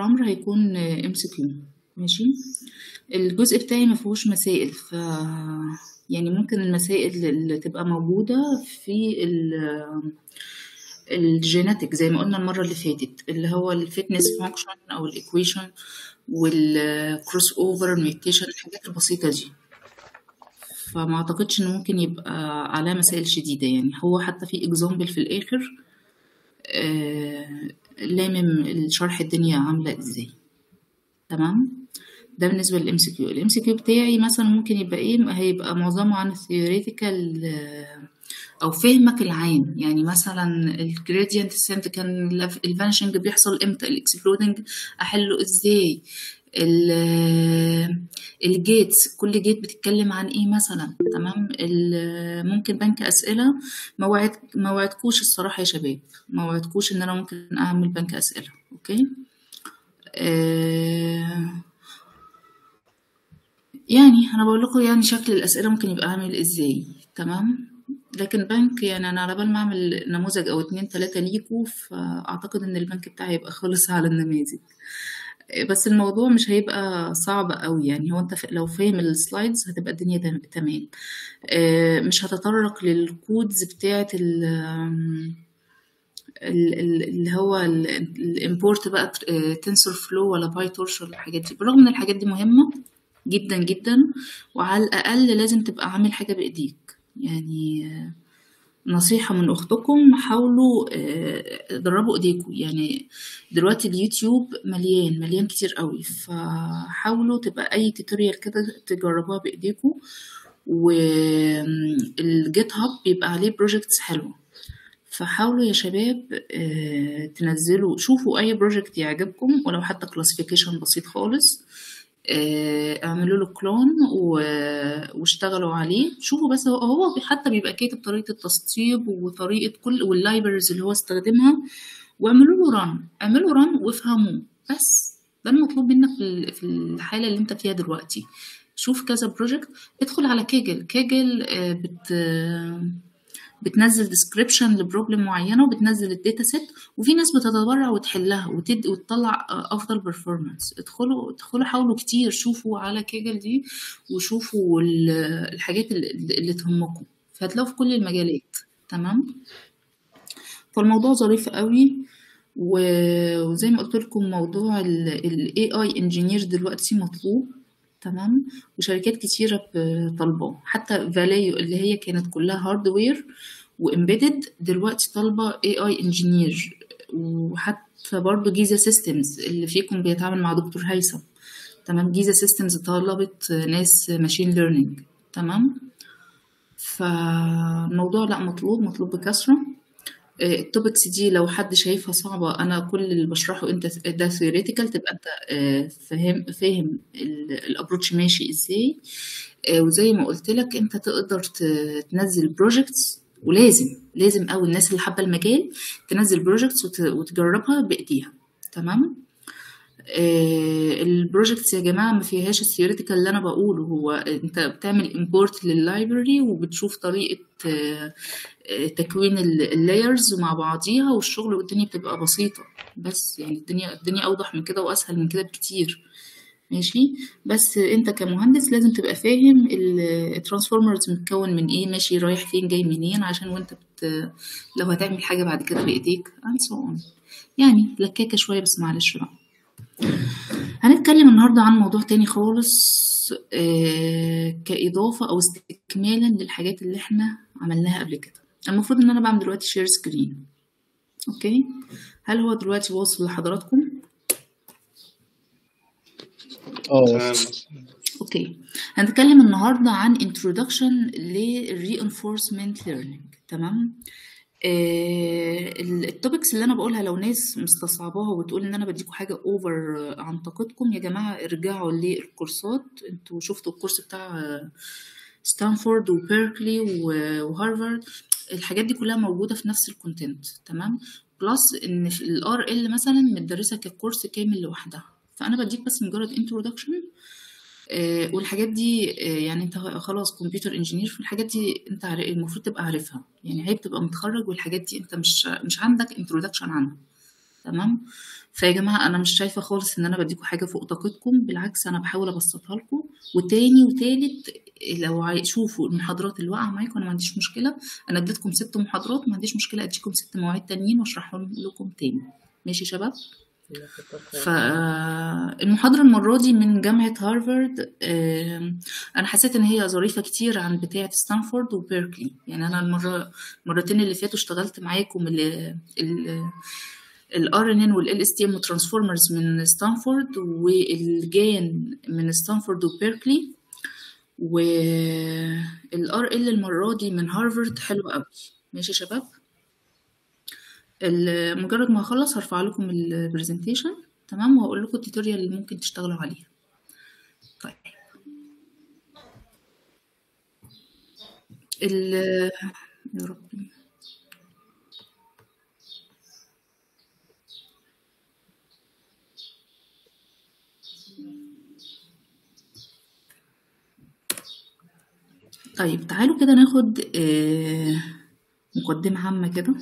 عمرو هيكون ام سي كيو ماشي الجزء بتاعي ما فيهوش مسائل ف يعني ممكن المسائل اللي تبقى موجودة في ال الجيناتيك زي ما قلنا المرة اللي فاتت اللي هو الفيتنس فانكشن أو الإيكويشن والكروس أوفر الميوتيشن الحاجات البسيطة دي فما أعتقدش إنه ممكن يبقى عليه مسائل شديدة يعني هو حتى في إكزامبل في الآخر آه لامم الشرح الدنيا عاملة إزاي تمام ده بالنسبة للإم سي كيو الإم سي كيو بتاعي مثلا ممكن يبقى إيه هيبقى معظمه عن الثيوريتيكال أو فهمك العام يعني مثلا الجريدينت سنت كان الفانشنج بيحصل إمتى الإكسبلودنج أحله إزاي الجيتس كل جيت بتتكلم عن ايه مثلا تمام ممكن بنك اسئله ما وعد ما وعدكوش الصراحه يا شباب ما وعدكوش ان انا ممكن اعمل بنك اسئله اوكي آه يعني انا بقول لكم يعني شكل الاسئله ممكن يبقى عامل ازاي تمام لكن بنك يعني انا على بال ما اعمل نموذج او اتنين تلاته ليكوا فاعتقد ان البنك بتاعي هيبقى خلص على النماذج بس الموضوع مش هيبقى صعب قوي يعني هو انت لو فاهم السلايدز هتبقى الدنيا تمام مش هتطرق للكودز بتاعه اللي هو الامبورت بقى تنسور فلو ولا باي تورش ولا الحاجات دي بالرغم ان الحاجات دي مهمه جدا جدا وعلى الاقل لازم تبقى عامل حاجه بايديك يعني نصيحة من أختكم حاولوا دربوا إيديكم يعني دلوقتي اليوتيوب مليان مليان كتير قوي فحاولوا تبقى أي توتوريال كده تجربوها بإيديكم والجيت هاب بيبقى عليه بروجكتس حلوة فحاولوا يا شباب تنزلوا شوفوا أي بروجكت يعجبكم ولو حتى كلاسيفيكيشن بسيط خالص اعملوا له كلون واشتغلوا عليه شوفوا بس هو, هو حتى بيبقى كاتب طريقة التسطيب وطريقة كل واللايبرز اللي هو استخدمها واعملوا له ران اعملوا ران وافهموه بس ده المطلوب منك في الحالة اللي انت فيها دلوقتي شوف كذا بروجكت ادخل على كيجل كيجل بت بتنزل ديسكريبشن لبروبلم معينه وبتنزل الداتا سيت وفي ناس بتتبرع وتحلها وتد وتطلع افضل بيرفورمانس ادخلوا ادخلوا حاولوا كتير شوفوا على كيجل دي وشوفوا الحاجات اللي, اللي تهمكم فهتلاقوا في كل المجالات تمام فالموضوع ظريف قوي وزي ما قلت لكم موضوع الاي اي انجينير دلوقتي مطلوب تمام وشركات كتيرة طالباه حتى فاليو اللي هي كانت كلها هاردوير وامبيدد دلوقتي طالبة اي اي انجينير وحتى برضو جيزا سيستمز اللي فيكم بيتعامل مع دكتور هيثم تمام جيزا سيستمز طلبت ناس ماشين ليرنينج تمام فالموضوع لا مطلوب مطلوب بكثرة التوبكس دي لو حد شايفها صعبة أنا كل اللي بشرحه أنت ده ثيوريتيكال تبقى أنت فاهم فاهم الأبروتش ماشي إزاي وزي ما قلت لك أنت تقدر تنزل بروجكتس ولازم لازم أوي الناس اللي حابة المجال تنزل بروجكتس وتجربها بإيديها تمام البروجكتس يا جماعة ما فيهاش الثيوريتيكال اللي أنا بقوله هو أنت بتعمل import لللايبرري وبتشوف طريقة تكوين اللايرز مع بعضيها والشغل والدنيا بتبقى بسيطة بس يعني الدنيا الدنيا أوضح من كده وأسهل من كده بكتير ماشي بس انت كمهندس لازم تبقى فاهم الترانسفورمرز متكون من ايه ماشي رايح فين جاي منين عشان وانت بت... لو هتعمل حاجة بعد كده بإيديك and so on يعني لكاكة شوية بس معلش بقى هنتكلم النهاردة عن موضوع تاني خالص آه كإضافة أو استكمالا للحاجات اللي احنا عملناها قبل كده المفروض ان انا بعمل دلوقتي شير سكرين اوكي هل هو دلوقتي واصل لحضراتكم اه اوكي هنتكلم النهارده عن introduction للreinforcement learning تمام آه التوبكس اللي انا بقولها لو ناس مستصعباها وبتقول ان انا بديكوا حاجه اوفر عن طاقتكم يا جماعه ارجعوا للكورسات انتوا شفتوا الكورس بتاع ستانفورد وبيركلي وهارفارد الحاجات دي كلها موجوده في نفس الكونتنت تمام بلس ان في الار ال مثلا متدرسه ككورس كامل لوحدها فانا بديك بس مجرد انترودكشن آه والحاجات دي آه يعني انت خلاص كمبيوتر انجينير فالحاجات دي انت المفروض تبقى عارفها يعني هي بتبقى متخرج والحاجات دي انت مش مش عندك انترودكشن عنها تمام فيا جماعه انا مش شايفه خالص ان انا بديكم حاجه فوق طاقتكم بالعكس انا بحاول ابسطها لكم وتاني وتالت لو عاي- شوفوا المحاضرات اللي واقعه معاكم انا ما عنديش مشكله انا اديتكم ست محاضرات ما عنديش مشكله اديكم ست مواعيد تانيين واشرحهم لكم تاني ماشي يا شباب الله يكتر خيرك. فالمحاضرة المرة دي من جامعة هارفارد آم، أنا حسيت إن هي ظريفة كتير عن بتاعة ستانفورد وبيركلي يعني أنا المرة المرتين اللي فاتوا اشتغلت معاكم ال ال الار ان ان والال اس تي ام وترانسفورمرز من ستانفورد والجان من ستانفورد وبيركلي والار ال المرة دي من هارفارد حلو قوي ماشي يا شباب ال- مجرد ما اخلص هرفع لكم البرزنتيشن تمام وهقول لكم التوتوريال اللي ممكن تشتغلوا عليها طيب ال يا ربي طيب تعالوا كده ناخد آه، مقدمة عامة كده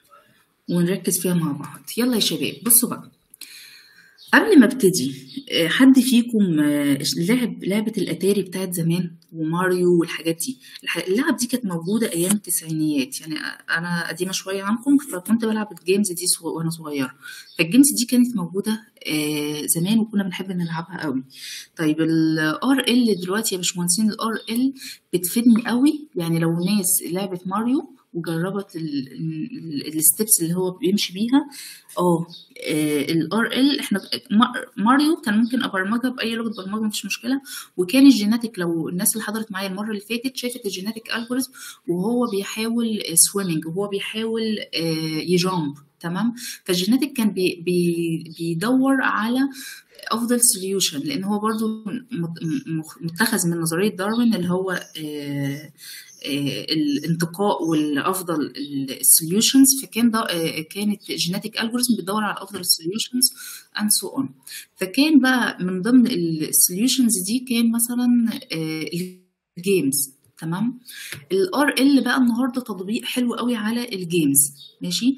ونركز فيها مع بعض يلا يا شباب بصوا بقى قبل ما ابتدي آه، حد فيكم آه، لعب لعبة الأتاري بتاعت زمان وماريو والحاجات دي الح- اللعب دي كانت موجودة أيام التسعينيات يعني أنا قديمة شوية عنكم فكنت بلعب الجيمز دي صغ- وأنا صغيرة فالجيمز دي كانت موجودة آه، زمان وكنا بنحب نلعبها قوي طيب ال RL دلوقتي يا باشمهندسين ال RL بتفيدني قوي يعني لو ناس لعبت ماريو وجربت الستبس اللي هو بيمشي بيها اه ال RL احنا ما- ماريو كان ممكن ابرمجها باي لغه برمجه مفيش مشكله وكان الجيناتيك لو الناس اللي حضرت معايا المره اللي فاتت شافت الجيناتيك الجوريزم وهو بيحاول سويمنج وهو بيحاول آه، يجامب تمام فالجيناتيك كان بي بي بيدور على افضل سوليوشن لان هو برضو مت- م- متخذ من نظريه داروين اللي هو آه، آه، الانتقاء والافضل السوليوشنز فكان ده آه، كانت جيناتيك الجوريزم بتدور على افضل السوليوشنز اند سو اون فكان بقى من ضمن السوليوشنز دي كان مثلا الجيمز تمام الار ال بقى النهارده تطبيق حلو قوي على الجيمز ماشي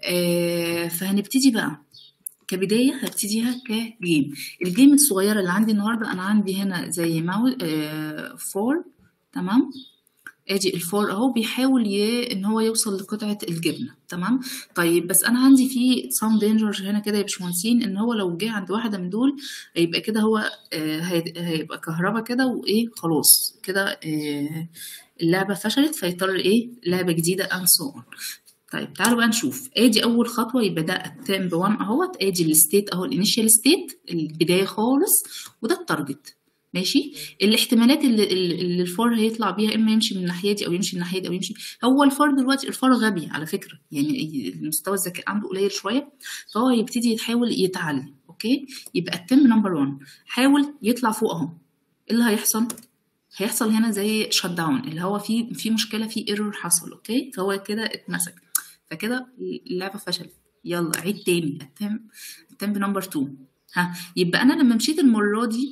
آه فهنبتدي بقى كبداية هبتديها كجيم الجيم الصغيرة اللي عندي النهاردة أنا عندي هنا زي ماول آه فور تمام ادي الفور اهو بيحاول ي... ان هو يوصل لقطعة الجبنة تمام طيب بس انا عندي في سام دينجر هنا كده يا باشمهندسين ان هو لو جه عند واحدة من دول هيبقى كده هو آه هي- هيبقى كهربا كده وايه خلاص كده آه اللعبة فشلت فيضطر ايه لعبة جديدة and so on طيب تعالوا بقى نشوف ادي اول خطوه يبقى ده التمب 1 اهوت ادي الستيت اهو الانيشال ستيت البدايه خالص وده التارجت ماشي الاحتمالات اللي, اللي الفار هيطلع بيها اما يمشي من الناحيه دي او يمشي من الناحيه دي او يمشي هو الفار دلوقتي الفار غبي على فكره يعني مستوى الذكاء عنده قليل شويه فهو يبتدي يحاول يتعلم اوكي يبقى التمب نمبر 1 حاول يطلع فوق اهو ايه اللي هيحصل هيحصل هنا زي شت داون اللي هو في في مشكله في ايرور حصل اوكي فهو كده اتمسك فكده اللعبه فشلت يلا عيد تاني التم التم نمبر 2 ها يبقى انا لما مشيت المره دي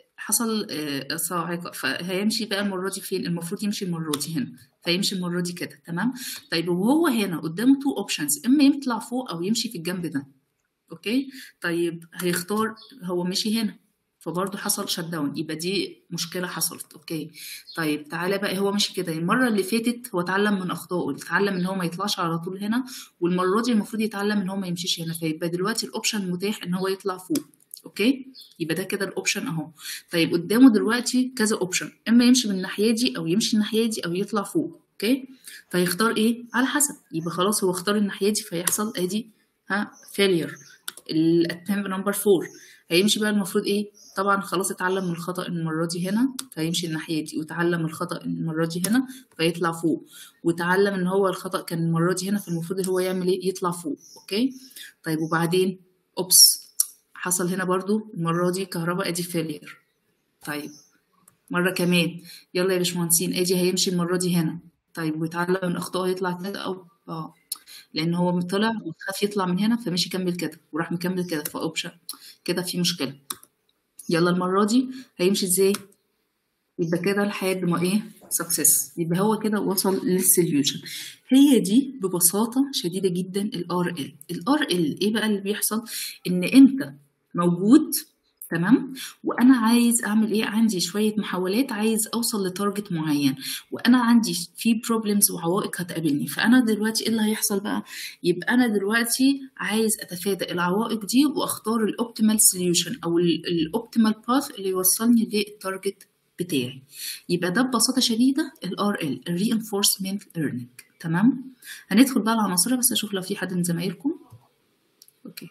حصل آه، صاعقه فهيمشي بقى المره دي فين المفروض يمشي المره دي هنا فيمشي المره دي كده تمام طيب وهو هنا قدامه تو اوبشنز اما يطلع فوق او يمشي في الجنب ده اوكي طيب هيختار هو مشي هنا فبرضه حصل شت داون يبقى دي مشكله حصلت اوكي طيب تعالى بقى هو ماشي كده المره اللي فاتت هو اتعلم من اخطائه اتعلم ان هو ما يطلعش على طول هنا والمره دي المفروض يتعلم ان هو ما يمشيش هنا فيبقى دلوقتي الاوبشن متاح ان هو يطلع فوق اوكي يبقى ده كده الاوبشن اهو طيب قدامه دلوقتي كذا اوبشن اما يمشي من الناحيه دي او يمشي الناحيه دي او يطلع فوق اوكي فيختار ايه على حسب يبقى خلاص هو اختار الناحيه دي فيحصل ادي ها فيلير الاتمب نمبر 4 هيمشي بقى المفروض ايه طبعا خلاص اتعلم من الخطأ المرة دي هنا فيمشي الناحية دي وتعلم الخطأ المرة دي هنا فيطلع فوق وتعلم ان هو الخطأ كان المرة دي هنا فالمفروض هو يعمل ايه يطلع فوق اوكي طيب وبعدين اوبس حصل هنا برضو المرة دي كهرباء ادي فيلير طيب مرة كمان يلا يا باشمهندسين ادي هيمشي المرة دي هنا طيب ويتعلم من اخطائه يطلع كده او اه لان هو طلع وخاف يطلع من هنا فمشي كمل كده وراح مكمل كده فاوبشن كده في مشكلة يلا المرة دي هيمشي ازاي يبقى كده لحد ما ايه سكسس يبقى هو كده وصل للسوليوشن هي دي ببساطه شديده جدا الار ال الار ال ايه بقى اللي بيحصل ان انت موجود تمام وانا عايز اعمل ايه عندي شويه محاولات عايز اوصل لتارجت معين وانا عندي في بروبلمز وعوائق هتقابلني فانا دلوقتي ايه اللي هيحصل بقى يبقى انا دلوقتي عايز اتفادى العوائق دي واختار الاوبتيمال سوليوشن او الاوبتيمال باث اللي يوصلني للتارجت بتاعي يبقى ده ببساطه شديده الار ال الرينفورسمنت ليرنينج تمام هندخل بقى على العناصر بس اشوف لو في حد من زمايلكم اوكي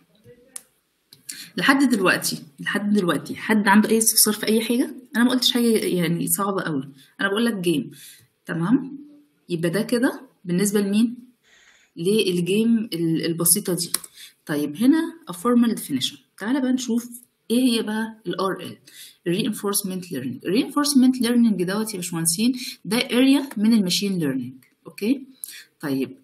لحد دلوقتي لحد دلوقتي حد عنده اي استفسار في اي حاجه انا ما قلتش حاجه يعني صعبه قوي انا بقول لك جيم تمام يبقى ده كده بالنسبه لمين للجيم البسيطه دي طيب هنا a formal definition تعالى بقى نشوف ايه هي بقى ال RL reinforcement learning reinforcement learning دوت يا باشمهندسين ده area من الماشين learning اوكي طيب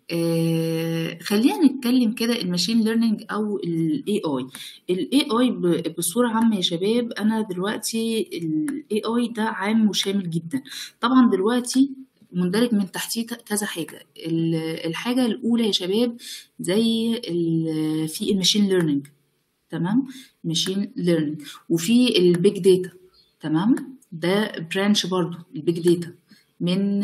آه خلينا نتكلم كده الماشين ليرنينج او الاي اي الاي اي بصوره عامه يا شباب انا دلوقتي الاي اي ده عام وشامل جدا طبعا دلوقتي مندرج من تحتيه كذا حاجه الحاجه الاولى يا شباب زي في الماشين ليرنينج تمام ماشين ليرنينج وفي البيج داتا تمام ده برانش برضو البيج داتا من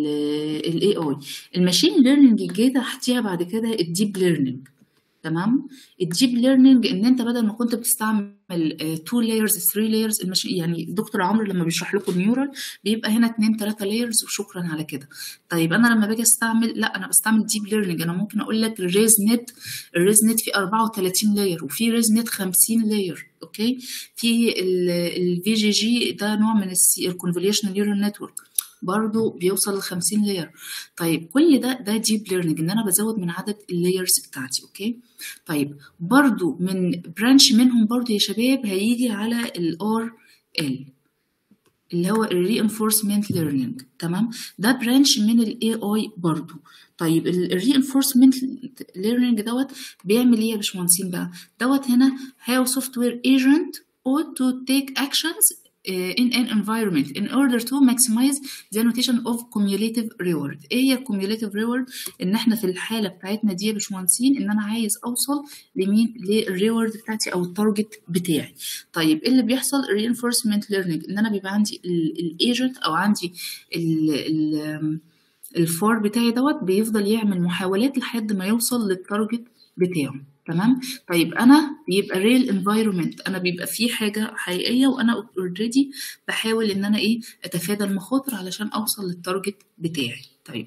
الاي اي الماشين ليرنينج جه تحتيها بعد كده الديب ليرنينج تمام الديب ليرنينج ان انت بدل ما كنت بتستعمل 2 لايرز 3 لايرز يعني دكتور عمرو لما بيشرح لكم النيورال بيبقى هنا 2 3 لايرز وشكرا على كده طيب انا لما باجي استعمل لا انا بستعمل ديب ليرنينج انا ممكن اقول لك الريز نت الريز نت فيه 34 لاير وفي ريز نت 50 لاير اوكي في الفي جي جي ده نوع من الكونفوليوشنال نيورال نتورك برضو بيوصل ل 50 لاير طيب كل ده ده ديب ليرنينج ان انا بزود من عدد اللايرز بتاعتي اوكي طيب برضو من برانش منهم برضو يا شباب هيجي على الار ال اللي هو الرينفورسمنت ليرنينج تمام ده برانش من الاي اي برضو طيب الرينفورسمنت ليرنينج دوت بيعمل ايه يا باشمهندسين بقى دوت هنا how software agent ought to take actions in an environment in order to maximize the notation of cumulative reward ايه هي cumulative reward ان احنا في الحاله بتاعتنا دي يا باشمهندسين ان انا عايز اوصل لمين للريورد بتاعتي او التارجت بتاعي طيب ايه اللي بيحصل reinforcement learning ان انا بيبقى عندي الايجنت او عندي ال ال الفار بتاعي دوت بيفضل يعمل محاولات لحد ما يوصل للتارجت بتاعه تمام طيب انا بيبقى ريل انفايرمنت انا بيبقى في حاجه حقيقيه وانا اوريدي بحاول ان انا ايه اتفادى المخاطر علشان اوصل للتارجت بتاعي طيب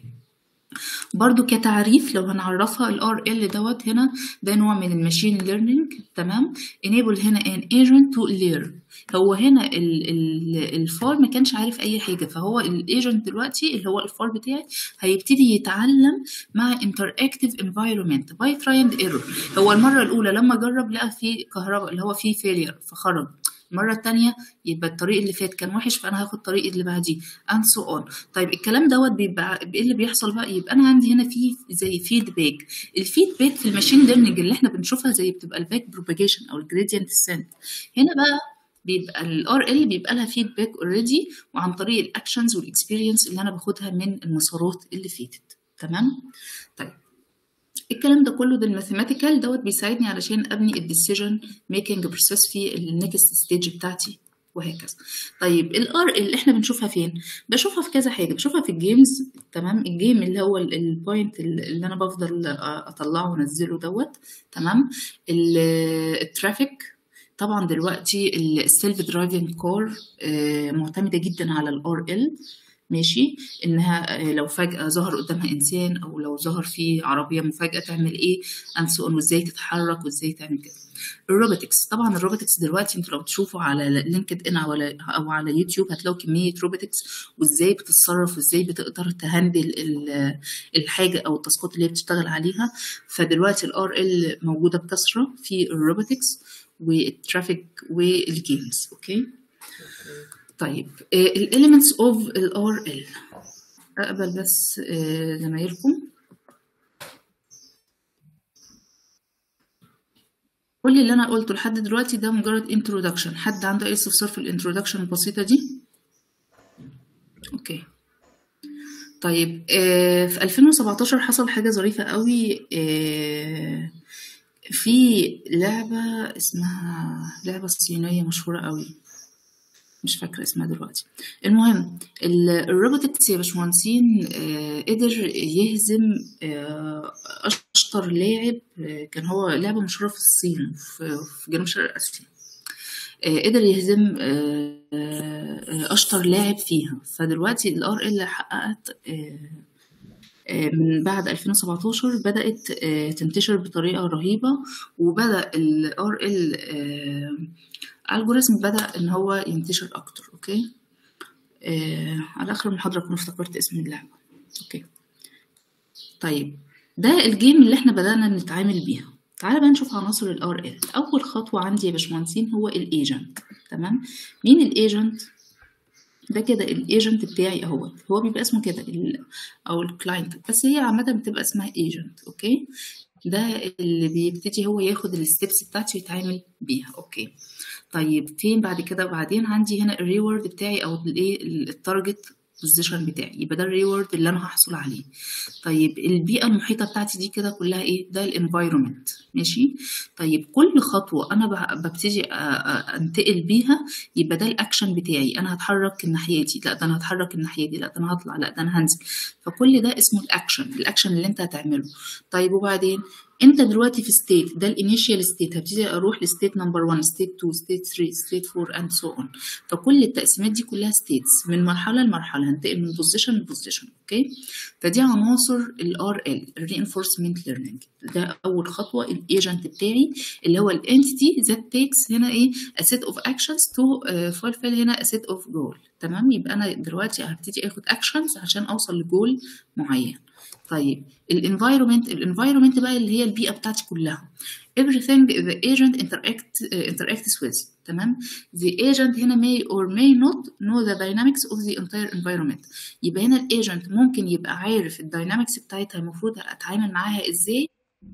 برضو كتعريف لو هنعرفها ال RL دوت هنا ده نوع من الماشين ليرنينج تمام enable هنا an agent to learn هو هنا ال ال الفار ما كانش عارف اي حاجه فهو الايجنت دلوقتي اللي هو الفار بتاعي هيبتدي يتعلم مع interactive environment by try and error هو المره الاولى لما جرب لقى في كهرباء اللي هو فيه failure فخرج المرة التانية يبقى الطريق اللي فات كان وحش فأنا هاخد الطريق اللي بعديه and so on طيب الكلام دوت بيبقى ايه اللي بيحصل بقى يبقى أنا عندي هنا في زي فيدباك الفيدباك في الماشين ليرنينج اللي احنا بنشوفها زي بتبقى الباك بروباجيشن أو الجريدينت سنت هنا بقى بيبقى الار ال بيبقى لها فيدباك اوريدي وعن طريق الاكشنز والاكسبيرينس اللي انا باخدها من المسارات اللي فاتت تمام طيب الكلام ده كله ده الماثيماتيكال دوت بيساعدني علشان ابني الديسيجن ميكنج بروسيس في النكست ستيج بتاعتي وهكذا طيب الار اللي احنا بنشوفها فين بشوفها في كذا حاجه بشوفها في الجيمز تمام الجيم اللي هو البوينت اللي انا بفضل اطلعه وانزله دوت تمام الترافيك طبعا دلوقتي السيلف درايفنج كار معتمده جدا على الار ال ماشي انها لو فجأة ظهر قدامها انسان او لو ظهر في عربية مفاجأة تعمل ايه and so on وازاي تتحرك وازاي تعمل كده الروبوتكس طبعا الروبوتكس دلوقتي انتوا لو تشوفوا على لينكد ان او على او على يوتيوب هتلاقوا كميه روبوتكس وازاي بتتصرف وازاي بتقدر تهندل الحاجه او التاسكات اللي هي بتشتغل عليها فدلوقتي الار ال موجوده بكثره في الروبوتكس والترافيك والجيمز اوكي طيب الاليمنتس اوف الار ال اقبل بس زمايلكم كل اللي انا قلته لحد دلوقتي ده مجرد انترودكشن حد عنده اي استفسار في الانترودكشن البسيطه دي اوكي طيب آه في 2017 حصل حاجة ظريفة قوي آه في لعبة اسمها لعبة صينية مشهورة قوي مش فاكرة اسمها دلوقتي المهم ال- الروبوتكس يا باشمهندسين آه، قدر يهزم آه، أشطر لاعب آه، كان هو لعبة مشهورة في الصين في في جنوب شرق آسيا آه، قدر يهزم آه، آه، أشطر لاعب فيها فدلوقتي ال RL حققت آه، آه، من بعد 2017 بدأت آه، تنتشر بطريقة رهيبة وبدأ ال RL الجوريزم بدأ إن هو ينتشر أكتر أوكي آه على آخر المحاضرة كنت افتكرت اسم اللعبة أوكي طيب ده الجيم اللي احنا بدأنا نتعامل بيها تعالى بقى نشوف عناصر ال RL أول خطوة عندي يا باشمهندسين هو الايجنت تمام مين الايجنت ده كده الايجنت بتاعي اهوت هو بيبقى اسمه كده ال- او الكلاينت بس هي عامة بتبقى اسمها ايجنت اوكي ده اللي بيبتدي هو ياخد الستبس بتاعتي ويتعامل بيها اوكي طيب فين بعد كده وبعدين عندي هنا الريورد بتاعي او الايه التارجت بوزيشن بتاعي يبقى ده الريورد اللي انا هحصل عليه طيب البيئه المحيطه بتاعتي دي كده كلها ايه ده الانفايرمنت ماشي طيب كل خطوه انا ب- ببتدي أ- أ- انتقل بيها يبقى ده الاكشن بتاعي انا هتحرك الناحيه دي لا ده انا هتحرك الناحيه دي لا ده انا هطلع لا ده انا هنزل فكل ده اسمه الاكشن الاكشن اللي انت هتعمله طيب وبعدين انت دلوقتي في ستيت ده الانيشال ستيت هبتدي اروح لستيت نمبر 1 ستيت 2 ستيت 3 ستيت 4 اند سو اون فكل التقسيمات دي كلها ستيتس من مرحله لمرحله هنتقل من بوزيشن لبوزيشن اوكي فدي عناصر الار ال الرينفورسمنت ليرنينج ده اول خطوه الايجنت بتاعي اللي هو الانتيتي ذات تيكس هنا ايه a set of actions to uh, fulfill هنا a set of goal تمام يبقى انا دلوقتي هبتدي اخد actions عشان اوصل لجول معين طيب الانفايرمنت الانفايرمنت بقى اللي هي البيئه بتاعتي كلها everything the agent interact uh, interacts with تمام the agent هنا may or may not know the dynamics of the entire environment يبقى هنا الايجنت ممكن يبقى عارف الداينامكس بتاعتها المفروض اتعامل معاها ازاي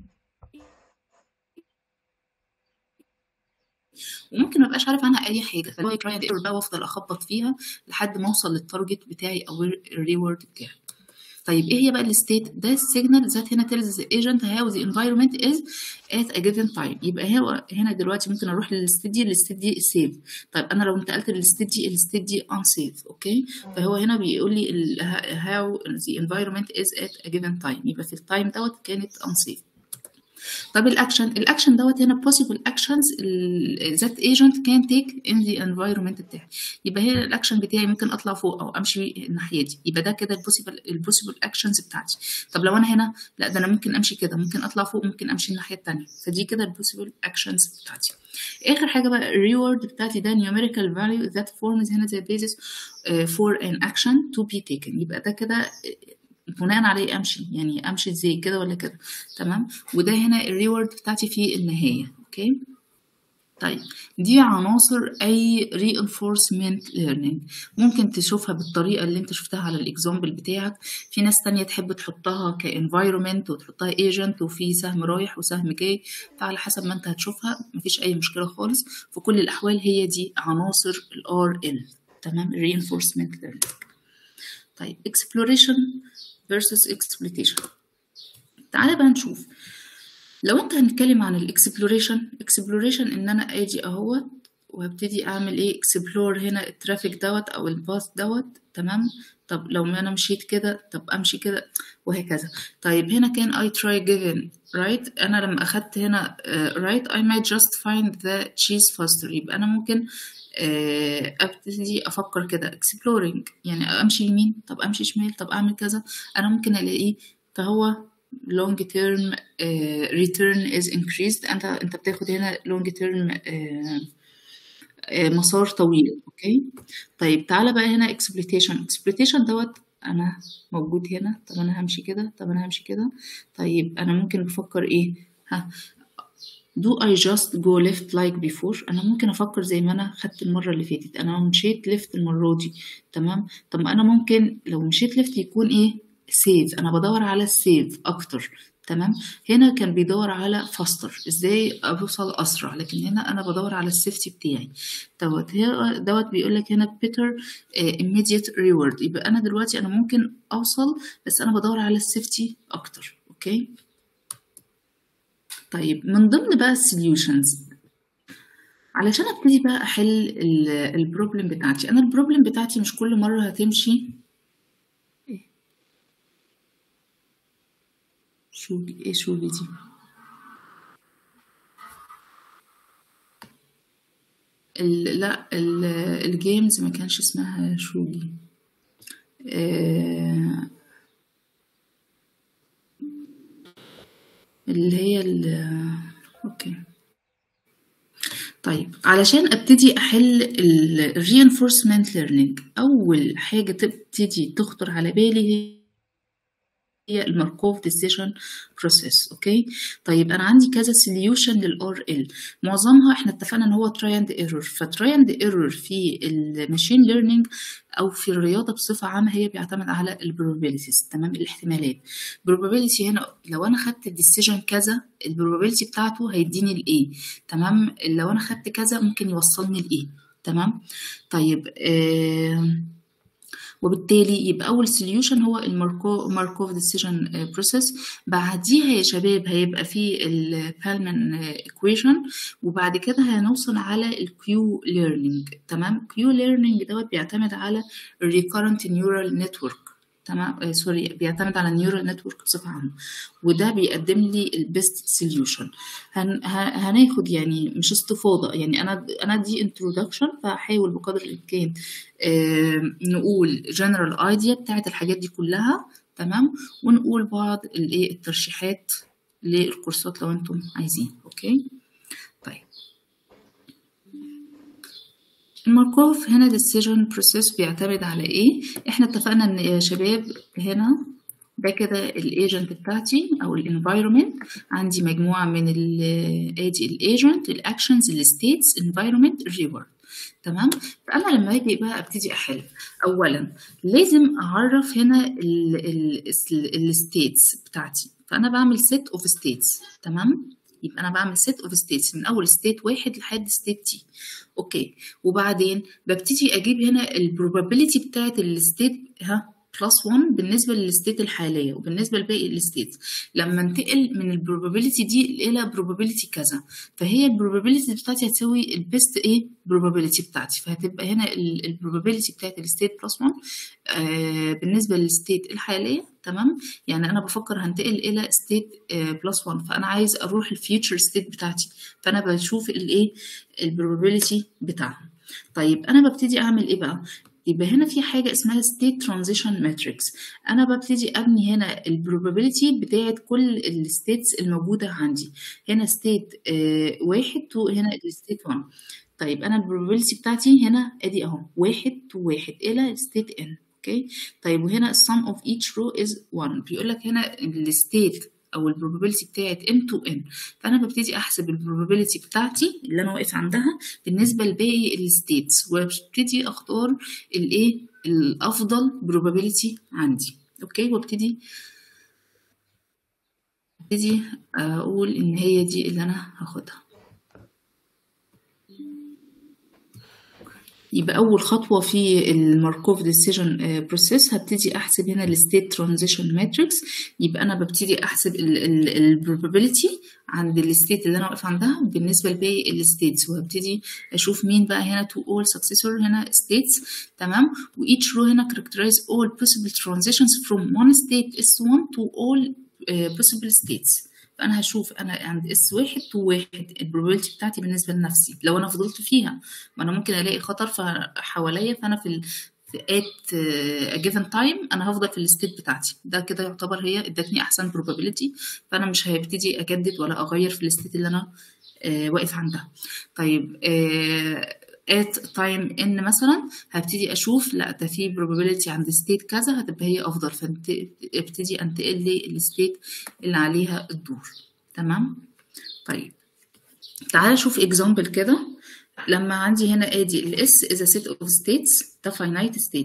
وممكن ما ابقاش عارف عنها اي حاجه فاللي هو تراي ايرور بقى وافضل اخبط فيها لحد ما اوصل للتارجت بتاعي او الريورد بتاعي طيب ايه هي بقى الستيت ده السيجنال ذات هنا tells the agent how the environment is at a given time يبقى هو هنا دلوقتي ممكن اروح للستيت دي الستيت دي سيف طيب انا لو انتقلت للستيت دي الستيت دي unsafe اوكي فهو هنا بيقول لي ال- how the environment is at a given time يبقى في التايم دوت كانت unsafe طب الاكشن الاكشن دوت هنا possible actions ال- that agent can take in the environment بتاعي يبقى هنا الاكشن بتاعي ممكن اطلع فوق او امشي الناحيه دي يبقى ده كده البوسيبل البوسيبل اكشنز بتاعتي طب لو انا هنا لا ده انا ممكن امشي كده ممكن اطلع فوق ممكن امشي الناحيه التانيه فدي كده البوسيبل اكشنز بتاعتي اخر حاجه بقى الريورد بتاعتي ده numerical value that forms هنا the basis uh, for an action to be taken يبقى ده كده بناء عليه امشي يعني امشي ازاي كده ولا كده تمام وده هنا الريورد بتاعتي في النهايه اوكي طيب دي عناصر اي reinforcement learning ممكن تشوفها بالطريقه اللي انت شفتها على الاكزامبل بتاعك في ناس تانية تحب تحطها كانفايرومنت وتحطها ايجنت وفي سهم رايح وسهم جاي فعلى حسب ما انت هتشوفها مفيش اي مشكله خالص في كل الاحوال هي دي عناصر الار ال تمام reinforcement learning طيب exploration versus exploitation تعالى بقى نشوف لو انت هنتكلم عن الاكسبلوريشن اكسبلوريشن ان انا اجي اهوت وهبتدي اعمل ايه اكسبلور هنا الترافيك دوت او الباث دوت تمام طب لو ما انا مشيت كده طب امشي كده وهكذا طيب هنا كان I try given right انا لما اخدت هنا uh, right I might just find the cheese faster يبقى انا ممكن آه، ابتدي افكر كده exploring يعني امشي يمين طب امشي شمال طب اعمل كذا انا ممكن الاقيه فهو long term آه، return is increased انت انت بتاخد هنا long term آه، آه، مسار طويل اوكي طيب تعالى بقى هنا exploitation exploitation دوت انا موجود هنا طب انا همشي كده طب انا همشي كده طيب انا ممكن بفكر ايه ها do I just go left like before أنا ممكن أفكر زي ما أنا خدت المرة اللي فاتت أنا مشيت left المرة دي تمام طب ما أنا ممكن لو مشيت left يكون إيه سيف أنا بدور على السيف أكتر تمام هنا كان بيدور على فاستر ازاي اوصل اسرع لكن هنا انا بدور على السيفتي بتاعي دوت هي- دوت بيقول لك هنا better uh, immediate reward يبقى انا دلوقتي انا ممكن اوصل بس انا بدور على السيفتي اكتر اوكي طيب من ضمن بقى السوليوشنز علشان ابتدي بقى احل البروبلم بتاعتي انا البروبلم بتاعتي مش كل مره هتمشي شو ايه شو دي ال... لا ال... الجيمز ما كانش اسمها شوجي آه... اللي هي ال... اوكي طيب علشان ابتدي احل ال reinforcement learning اول حاجه تبتدي تخطر على بالي هي الماركوف ديسيجن بروسيس اوكي طيب انا عندي كذا سوليوشن للار ال معظمها احنا اتفقنا ان هو تراي اند ايرور فتراي اند ايرور في الماشين ليرنينج او في الرياضه بصفه عامه هي بيعتمد على البروبابيلتيز تمام الاحتمالات probability هنا لو انا خدت الديسيجن كذا البروبابيلتي بتاعته هيديني الايه تمام لو انا خدت كذا ممكن يوصلني لايه تمام طيب آه وبالتالي يبقى اول سوليوشن هو الماركو ماركوف ديسيجن بروسيس بعديها يا شباب هيبقى في البالمان ايكويشن وبعد كده هنوصل على الكيو ليرنينج تمام كيو ليرنينج دوت بيعتمد على الريكورنت نيورال نتورك تمام آه سوري بيعتمد على النيورال نتورك بصفه عامه وده بيقدم لي البيست سوليوشن هن هناخد يعني مش استفاضه يعني انا انا دي انترودكشن فهحاول بقدر الامكان آه نقول جنرال ايديا بتاعت الحاجات دي كلها تمام ونقول بعض الايه الترشيحات للكورسات لو انتم عايزين اوكي طيب الماركوف هنا decision process بيعتمد على ايه احنا اتفقنا ان يا شباب هنا ده كده الايجنت بتاعتي او الانفايرمنت عندي مجموعه من ادي الايجنت الاكشنز الستيتس انفايرمنت الريورد تمام فانا لما اجي بقى ابتدي احل اولا لازم اعرف هنا الستيتس بتاعتي فانا بعمل set اوف ستيتس تمام يبقى انا بعمل set اوف ستيتس من اول ستيت واحد لحد ستيت تي اوكي وبعدين ببتدي اجيب هنا البروبابيلتي بتاعت الستيت ها بلس 1 بالنسبة للستيت الحالية وبالنسبة لباقي الستيت لما انتقل من البروبابيلتي دي إلى بروبابيلتي كذا فهي البروبابيلتي بتاعتي هتساوي البيست ايه بروبابيلتي بتاعتي فهتبقى هنا البروبابيلتي بتاعت الستيت بلس 1 آه بالنسبة للستيت الحالية تمام يعني انا بفكر هنتقل الى ستيت بلس 1 فانا عايز اروح الفيوتشر ستيت بتاعتي فانا بشوف الايه البروبابيلتي بتاعها طيب انا ببتدي اعمل ايه بقى يبقى هنا في حاجة اسمها state transition matrix أنا ببتدي أبني هنا البروبابيلتي بتاعت كل الستيتس الموجودة عندي هنا state آه واحد وهنا الستيت 1 طيب أنا البروبابيلتي بتاعتي هنا أدي أهو واحد تو واحد إلى state n اوكي طيب وهنا السم اوف each row is 1 بيقول لك هنا الستيت او البروبابيلتي بتاعت m to n فانا ببتدي احسب البروبابيلتي بتاعتي اللي انا واقف عندها بالنسبه لباقي الستيتس وابتدي اختار الايه الافضل بروبابيلتي عندي اوكي وابتدي ابتدي اقول ان هي دي اللي انا هاخدها يبقى أول خطوة في الماركوف ديسيجن بروسيس هبتدي أحسب هنا الستيت ترانزيشن ماتريكس يبقى أنا ببتدي أحسب البروبابيلتي عند الستيت اللي أنا واقف عندها بالنسبة لباقي الستيتس وهبتدي أشوف مين بقى هنا to all successor هنا states تمام و each row هنا characterize all possible transitions from one state S1 to all uh, possible states فانا هشوف انا عند اس واحد تو واحد البروبابيلتي بتاعتي بالنسبه لنفسي لو انا فضلت فيها ما انا ممكن الاقي خطر حواليا فانا في في ات جيفن تايم انا هفضل في الستيت بتاعتي ده كده يعتبر هي ادتني احسن بروبابيلتي فانا مش هبتدي اجدد ولا اغير في الستيت اللي انا آه واقف عندها طيب آه at time n مثلا هبتدي اشوف لا ده في probability عند state كذا هتبقى هي افضل فابتدي انتقل للستيت اللي عليها الدور تمام طيب تعالى شوف example كده لما عندي هنا ادي ال S is a set of states ده finite states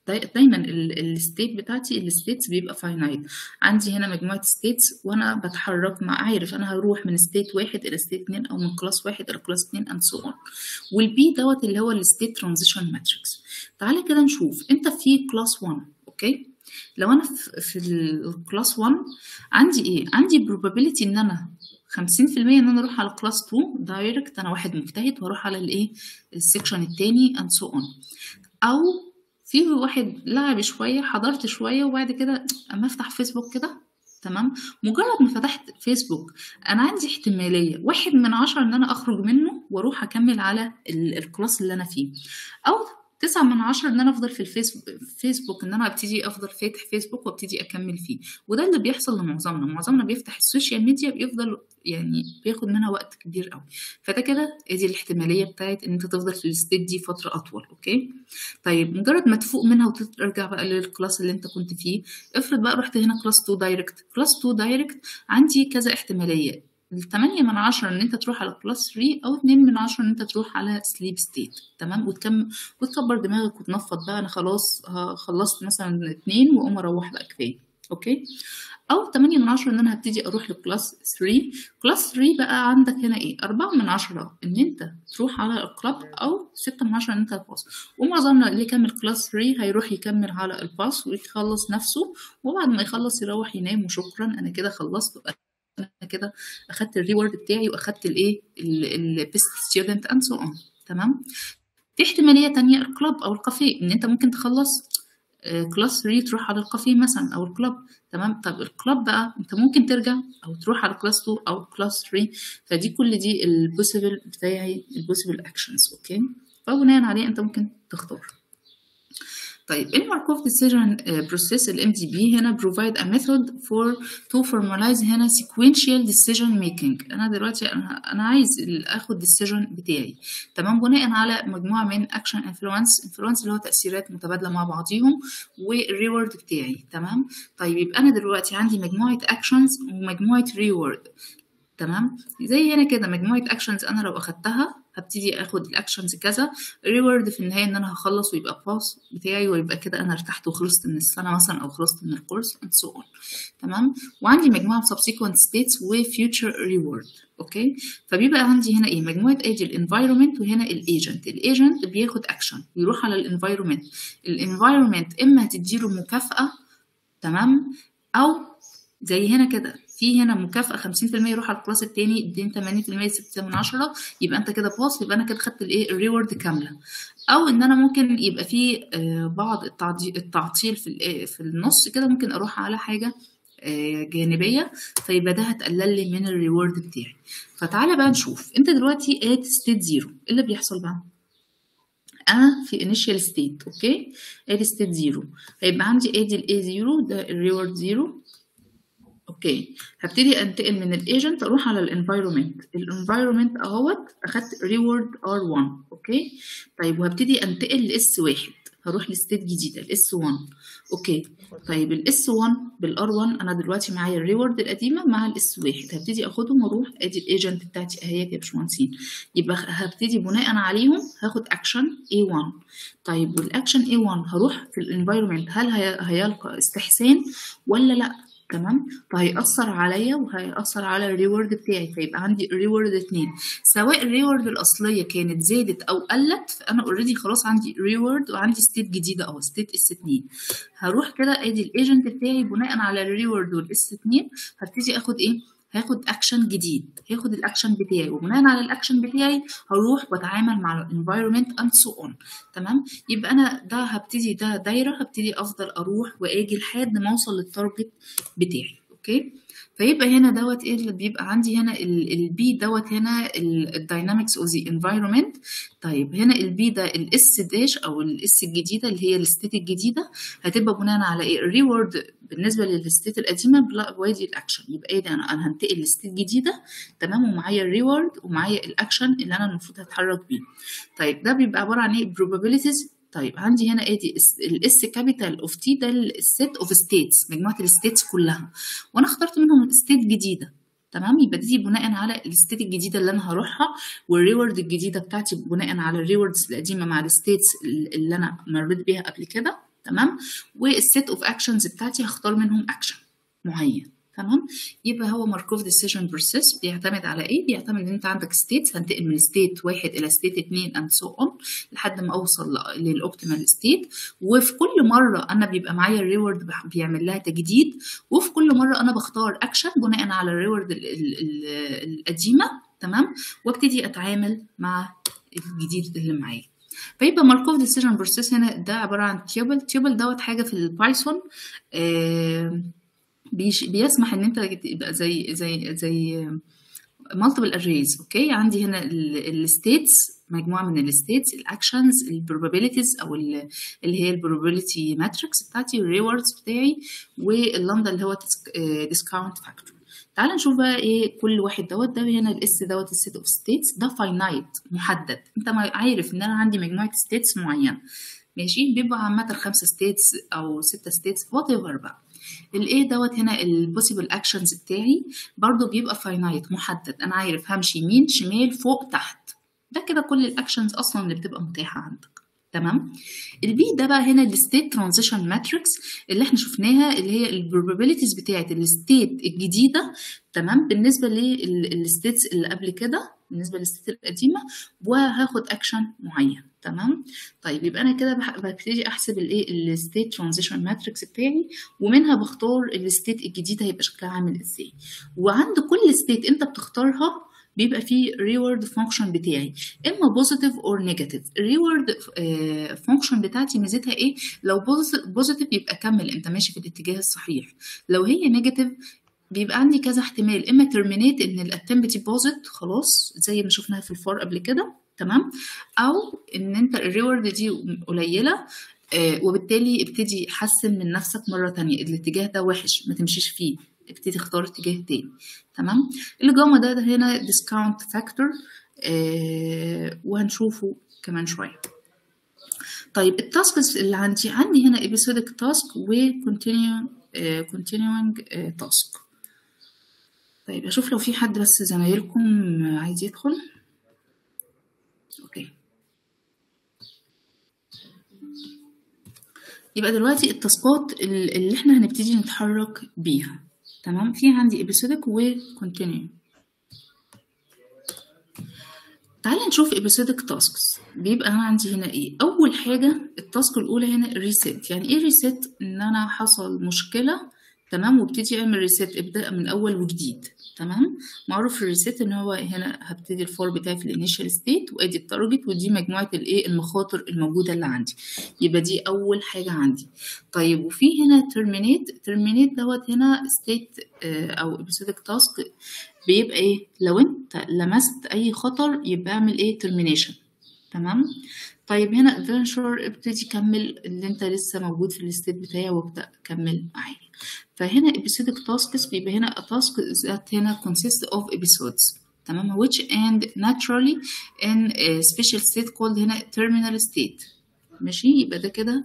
دايما الستيت بتاعتي الستيتس بيبقى فاينايت عندي هنا مجموعه ستيتس وانا بتحرك مع عارف انا هروح من ستيت واحد الى ستيت اتنين او من كلاس واحد الى كلاس اتنين اند سو اون والبي دوت اللي هو الستيت ترانزيشن ماتريكس تعالى كده نشوف انت في كلاس 1 اوكي لو انا في الكلاس 1 عندي ايه عندي probability ان انا 50% ان انا اروح على كلاس 2 دايركت انا واحد مجتهد واروح على الايه السكشن التاني اند سو اون او في واحد لعب شويه حضرت شويه وبعد كده اما افتح فيسبوك كده تمام مجرد ما فتحت فيسبوك انا عندي احتماليه واحد من عشرة ان انا اخرج منه واروح اكمل على الكلاس اللي انا فيه او تسعة من عشرة ان انا افضل في الفيسبوك فيسبوك ان انا ابتدي افضل فاتح فيسبوك وابتدي اكمل فيه وده اللي بيحصل لمعظمنا معظمنا بيفتح السوشيال ميديا بيفضل يعني بياخد منها وقت كبير قوي فده كده ادي الاحتماليه بتاعت ان انت تفضل في الستيت دي فتره اطول اوكي طيب مجرد ما تفوق منها وترجع بقى للكلاس اللي انت كنت فيه افرض بقى رحت هنا كلاس 2 دايركت كلاس 2 دايركت عندي كذا احتماليه التمانية من عشرة ان انت تروح على كلاس 3 او اتنين من عشرة ان انت تروح على سليب ستيت تمام وتكم وتكبر دماغك وتنفض بقى انا خلاص خلصت مثلا اتنين واقوم اروح بقى كفايه اوكي او تمانية من عشرة ان انا هبتدي اروح لكلاس 3 كلاس 3 بقى عندك هنا ايه أربعة من عشرة ان انت تروح على الكلاب او ستة من عشرة ان انت الباس ومعظمنا اللي يكمل كلاس 3 هيروح يكمل على الباس ويخلص نفسه وبعد ما يخلص يروح ينام وشكرا انا كده خلصت انا كده اخدت الريورد بتاعي واخدت الايه البيست ستودنت اند سو اون تمام في احتماليه تانية الكلاب او الكافيه ان انت ممكن تخلص كلاس 3 تروح على الكافيه مثلا او الكلاب تمام طب الكلاب بقى انت ممكن ترجع او تروح على كلاس 2 او كلاس 3 فدي كل دي البوسيبل بتاعي البوسيبل اكشنز اوكي فبناء عليه انت ممكن تختار طيب الماركوف ديسيجن بروسيس الام دي بي هنا provide a method for to formalize هنا sequential decision making انا دلوقتي انا انا عايز اخد decision بتاعي تمام بناء على مجموعه من action influence influence اللي هو تاثيرات متبادله مع بعضيهم والريورد بتاعي تمام طيب يبقى انا دلوقتي عندي مجموعه actions ومجموعه ريورد تمام زي هنا كده مجموعه اكشنز انا لو اخدتها هبتدي اخد الاكشنز كذا ريورد في النهايه ان انا هخلص ويبقى باس بتاعي ويبقى كده انا ارتحت وخلصت من السنه مثلا او خلصت من الكورس اند سو اون تمام وعندي مجموعه subsequent states وفيوتشر ريورد اوكي فبيبقى عندي هنا ايه مجموعه ادي الانفايرمنت وهنا الايجنت الايجنت بياخد اكشن يروح على الانفايرمنت الانفايرمنت اما هتديله مكافاه تمام او زي هنا كده في هنا مكافأة 50% يروح على الكلاس التاني اديني 80% 6 من عشرة يبقى انت كده باص يبقى انا كده خدت الايه الريورد كاملة او ان انا ممكن يبقى في بعض التعطيل في في النص كده ممكن اروح على حاجة جانبية فيبقى ده هتقلل لي من الريورد بتاعي فتعالى بقى نشوف انت دلوقتي ات ستيت زيرو ايه اللي بيحصل بقى انا في initial state اوكي ادي ستيت زيرو هيبقى عندي ادي الاي زيرو ده الريورد زيرو اوكي هبتدي انتقل من الايجنت اروح على الانفايرمنت الانفايرمنت اهوت اخدت ريورد ار 1 اوكي طيب وهبتدي انتقل لاس واحد هروح لستيت جديده الاس 1 اوكي طيب الاس 1 بالار 1 انا دلوقتي معايا الريورد القديمه مع الاس واحد هبتدي اخدهم واروح ادي الايجنت بتاعتي اهي يا باشمهندسين يبقى هبتدي بناء عليهم هاخد اكشن A1 طيب والاكشن A1 هروح في الانفايرمنت هل هيلقى استحسان ولا لا تمام فهيأثر عليا وهيأثر على الريورد بتاعي فيبقى عندي ريورد اتنين سواء الريورد الأصلية كانت زادت أو قلت فأنا اوريدي خلاص عندي ريورد وعندي ستيت جديدة أهو ستيت اس اتنين هروح كده ادي الايجنت بتاعي بناء على الريورد والاس اتنين هبتدي اخد ايه هاخد اكشن جديد هاخد الاكشن بتاعي وبناء على الاكشن بتاعي هروح واتعامل مع الانفايرمنت اند سو اون تمام يبقى انا ده هبتدي ده دايره هبتدي افضل اروح واجي لحد ما اوصل للتارجت بتاعي اوكي فيبقى هنا دوت ايه اللي بيبقى عندي هنا البي دوت هنا الداينامكس اوف ذا انفايرمنت طيب هنا البي ده الاس داش او الاس الجديده اللي هي الستيت الجديده هتبقى بناء على ايه الريورد بالنسبه للستيت القديمه بوادي الاكشن يبقى ايه ده انا انا هنتقل لستيت جديده تمام ومعايا الريورد ومعايا الاكشن اللي انا المفروض هتحرك بيه طيب ده بيبقى عباره عن ايه probabilities طيب عندي هنا ادي الاس كابيتال اوف تي ده السيت اوف ستيتس مجموعه الستيتس كلها وانا اخترت منهم ستيت جديده تمام يبقى دي بناء على الستيت الجديده اللي انا هروحها والريورد الجديده بتاعتي بناء على الريوردز القديمه مع الستيتس اللي انا مريت بيها قبل كده تمام والسيت اوف اكشنز بتاعتي هختار منهم اكشن معين تمام يبقى هو ماركوف ديسيجن بروسيس بيعتمد على ايه بيعتمد ان انت عندك ستيتس هنتقل من ستيت واحد الى ستيت اتنين اند سو اون لحد ما اوصل للاوبتيمال ستيت وفي كل مره انا بيبقى معايا الريورد بيعمل لها تجديد وفي كل مره انا بختار اكشن بناء على الريورد القديمه تمام وابتدي اتعامل مع الجديد اللي معايا فيبقى ماركوف ديسيجن بروسيس هنا ده عباره عن تيوبل تيوبل دوت حاجه في البايثون آه بيش بيسمح ان انت تبقى زي زي زي multiple arrays اوكي عندي هنا الستيتس مجموعه من الستيتس الاكشنز البروبابيلتيز او اللي هي البروبابيلتي ماتريكس بتاعتي الريوردز بتاعي واللامدا اللي هو ديسكاونت فاكتور تعال نشوف بقى ايه كل واحد دوت ده هنا الاس دوت السيت اوف ستيتس ده فاينايت محدد انت عارف ان انا عندي مجموعه ستيتس معينه ماشي بيبقى عامه خمسه ستيتس او سته ستيتس وات ايفر بقى الايه دوت هنا البوسيبل اكشنز بتاعي برضو بيبقى فاينايت محدد انا عارف همشي يمين شمال فوق تحت ده كده كل الاكشنز اصلا اللي بتبقى متاحه عندك تمام البي ده بقى هنا الستيت ترانزيشن ماتريكس اللي احنا شفناها اللي هي البروبابيلتيز بتاعه الستيت الجديده تمام بالنسبه للستيتس اللي قبل كده بالنسبه للستيت القديمه وهاخد اكشن معين تمام طيب يبقى انا كده ببتدي احسب الايه الستيت ترانزيشن ماتريكس بتاعي ومنها بختار الستيت الجديد هيبقى شكلها عامل ازاي وعند كل ستيت انت بتختارها بيبقى فيه reward function بتاعي اما positive or negative reward function بتاعتي ميزتها ايه لو positive يبقى كمل انت ماشي في الاتجاه الصحيح لو هي negative بيبقى عندي كذا احتمال اما terminate ان الاتمبتي باظت خلاص زي ما شفناها في الفار قبل كده تمام او ان انت الريورد دي قليله آه وبالتالي ابتدي حسن من نفسك مره تانية الاتجاه ده وحش ما تمشيش فيه ابتدي اختار اتجاه تاني تمام الجاما ده, ده هنا ديسكاونت فاكتور آه وهنشوفه كمان شويه طيب التاسكس اللي عندي عندي هنا episodic تاسك و continuing آه continuing تاسك طيب اشوف لو في حد بس زمايلكم عايز يدخل اوكي يبقى دلوقتي التاسكات اللي احنا هنبتدي نتحرك بيها تمام في عندي episodic و continue تعالى نشوف episodic tasks بيبقى انا عندي هنا ايه اول حاجه التاسك الاولى هنا ريسيت يعني ايه ريسيت ان انا حصل مشكله تمام وابتدي اعمل ريسيت ابدا من اول وجديد تمام معروف الريسيت ان هو هنا هبتدي الفور بتاعي في الانيشال ستيت وادي التارجت ودي مجموعه الايه المخاطر الموجوده اللي عندي يبقى دي اول حاجه عندي طيب وفي هنا ترمينيت ترمينيت دوت هنا ستيت او episodic تاسك بيبقى ايه لو انت لمست اي خطر يبقى اعمل ايه ترمينيشن تمام طيب هنا adventure ابتدي كمل اللي انت لسه موجود في الستيت بتاعي وابدا كمل معايا فهنا episodic tasks بيبقى هنا a task that هنا consist of episodes تمام which end naturally in a special state called هنا terminal state ماشي يبقى ده كده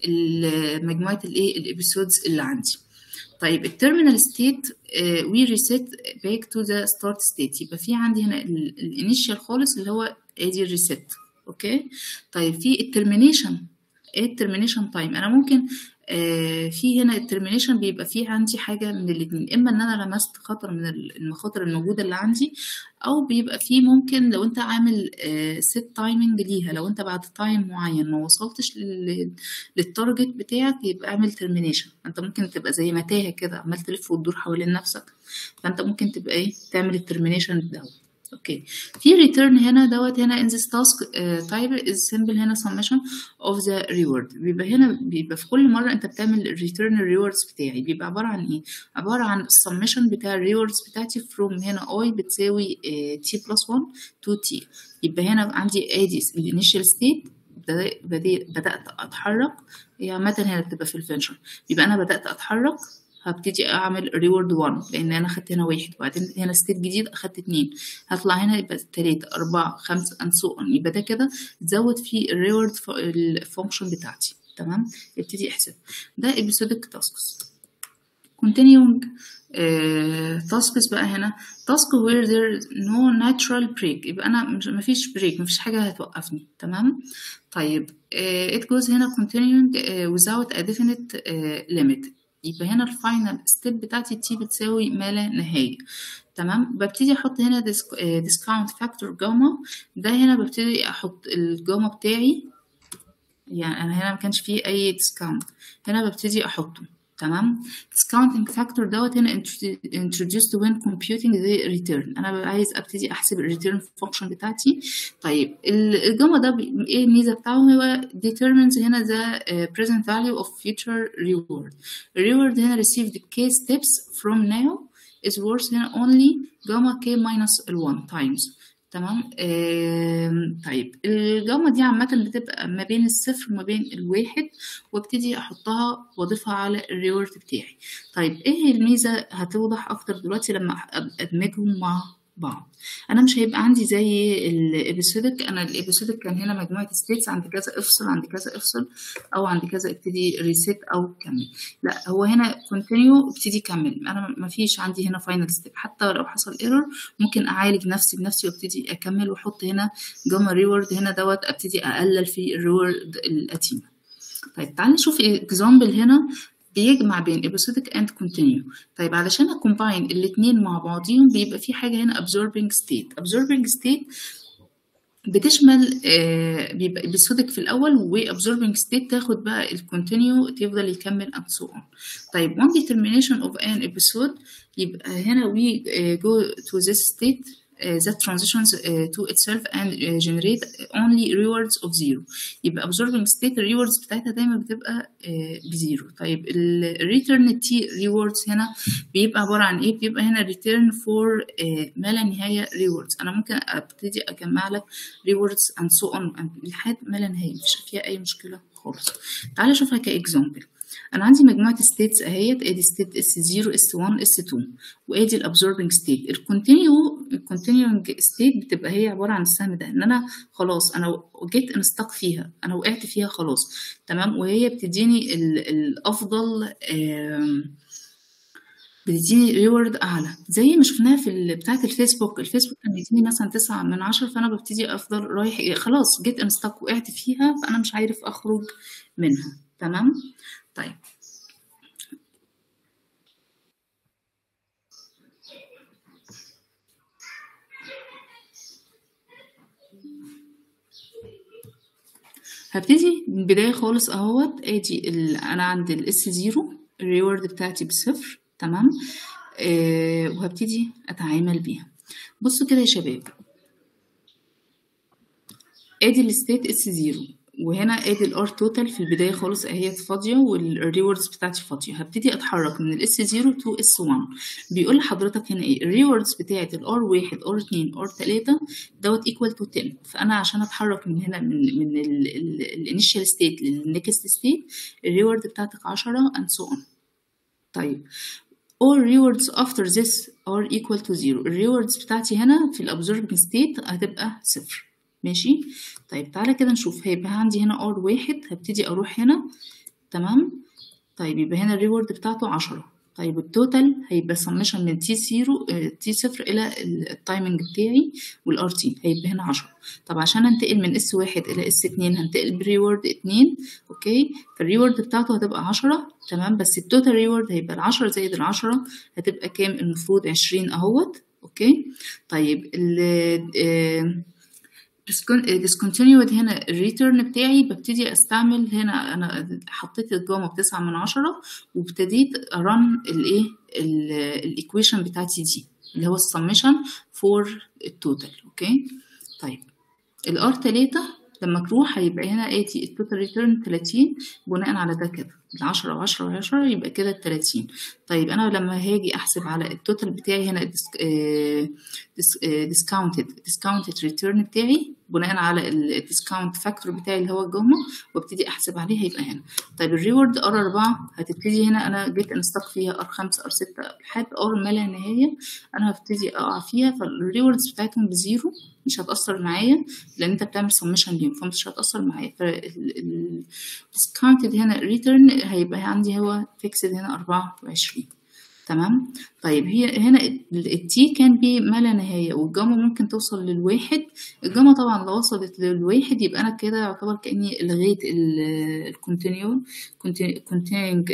مجموعة الايه الابيسودز اللي عندي طيب التيرمينال ستيت وي ريسيت باك تو ذا ستارت ستيت يبقى في عندي هنا الانيشال خالص اللي هو ادي الريسيت اوكي طيب في الترمينيشن ايه الترمينيشن تايم انا ممكن آه في هنا الترمينيشن بيبقى فيه عندي حاجة من الاتنين إما إن أنا لمست خطر من المخاطر الموجودة اللي عندي أو بيبقى فيه ممكن لو أنت عامل آه سيت تايمنج ليها لو أنت بعد تايم معين ما وصلتش للتارجت بتاعك يبقى اعمل ترمينيشن أنت ممكن تبقى زي متاهة كده عمال تلف وتدور حوالين نفسك فأنت ممكن تبقى إيه تعمل الترمينيشن دوت اوكي في return هنا دوت هنا in this task uh, type is simple هنا summation of the reward بيبقى هنا بيبقى في كل مرة انت بتعمل return rewards بتاعي بيبقى عبارة عن ايه عبارة عن summation بتاع rewards بتاعتي from هنا i بتساوي uh, t plus 1 to t يبقى هنا عندي ادي الانيشال state بدأت أتحرك هي عامة هنا بتبقى في الفنشن يبقى أنا بدأت أتحرك هبتدي اعمل ريورد 1 لان انا خدت هنا واحد وبعدين هنا ستيت جديد اخدت اتنين هطلع هنا يبقى تلاتة اربعة خمسة and so on يبقى ده كده تزود في الريورد الفانكشن بتاعتي تمام ابتدي احسب ده episodic tasks continuing تاسكس بقى هنا تاسك where there is no natural break يبقى انا مش مفيش بريك مفيش حاجه هتوقفني تمام طيب uh, it goes هنا continuing uh, without a definite uh, limit يبقى هنا الفاينل ستيب بتاعتي تي بتساوي ما لا نهايه تمام ببتدي احط هنا ديسكاونت فاكتور جاما ده هنا ببتدي احط الجاما بتاعي يعني انا هنا ما كانش فيه اي ديسكاونت هنا ببتدي احطه تمام discounting factor دوت هنا introduced when computing the return انا ببقى عايز ابتدي احسب الريتيرن فانكشن بتاعتي طيب الجاما ده ايه الميزه بتاعه هو determines هنا the uh, present value of future reward reward هنا received k steps from now is worth هنا only gamma k minus 1 times تمام آه طيب الجاما دي عامة بتبقى ما بين الصفر وما بين الواحد وابتدي احطها واضيفها على الريورد بتاعي طيب ايه الميزة هتوضح اكتر دلوقتي لما ادمجهم مع بعض انا مش هيبقى عندي زي الابيسودك انا الابيسودك كان هنا مجموعه ستيتس عند كذا افصل عند كذا افصل او عند كذا ابتدي ريسيت او كمل لا هو هنا كونتينيو ابتدي كمل انا ما فيش عندي هنا فاينل ستيب حتى لو حصل ايرور ممكن اعالج نفسي بنفسي وابتدي اكمل واحط هنا جاما ريورد هنا دوت ابتدي اقلل في الريورد القديمه طيب تعالى نشوف اكزامبل هنا بيجمع بين episodic and continue طيب علشان اكومباين الاتنين مع بعضيهم بيبقى في حاجة هنا absorbing state absorbing state بتشمل آه بيبقى episodic في الأول و absorbing state تاخد بقى ال continue تفضل يكمل and so on طيب one determination of an episode يبقى هنا we uh, go to this state Uh, that transitions uh, to itself and uh, generate only rewards of zero يبقى observing state rewards بتاعتها دايما بتبقى بزيرو طيب ال return t rewards هنا بيبقى عبارة عن ايه بيبقى هنا return for ما لا نهاية rewards انا ممكن ابتدي اجمع لك rewards and so on لحد ما لا نهاية مفيش فيها اي مشكلة خالص تعالى اشوفها كاكزامبل انا عندي مجموعه ستيتس اهيت ادي ستيت اس 0 اس 1 اس 2 وادي الابزوربنج ستيت الكونتينيو الكونتينيوينج ستيت بتبقى هي عباره عن السهم ده ان انا خلاص انا جيت انستق فيها انا وقعت فيها خلاص تمام وهي بتديني الافضل بتديني ريورد اعلى زي ما شفناها في بتاعه الفيسبوك الفيسبوك كان بيديني مثلا تسعة من عشرة فانا ببتدي افضل رايح خلاص جيت انستق وقعت فيها فانا مش عارف اخرج منها تمام طيب هبتدي من البداية خالص اهوت ادي انا عند الاس زيرو الريورد بتاعتي بصفر تمام آه وهبتدي اتعامل بيها بصوا كده يا شباب ادي الستيت اس زيرو وهنا ادي الار توتال في البدايه خالص اهي فاضيه والريوردز بتاعتي فاضيه هبتدي اتحرك من الاس 0 تو اس 1 بيقول لحضرتك هنا ايه الريوردز بتاعت الار 1 ار 2 ار 3 دوت ايكوال تو 10 فانا عشان اتحرك من هنا من من الانيشال ستيت للنكست ستيت الريورد بتاعتك 10 and so on طيب all rewards after this are equal to 0 الريوردز بتاعتي هنا في الابزوربنج ستيت هتبقى صفر ماشي طيب تعالى كده نشوف هيبقى عندي هنا ار واحد هبتدي اروح هنا تمام طيب يبقى هنا الريورد بتاعته عشرة طيب التوتال هيبقى سمشن من تي زيرو تي صفر الى التايمنج بتاعي والار تي هيبقى هنا عشرة طب عشان انتقل من اس واحد الى اس اتنين هنتقل بريورد اتنين اوكي فالريورد بتاعته هتبقى عشرة تمام بس التوتال ريورد هيبقى العشرة زائد العشرة هتبقى كام المفروض عشرين اهوت اوكي طيب ال discontinued هنا الريتيرن بتاعي ببتدي استعمل هنا انا حطيت الجاما بتسعة من عشرة وابتديت ارن الايه الايكويشن بتاعتي دي اللي هو السمشن فور التوتال اوكي طيب الار تلاتة لما تروح هيبقى هنا اتي التوتال ريتيرن 30 بناء على ده كده العشرة وعشرة وعشرة يبقى كده التلاتين طيب أنا لما هاجي أحسب على التوتال بتاعي هنا ديسكاونتد ديسكاونتد ريتيرن بتاعي بناء على الديسكاونت فاكتور بتاعي اللي هو الجاما وابتدي أحسب عليه هيبقى هنا طيب الريورد ار أربعة هتبتدي هنا أنا جيت انستق فيها ار خمسة ار ستة لحد ار ما لا نهاية أنا هبتدي أقع فيها فالريوردز بتاعتهم بزيرو مش هتأثر معايا لأن أنت بتعمل سمشن ليهم فمش هتأثر معايا فالديسكاونتد هنا ريتيرن هيبقى عندي هو فيكسد هنا أربعة وعشرين تمام طيب هي هنا التي كان بي ما لا نهاية والجاما ممكن توصل للواحد الجاما طبعا لو وصلت للواحد يبقى أنا كده يعتبر كأني لغيت الكونتينيو كونتينينج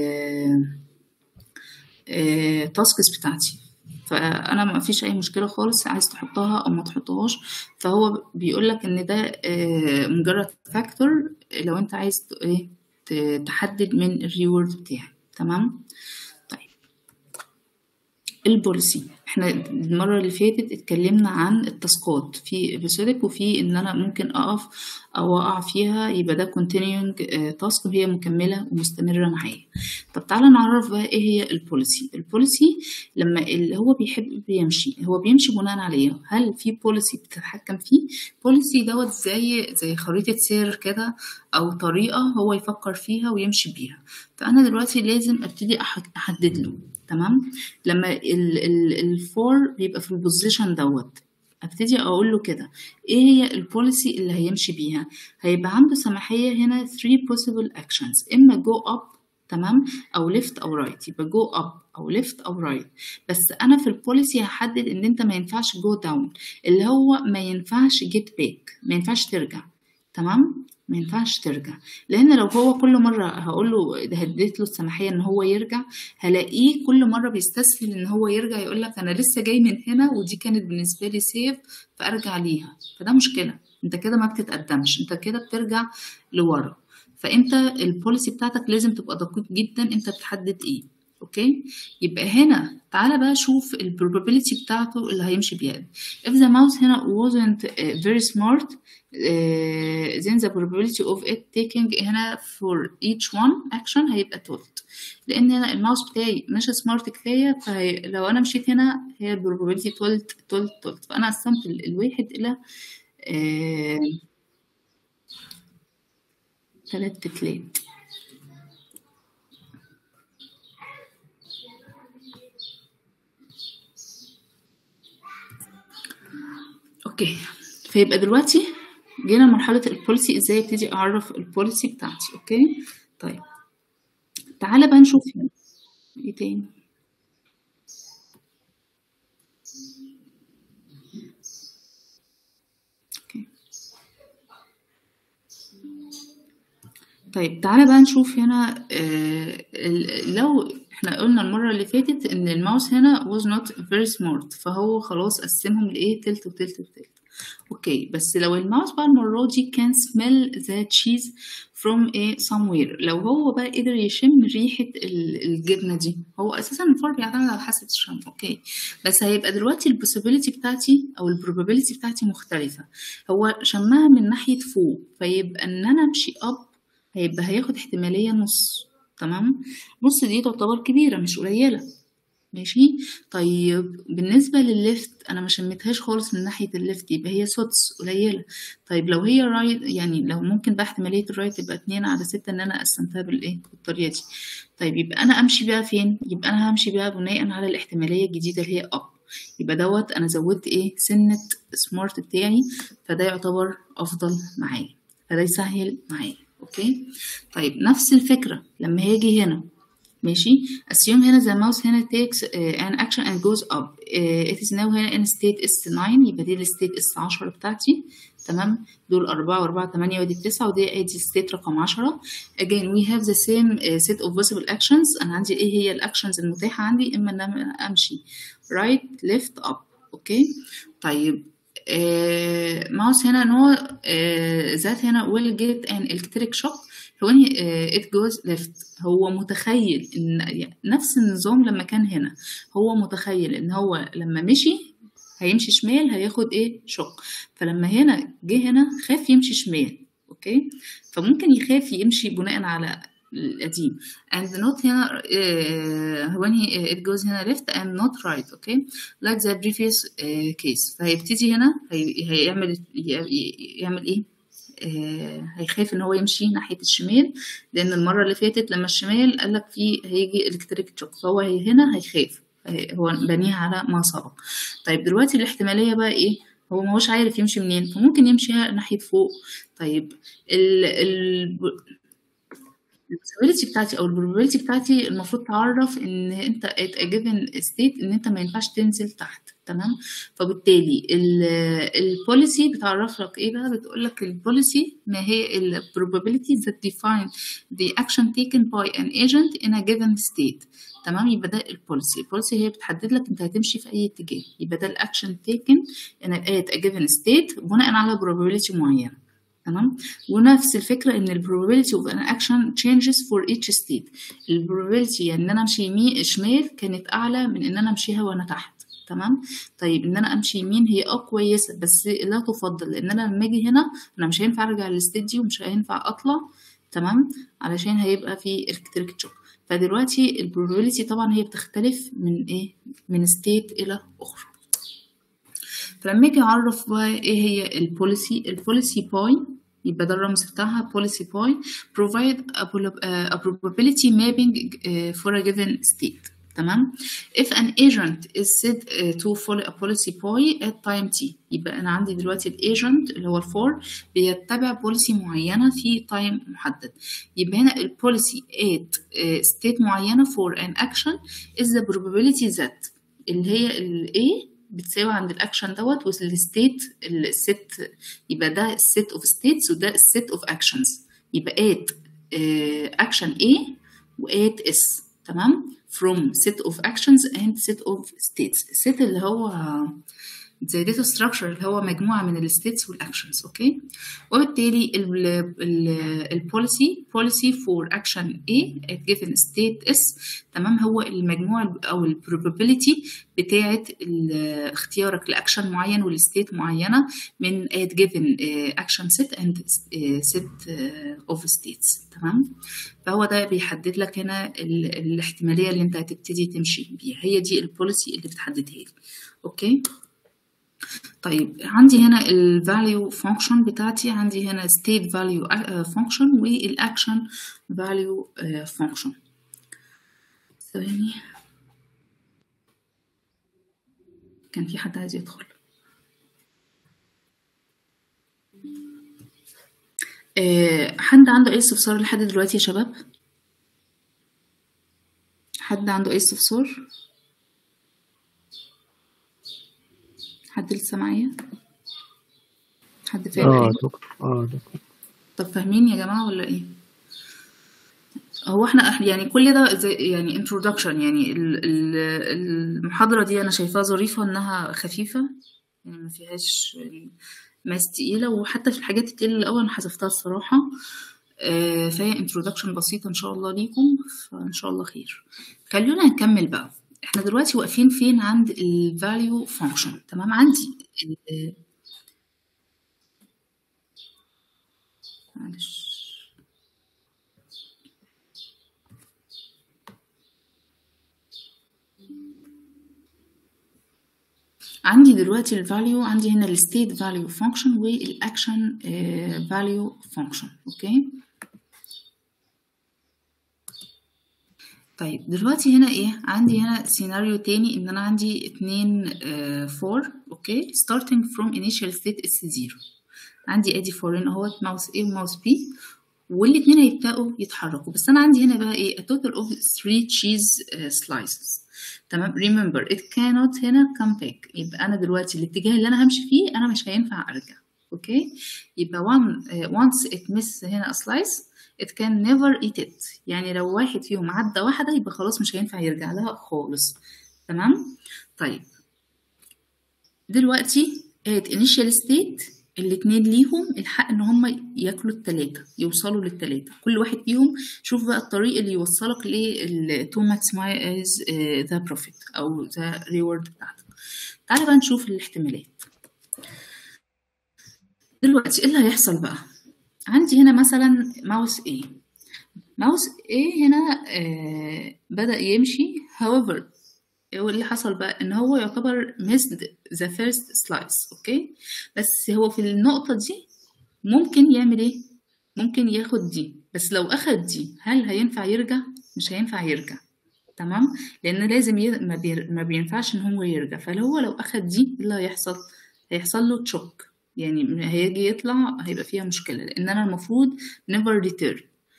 تاسكس بتاعتي فانا ما فيش اي مشكله خالص عايز تحطها او ما تحطهاش فهو بيقول لك ان ده مجرد فاكتور لو انت عايز ايه تحدد من الريورد بتاعك تمام طيب البوليسي احنا المرة اللي فاتت اتكلمنا عن التاسكات في ابيسودك وفي ان انا ممكن اقف او اقع فيها يبقى ده continuing تاسك وهي مكملة ومستمرة معايا طب تعالى نعرف بقى ايه هي البوليسي البوليسي لما اللي هو بيحب بيمشي هو بيمشي بناء عليه هل في بوليسي بتتحكم فيه بوليسي دوت زي زي خريطة سير كده او طريقة هو يفكر فيها ويمشي بيها فانا دلوقتي لازم ابتدي احدد له تمام لما الفور بيبقى في البوزيشن دوت ابتدي اقول له كده ايه هي البوليسي اللي هيمشي بيها هيبقى عنده سماحيه هنا 3 possible actions اما go up تمام او ليفت او رايت right. يبقى جو اب او ليفت او رايت right. بس انا في البوليسي هحدد ان انت ما ينفعش جو داون اللي هو ما ينفعش جيت باك ما ينفعش ترجع تمام ما ينفعش ترجع لان لو هو كل مره هقول له هديت له السماحيه ان هو يرجع هلاقيه كل مره بيستسهل ان هو يرجع يقول لك انا لسه جاي من هنا ودي كانت بالنسبه لي سيف فارجع ليها فده مشكله انت كده ما بتتقدمش انت كده بترجع لورا فانت البوليسي بتاعتك لازم تبقى دقيق جدا انت بتحدد ايه اوكي يبقى هنا تعالى بقى شوف البروبابيلتي بتاعته اللي هيمشي بيها if the mouse هنا wasn't uh, very smart uh, then the probability of it taking هنا for each one action هيبقى توت لان هنا الماوس بتاعي مش سمارت كفايه فلو انا مشيت هنا هي البروبابيلتي تولت تولت تولت فانا قسمت الواحد الى uh, تلات تلات اوكي فيبقى دلوقتي جينا لمرحلة البوليسي ازاي ابتدي اعرف البوليسي بتاعتي اوكي طيب تعالى بقى نشوف ايه تاني اوكي طيب تعالى بقى نشوف هنا آه لو احنا قلنا المرة اللي فاتت ان الماوس هنا was not very smart فهو خلاص قسمهم لايه تلت وتلت وتلت اوكي بس لو الماوس بقى المرة دي كان smell the cheese from a somewhere لو هو بقى قدر يشم ريحة الجبنة دي هو اساسا الفار بيعتمد على حاسة الشم اوكي بس هيبقى دلوقتي البوسيبيليتي بتاعتي او البروبابيلتي بتاعتي مختلفة هو شمها من ناحية فوق فيبقى ان انا امشي اب هيبقى هياخد احتمالية نص تمام نص دي تعتبر كبيرة مش قليلة ماشي طيب بالنسبة للليفت أنا ما شميتهاش خالص من ناحية الليفت يبقى هي سدس قليلة طيب لو هي رايت يعني لو ممكن بقى احتمالية الرايت تبقى اتنين على ستة إن أنا قسمتها بالإيه بالطريقة دي طيب يبقى أنا أمشي بقى فين يبقى أنا همشي بقى بناء على الاحتمالية الجديدة اللي هي أب يبقى دوت أنا زودت إيه سنة سمارت بتاعي فده يعتبر أفضل معايا فده يسهل معايا اوكي طيب نفس الفكره لما هاجي هنا ماشي assume هنا the mouse هنا takes uh, an action and goes up uh, it is now هنا in state S9 يبقى دي الستيت S10 بتاعتي تمام دول أربعة وأربعة تمانية ودي التسعة ودي ادي ستيت رقم عشرة again we have the same uh, set of possible actions أنا عندي ايه هي الأكشنز المتاحة عندي إما إن أنا أمشي right left up اوكي طيب آه ماوس هنا ان هو آه ذات هنا will get an electric shock when uh, it goes left هو متخيل ان نفس النظام لما كان هنا هو متخيل ان هو لما مشي هيمشي شمال هياخد ايه شوك فلما هنا جه هنا خاف يمشي شمال اوكي فممكن يخاف يمشي بناء على القديم and not هنا uh, when he, uh, it goes هنا left and not right okay like the previous uh, case فهيبتدي هنا هي, هيعمل يعمل ايه آه هيخاف ان هو يمشي ناحيه الشمال لان المره اللي فاتت لما الشمال قال لك في هيجي الكتريك شوك فهو هنا هيخاف هو بنيها على ما سبق طيب دلوقتي الاحتماليه بقى ايه هو ما هوش عارف يمشي منين فممكن يمشي ناحيه فوق طيب ال ال البوسيبيليتي بتاعتي او البروبابيلتي بتاعتي المفروض تعرف ان انت at a given state ان انت ما ينفعش تنزل تحت تمام فبالتالي البوليسي بتعرف لك ايه بقى بتقول لك البوليسي ما هي ال probability that define the action taken by an agent in a given state تمام يبقى ده البوليسي البوليسي هي بتحدد لك انت هتمشي في اي اتجاه يبقى ده الاكشن taken in a, at a given state بناء على probability معينه تمام ونفس الفكره ان ال probability of an action changes for each state ال probability يعني ان انا امشي يمين شمال كانت اعلى من ان انا امشيها وانا تحت تمام طيب ان انا امشي يمين هي اه كويسه بس لا تفضل لان انا لما اجي هنا انا مش هينفع ارجع للستيت دي ومش هينفع اطلع تمام علشان هيبقى في الكتريك شوك فدلوقتي البروبابيلتي طبعا هي بتختلف من ايه من ستيت الى اخرى فلما اجي اعرف بقى ايه هي البوليسي البوليسي باي يبقى ده الرمز بتاعها policy باي provide a, a probability mapping for a given state تمام if an agent is said to follow a policy POI at time t يبقى انا عندي دلوقتي الايجنت اللي هو الفور بيتبع بوليسي معينه في تايم محدد يبقى هنا البوليسي at state معينه for an action is the probability that اللي هي ال A بتساوي عند الاكشن دوت والستيت الست يبقى ده الست اوف ستيتس وده الست اوف اكشنز يبقى at اكشن A و at S تمام from set of actions and set of states set اللي هو زي data structure اللي هو مجموعة من الستيتس والactions اوكي وبالتالي البوليسي policy for action A at given state S تمام هو المجموع او ال probability بتاعة اختيارك لأكشن معين والستيت معينة من at given action set and set of states تمام فهو ده بيحدد لك هنا الاحتمالية اللي انت هتبتدي تمشي بيها هي دي البوليسي اللي بتحددها لي اوكي طيب عندي هنا ال value function بتاعتي عندي هنا state value function وال action value function ثواني كان في حد عايز يدخل أه حد عنده اي استفسار لحد دلوقتي يا شباب حد عنده اي استفسار حد لسه معايا حد فاهم اه حاجة؟ دكتور اه دكتور طب فاهمين يا جماعة ولا ايه هو احنا يعني كل ده زي يعني introduction يعني ال- ال- المحاضرة دي انا شايفاها ظريفة انها خفيفة يعني ما فيهاش ماس تقيلة وحتى في الحاجات التقيلة الأول أنا حذفتها الصراحة آه، فهي introduction بسيطة إن شاء الله ليكم فإن شاء الله خير خلونا نكمل بقى احنا دلوقتي واقفين فين عند ال value function تمام عندي ال- معلش عندي دلوقتي ال value عندي هنا ال state value function وال action آه، value function اوكي طيب دلوقتي هنا ايه عندي هنا سيناريو تاني ان انا عندي اتنين آه فور اوكي starting from initial state is zero عندي ادي فورين اهوت ماوس A وماوس B والاتنين هيبدأوا يتحركوا بس انا عندي هنا بقى ايه a total of three cheese uh, slices تمام remember it cannot هنا come back يبقى انا دلوقتي الاتجاه اللي انا همشي فيه انا مش هينفع ارجع اوكي يبقى one, uh, once it miss هنا a slice it can never eat it يعني لو واحد فيهم عدى واحدة يبقى خلاص مش هينفع يرجع لها خالص تمام طيب دلوقتي at initial state الاتنين ليهم الحق ان هم ياكلوا التلاتة يوصلوا للتلاتة كل واحد فيهم شوف بقى الطريق اللي يوصلك لل to maximize uh, the profit او the reward بتاعتك تعالى بقى نشوف الاحتمالات دلوقتي ايه اللي هيحصل بقى عندي هنا مثلا ماوس A ماوس A هنا آه بدأ يمشي however اللي حصل بقى ان هو يعتبر missed the first slice اوكي بس هو في النقطة دي ممكن يعمل ايه ممكن ياخد دي بس لو اخد دي هل هينفع يرجع مش هينفع يرجع تمام لان لازم ي... ما, بي... ما بينفعش ان هو يرجع فلو هو لو اخد دي إيه اللي هيحصل هيحصل له تشوك يعني هيجي يطلع هيبقى فيها مشكلة لان انا المفروض never return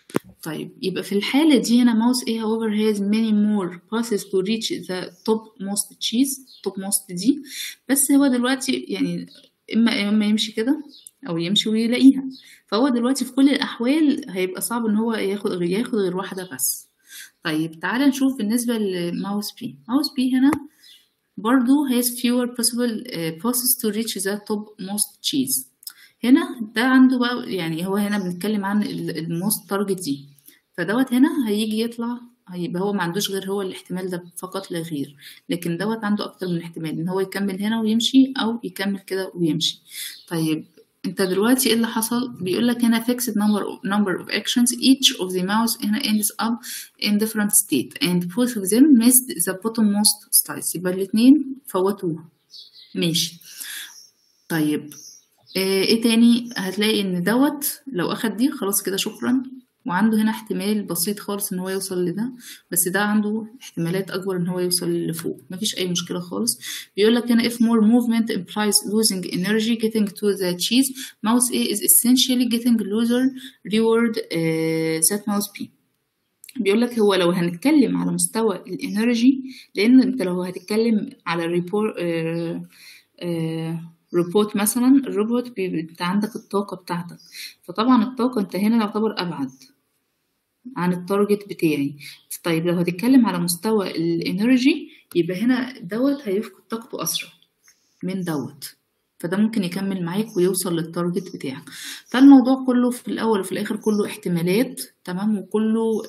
طيب يبقى في الحالة دي هنا mouse A however has many more passes to reach the topmost cheese topmost دي بس هو دلوقتي يعني إما إما يمشي كده أو يمشي ويلاقيها فهو دلوقتي في كل الأحوال هيبقى صعب إن هو ياخد غير ياخد غير واحدة بس طيب تعالى نشوف بالنسبة لماوس بي ماوس بي هنا برضو has fewer possible uh, passes to reach the topmost cheese هنا ده عنده بقى يعني هو هنا بنتكلم عن الموست تارجت دي فدوت هنا هيجي يطلع هيبقى هو ما عندوش غير هو الاحتمال ده فقط لا غير لكن دوت عنده اكتر من احتمال ان هو يكمل هنا ويمشي او يكمل كده ويمشي طيب انت دلوقتي ايه اللي حصل بيقول لك هنا fixed number of, number of actions each of the mouse هنا ends up in different state and both of them missed the bottommost slice يبقى الاتنين فوتوها ماشي طيب ايه تاني هتلاقي ان دوت لو اخد دي خلاص كده شكرا وعنده هنا احتمال بسيط خالص ان هو يوصل لده بس ده عنده احتمالات اكبر ان هو يوصل لفوق مفيش اي مشكله خالص بيقول لك هنا if more movement implies losing energy getting to the cheese mouse A is essentially getting loser reward uh, that mouse B بيقول لك هو لو هنتكلم على مستوى الانرجي لان انت لو هتتكلم على الريبور آه آه روبوت مثلا الروبوت انت عندك الطاقة بتاعتك فطبعا الطاقة انت هنا يعتبر أبعد عن التارجت بتاعي طيب لو هتتكلم على مستوى الانرجي يبقى هنا دوت هيفقد طاقته أسرع من دوت فده ممكن يكمل معاك ويوصل للتارجت بتاعك فالموضوع كله في الأول وفي الآخر كله احتمالات تمام وكله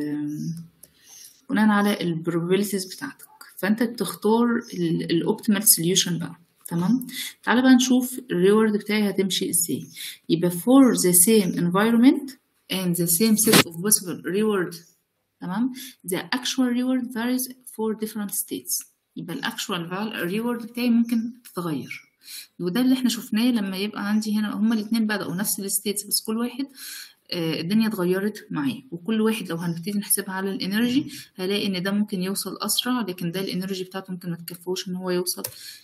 بناء على البروبابيلتيز بتاعتك فانت بتختار الاوبتيمال سوليوشن بقى تمام تعالى بقى نشوف الريورد بتاعي هتمشي ازاي يبقى for the same environment and the same set of possible reward تمام the actual reward varies for different states يبقى الاكشوال reward بتاعي ممكن تتغير وده اللي احنا شفناه لما يبقى عندي هنا هما الاتنين بدأوا نفس الستيتس بس كل واحد آه الدنيا اتغيرت معاه وكل واحد لو هنبتدي نحسبها على الانرجي هلاقي ان ده ممكن يوصل اسرع لكن ده الانرجي بتاعته ممكن ما تكفوش ان هو يوصل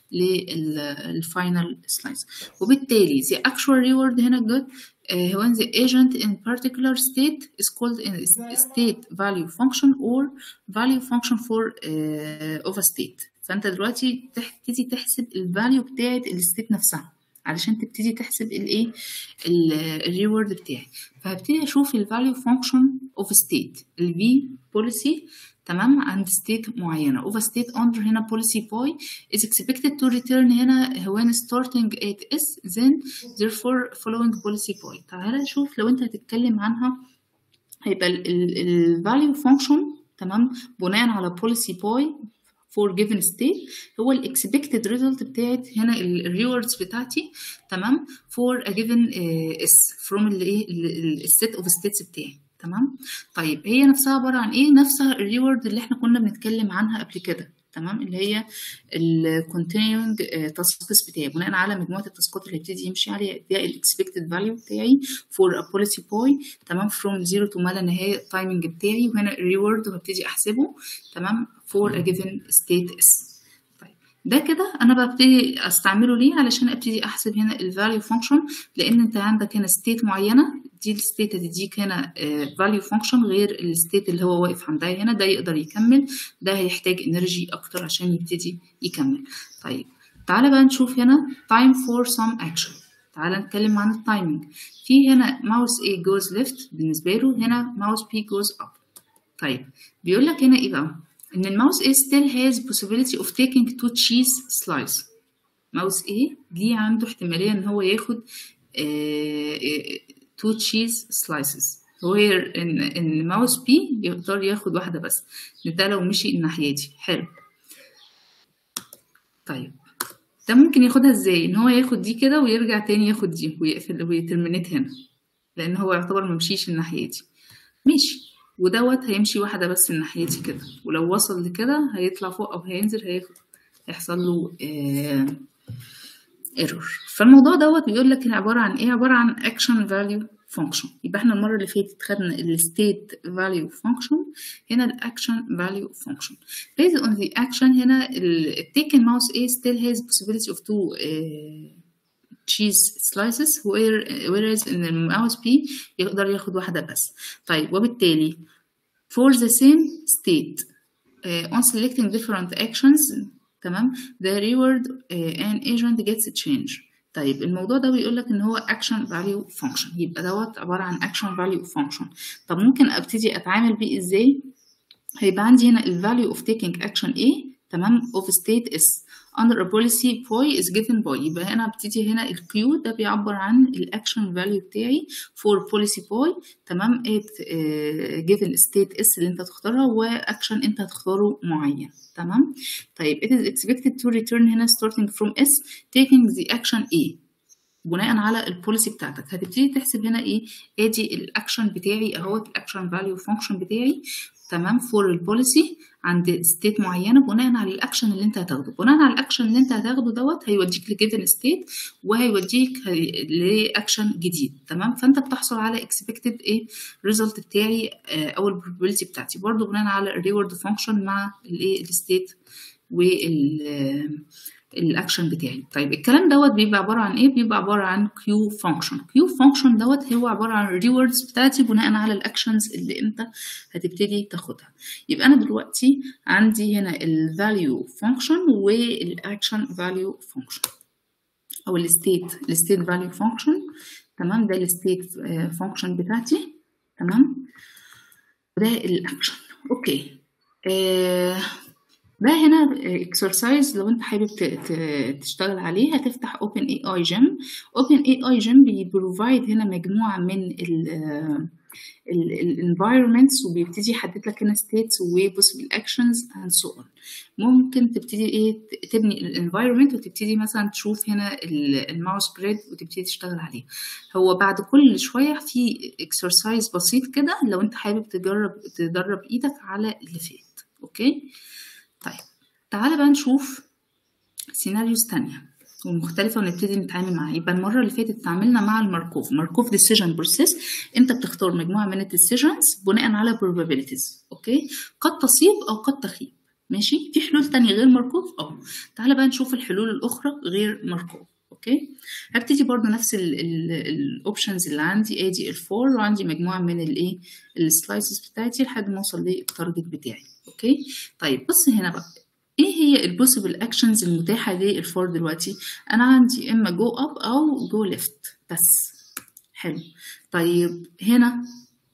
للفاينل سلايس وبالتالي the actual reward هنا good uh, when the agent in particular state is called in state value function or value function for uh, of a state فانت دلوقتي تبتدي تحسب الفاليو بتاعت الستيت نفسها علشان تبتدي تحسب الايه الريورد بتاعي فهبتدي اشوف الفاليو فانكشن اوف ستيت الفي بوليسي تمام عند ستيت معينه اوف ستيت اندر هنا بوليسي باي is expected to return هنا when starting at s then therefore following policy باي تعالى نشوف لو انت هتتكلم عنها هيبقى الفاليو فانكشن تمام بناء على policy باي for given state هو ال expected result بتاعت هنا ال rewards بتاعتي تمام for a given uh, s from ال ايه ال set of states بتاعي تمام طيب هي نفسها عبارة عن ايه نفسها ال reward اللي احنا كنا بنتكلم عنها قبل كده تمام اللي هي ال continuing tasks بتاعي بناء على مجموعة التاسكات اللي هيبتدي يمشي عليها ده ال expected value بتاعي for a policy boy تمام from zero to ما لا نهاية التايمنج بتاعي وهنا reward وهبتدي أحسبه تمام for a given state s طيب ده كده أنا ببتدي أستعمله ليه علشان أبتدي أحسب هنا ال value function لأن أنت عندك هنا state معينة دي الستيت هتديك هنا فاليو فانكشن غير الستيت اللي هو واقف عندها هنا ده يقدر يكمل ده هيحتاج انرجي اكتر عشان يبتدي يكمل طيب تعالى بقى نشوف هنا time for some action تعالى نتكلم عن التايمينج في هنا ماوس A goes left بالنسبة له هنا ماوس B goes up طيب بيقول لك هنا ايه بقى ان الماوس A still has possibility of taking two cheese slice ماوس A ليه عنده احتمالية ان هو ياخد آه two cheese slices غير ان ان ماوس بي يقدر ياخد واحده بس ده لو مشي الناحيه دي حلو طيب ده ممكن ياخدها ازاي ان هو ياخد دي كده ويرجع تاني ياخد دي ويقفل ويترمينيت هنا لان هو يعتبر ممشيش الناحيه دي ماشي ودوت هيمشي واحده بس الناحيه دي كده ولو وصل لكده هيطلع فوق او هينزل هياخد هيحصل له آه ايرور فالموضوع دوت بيقول لك عباره عن ايه عباره عن اكشن فاليو فانكشن يبقى احنا المره اللي فاتت خدنا الستيت فاليو فانكشن هنا الاكشن فاليو فانكشن based on the action هنا التيكن mouse A still has possibility of two uh, cheese slices whereas in الماوس بي يقدر ياخد واحدة بس طيب وبالتالي for the same state uh, on selecting different actions تمام the reward uh, an agent gets change طيب الموضوع ده بيقول لك ان هو action value function يبقى دوت عبارة عن action value function طب ممكن ابتدي اتعامل بيه ازاي هيبقى عندي هنا ال value of taking action A تمام of state is under a policy boy is given by يبقى هنا ابتدي هنا ال Q ده بيعبر عن ال action value بتاعي for policy boy تمام it uh, given state S اللي انت تختارها واكشن انت هتختاره معين تمام طيب it is expected to return هنا starting from S taking the action A بناء على البوليسي بتاعتك هتبتدي تحسب هنا ايه ادي الاكشن بتاعي اهوت الاكشن فاليو فانكشن بتاعي تمام فور البوليسي عند ستيت معينه بناء على الاكشن اللي انت هتاخده بناء على الاكشن اللي انت هتاخده دوت هيوديك لجيفن ستيت وهيوديك لاكشن جديد تمام فانت بتحصل على اكسبكتد ايه ريزلت بتاعي او البروبابيلتي بتاعتي برضو بناء على الريورد فانكشن مع الايه الستيت وال الاكشن بتاعي طيب الكلام دوت بيبقى عباره عن ايه بيبقى عباره عن كيو فانكشن كيو فانكشن دوت هو عباره عن الريوردز بتاعتي بناء على الاكشنز اللي انت هتبتدي تاخدها يبقى انا دلوقتي عندي هنا الفاليو فانكشن والاكشن فاليو فانكشن او الستيت الستيت فاليو فانكشن تمام ده الستيت فانكشن بتاعتي تمام ده الاكشن اوكي آه ده هنا اكسرسايز لو انت حابب تشتغل عليه هتفتح اوبن اي اي جيم اوبن اي اي جيم بيبروفايد هنا مجموعه من الانفايرمنتس وبيبتدي يحدد لك هنا ستيتس وبوسيبل اكشنز اند سو اون ممكن تبتدي ايه تبني الانفايرمنت وتبتدي مثلا تشوف هنا الماوس جريد وتبتدي تشتغل عليه هو بعد كل شويه في اكسرسايز بسيط كده لو انت حابب تجرب تدرب ايدك على اللي فات اوكي طيب تعالى بقى نشوف سيناريوز تانية ومختلفة ونبتدي نتعامل معاها يبقى المرة اللي فاتت اتعاملنا مع الماركوف ماركوف ديسيجن بروسيس انت بتختار مجموعة من الديسيجنز بناء على probabilities اوكي قد تصيب او قد تخيب ماشي في حلول تانية غير ماركوف اه تعالى بقى نشوف الحلول الاخرى غير ماركوف اوكي هبتدي برضو نفس الاوبشنز اللي عندي ادي الفور وعندي مجموعة من الايه السلايسز بتاعتي لحد ما اوصل للتارجت بتاعي اوكي طيب بص هنا بقى ايه هي البوسيبل اكشنز المتاحه للفور دلوقتي انا عندي اما جو اب او جو ليفت بس حلو طيب هنا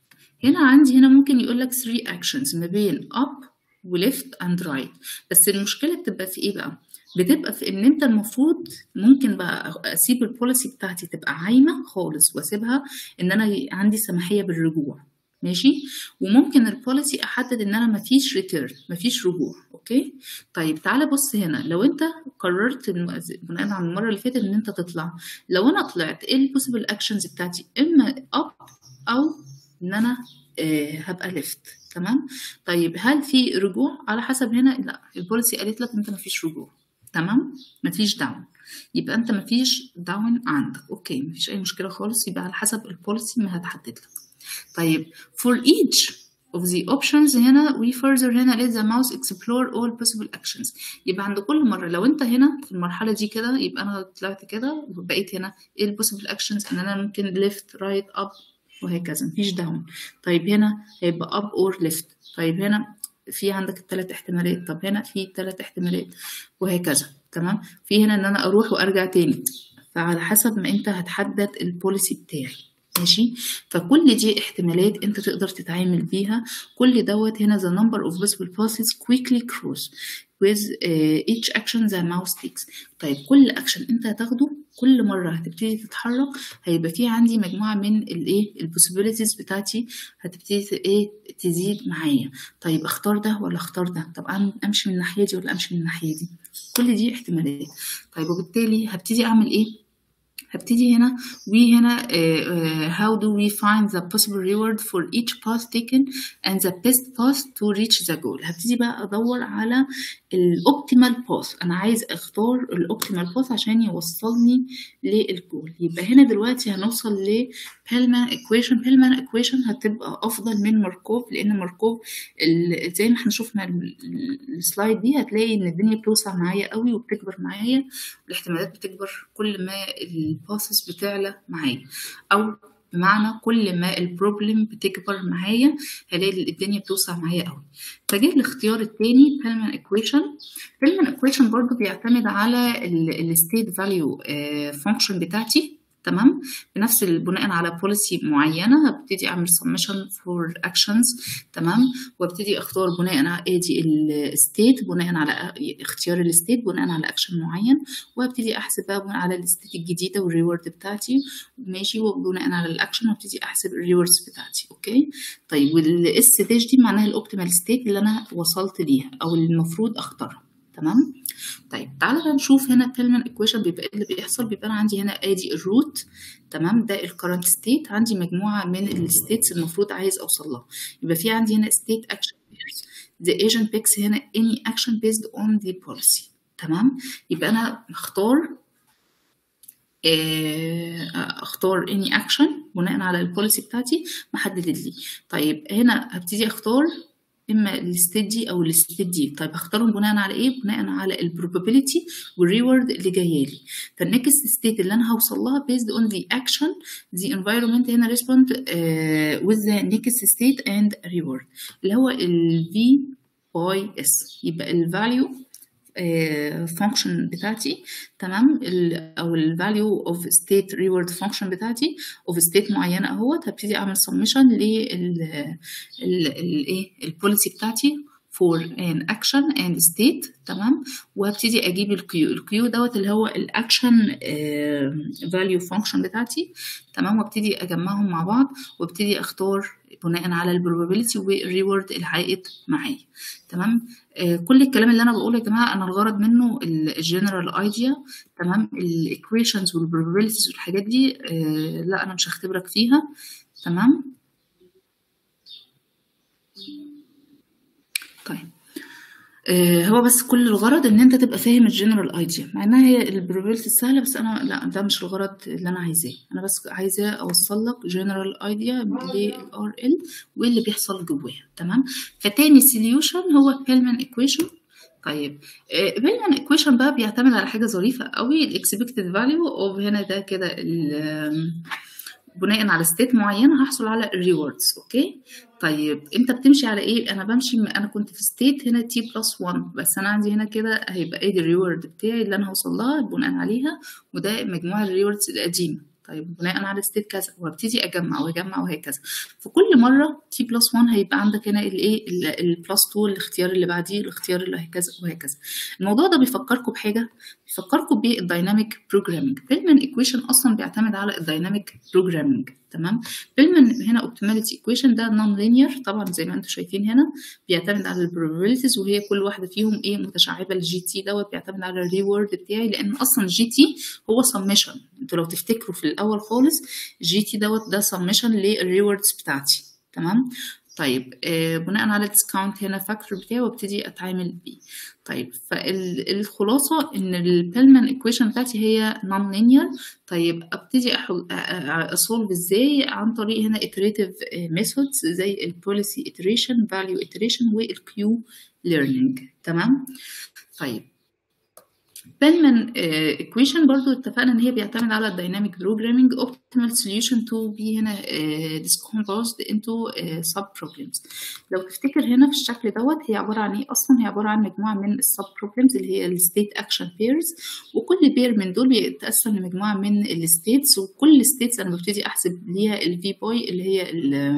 هنا عندي هنا ممكن يقول لك 3 اكشنز ما بين اب وليفت اند رايت بس المشكله بتبقى في ايه بقى بتبقى في ان انت المفروض ممكن بقى اسيب البوليسي بتاعتي تبقى عايمه خالص واسيبها ان انا عندي سماحيه بالرجوع ماشي وممكن البوليسي احدد ان انا مفيش ريتيرن مفيش رجوع اوكي طيب تعالى بص هنا لو انت قررت بناء على المره اللي فاتت ان انت تطلع لو انا طلعت ايه البوسيبل اكشنز بتاعتي اما اب او ان انا آه هبقى ليفت تمام طيب هل في رجوع على حسب هنا لا البوليسي قالت لك انت مفيش رجوع تمام مفيش داون يبقى انت مفيش داون عندك اوكي مفيش اي مشكله خالص يبقى على حسب البوليسي ما هتحدد لك طيب for each of the options هنا we further هنا let the mouse explore all possible actions يبقى عند كل مرة لو انت هنا في المرحلة دي كده يبقى انا طلعت كده وبقيت هنا ايه ال possible actions ان انا ممكن left right up وهكذا مفيش down طيب هنا هيبقى up or left طيب هنا في عندك الثلاث احتمالات طب هنا في ثلاث احتمالات وهكذا تمام في هنا ان انا اروح وارجع تاني فعلى حسب ما انت هتحدد البوليسي بتاعي ماشي فكل دي احتمالات انت تقدر تتعامل بيها كل دوت هنا the number of possible passes quickly cross with uh, each action the mouse takes طيب كل اكشن انت هتاخده كل مرة هتبتدي تتحرك هيبقى في عندي مجموعة من الايه البوسيبيليتيز بتاعتي هتبتدي ايه تزيد معايا طيب اختار ده ولا اختار ده طب امشي من الناحية دي ولا امشي من الناحية دي كل دي احتمالات طيب وبالتالي هبتدي اعمل ايه هبتدي هنا وهنا uh, uh, how do we find the possible reward for each path taken and the best path to reach the goal هبتدي بقى ادور على الاوبتيمال باث انا عايز اختار الاوبتيمال باث عشان يوصلني للجول يبقى هنا دلوقتي هنوصل ل بيلمان ايكويشن بيلمان ايكويشن هتبقى افضل من ماركوف لان ماركوف زي ما احنا شفنا السلايد دي هتلاقي ان الدنيا بتوسع معايا قوي وبتكبر معايا والاحتمالات بتكبر كل ما الباسس بتعلى معايا او بمعنى كل ما البروبلم بتكبر معايا هلاقي الدنيا بتوسع معايا قوي فجه الاختيار التاني بيلمان ايكويشن بيلمان ايكويشن برضو بيعتمد على الستيت فاليو فانكشن بتاعتي تمام بنفس بناء على بوليسي معينه هبتدي اعمل سمشن فور اكشنز تمام وابتدي اختار بناء على ادي الستيت بناء على اختيار الستيت بناء على اكشن معين وابتدي احسب بقى بناء على الستيت الجديده والريورد بتاعتي ماشي وبناء على الاكشن وابتدي احسب الريوردز بتاعتي اوكي طيب والاس داش دي معناها الاوبتيمال ستيت اللي انا وصلت ليها او المفروض اختارها تمام طيب تعالى بقى نشوف هنا بيلمان ايكويشن بيبقى ايه اللي بيحصل بيبقى انا عندي هنا ادي الروت تمام ده الكرنت ستيت عندي مجموعه من الستيتس المفروض عايز اوصل لها يبقى في عندي هنا ستيت اكشن pairs the agent picks هنا any action based on the policy تمام يبقى انا هختار اختار any action بناء على البوليسي بتاعتي محددت لي طيب هنا هبتدي اختار اما الستيت دي او الستيت دي طيب هختارهم بناء على ايه بناء على البروبابيلتي والريورد اللي جايه لي فالنكست ستيت اللي انا هوصل لها based on the action the environment هنا respond uh, with the next state and reward اللي هو ال v by s يبقى الفاليو فانكشن بتاعتي تمام او الفاليو اوف ستيت ريورد فانكشن بتاعتي اوف ستيت معينه اهوت هبتدي اعمل سمشن لل الايه البوليسي بتاعتي for an action and state تمام وهبتدي اجيب الكيو الكيو دوت اللي هو الاكشن فاليو فانكشن بتاعتي تمام وابتدي اجمعهم مع بعض وابتدي اختار بناء على البروبابيلتي والريورد اللي هيقت معايا تمام آه كل الكلام اللي انا بقوله يا جماعه انا الغرض منه الجنرال ايديا تمام الايكويشنز والبروبابيلتيز والحاجات دي آه لا انا مش هختبرك فيها تمام طيب آه هو بس كل الغرض ان انت تبقى فاهم الجنرال ايديا مع انها هي البروبابيلتي سهله بس انا لا ده مش الغرض اللي انا عايزاه انا بس عايزاه اوصل لك جنرال ايديا للار ال وايه اللي بيحصل جواها تمام فتاني سوليوشن هو بيلمان ايكويشن طيب بيلمان ايكويشن بقى بيعتمد على حاجه ظريفه قوي الاكسبكتد فاليو اوف هنا ده كده بناء على ستيت معينه هحصل على الريوردز اوكي طيب انت بتمشي على ايه انا بمشي انا كنت في ستيت هنا تي بلس 1 بس انا عندي هنا كده هيبقى ايه الريورد بتاعي اللي انا هوصل لها بناء عليها وده مجموع الريوردز القديمه طيب بناء على ستيت كذا وابتدي اجمع واجمع وهكذا فكل مره تي بلس 1 هيبقى عندك هنا الايه البلس 2 الاختيار اللي بعديه الاختيار اللي هكذا وهكذا الموضوع ده بيفكركم بحاجه بيفكركم بالدايناميك بروجرامينج بيلمان ايكويشن اصلا بيعتمد على الدايناميك بروجرامينج تمام بيلمان هنا اوبتيماليتي ايكويشن ده نون لينير طبعا زي ما انتم شايفين هنا بيعتمد على البروبابيلتيز وهي كل واحده فيهم ايه متشعبه الجي تي دوت بيعتمد على الريورد بتاعي لان اصلا الجي تي هو سمشن انتوا لو تفتكروا في الاول خالص جي تي دوت ده سمشن للريوردز بتاعتي تمام طيب آه بناء على الديسكاونت هنا فاكتور بتاعي وابتدي اتعامل بيه طيب فالخلاصه ان البيلمان ايكويشن بتاعتي هي نون لينير طيب ابتدي اصولف ازاي عن طريق هنا iterative ميثودز زي البوليسي iteration value iteration والكيو learning تمام طيب بيلمان ايكويشن برضو اتفقنا ان هي بيعتمد على الدايناميك بروجرامينج optimal solution to be هنا uh, discomposed into uh, sub problems لو تفتكر هنا في الشكل دوت هي عباره عن ايه اصلا هي عباره عن مجموعه من السب problems اللي هي الستيت اكشن بيرز وكل بير من دول بيتقسم لمجموعه من الستيتس وكل ستيتس انا ببتدي احسب ليها الفي باي اللي هي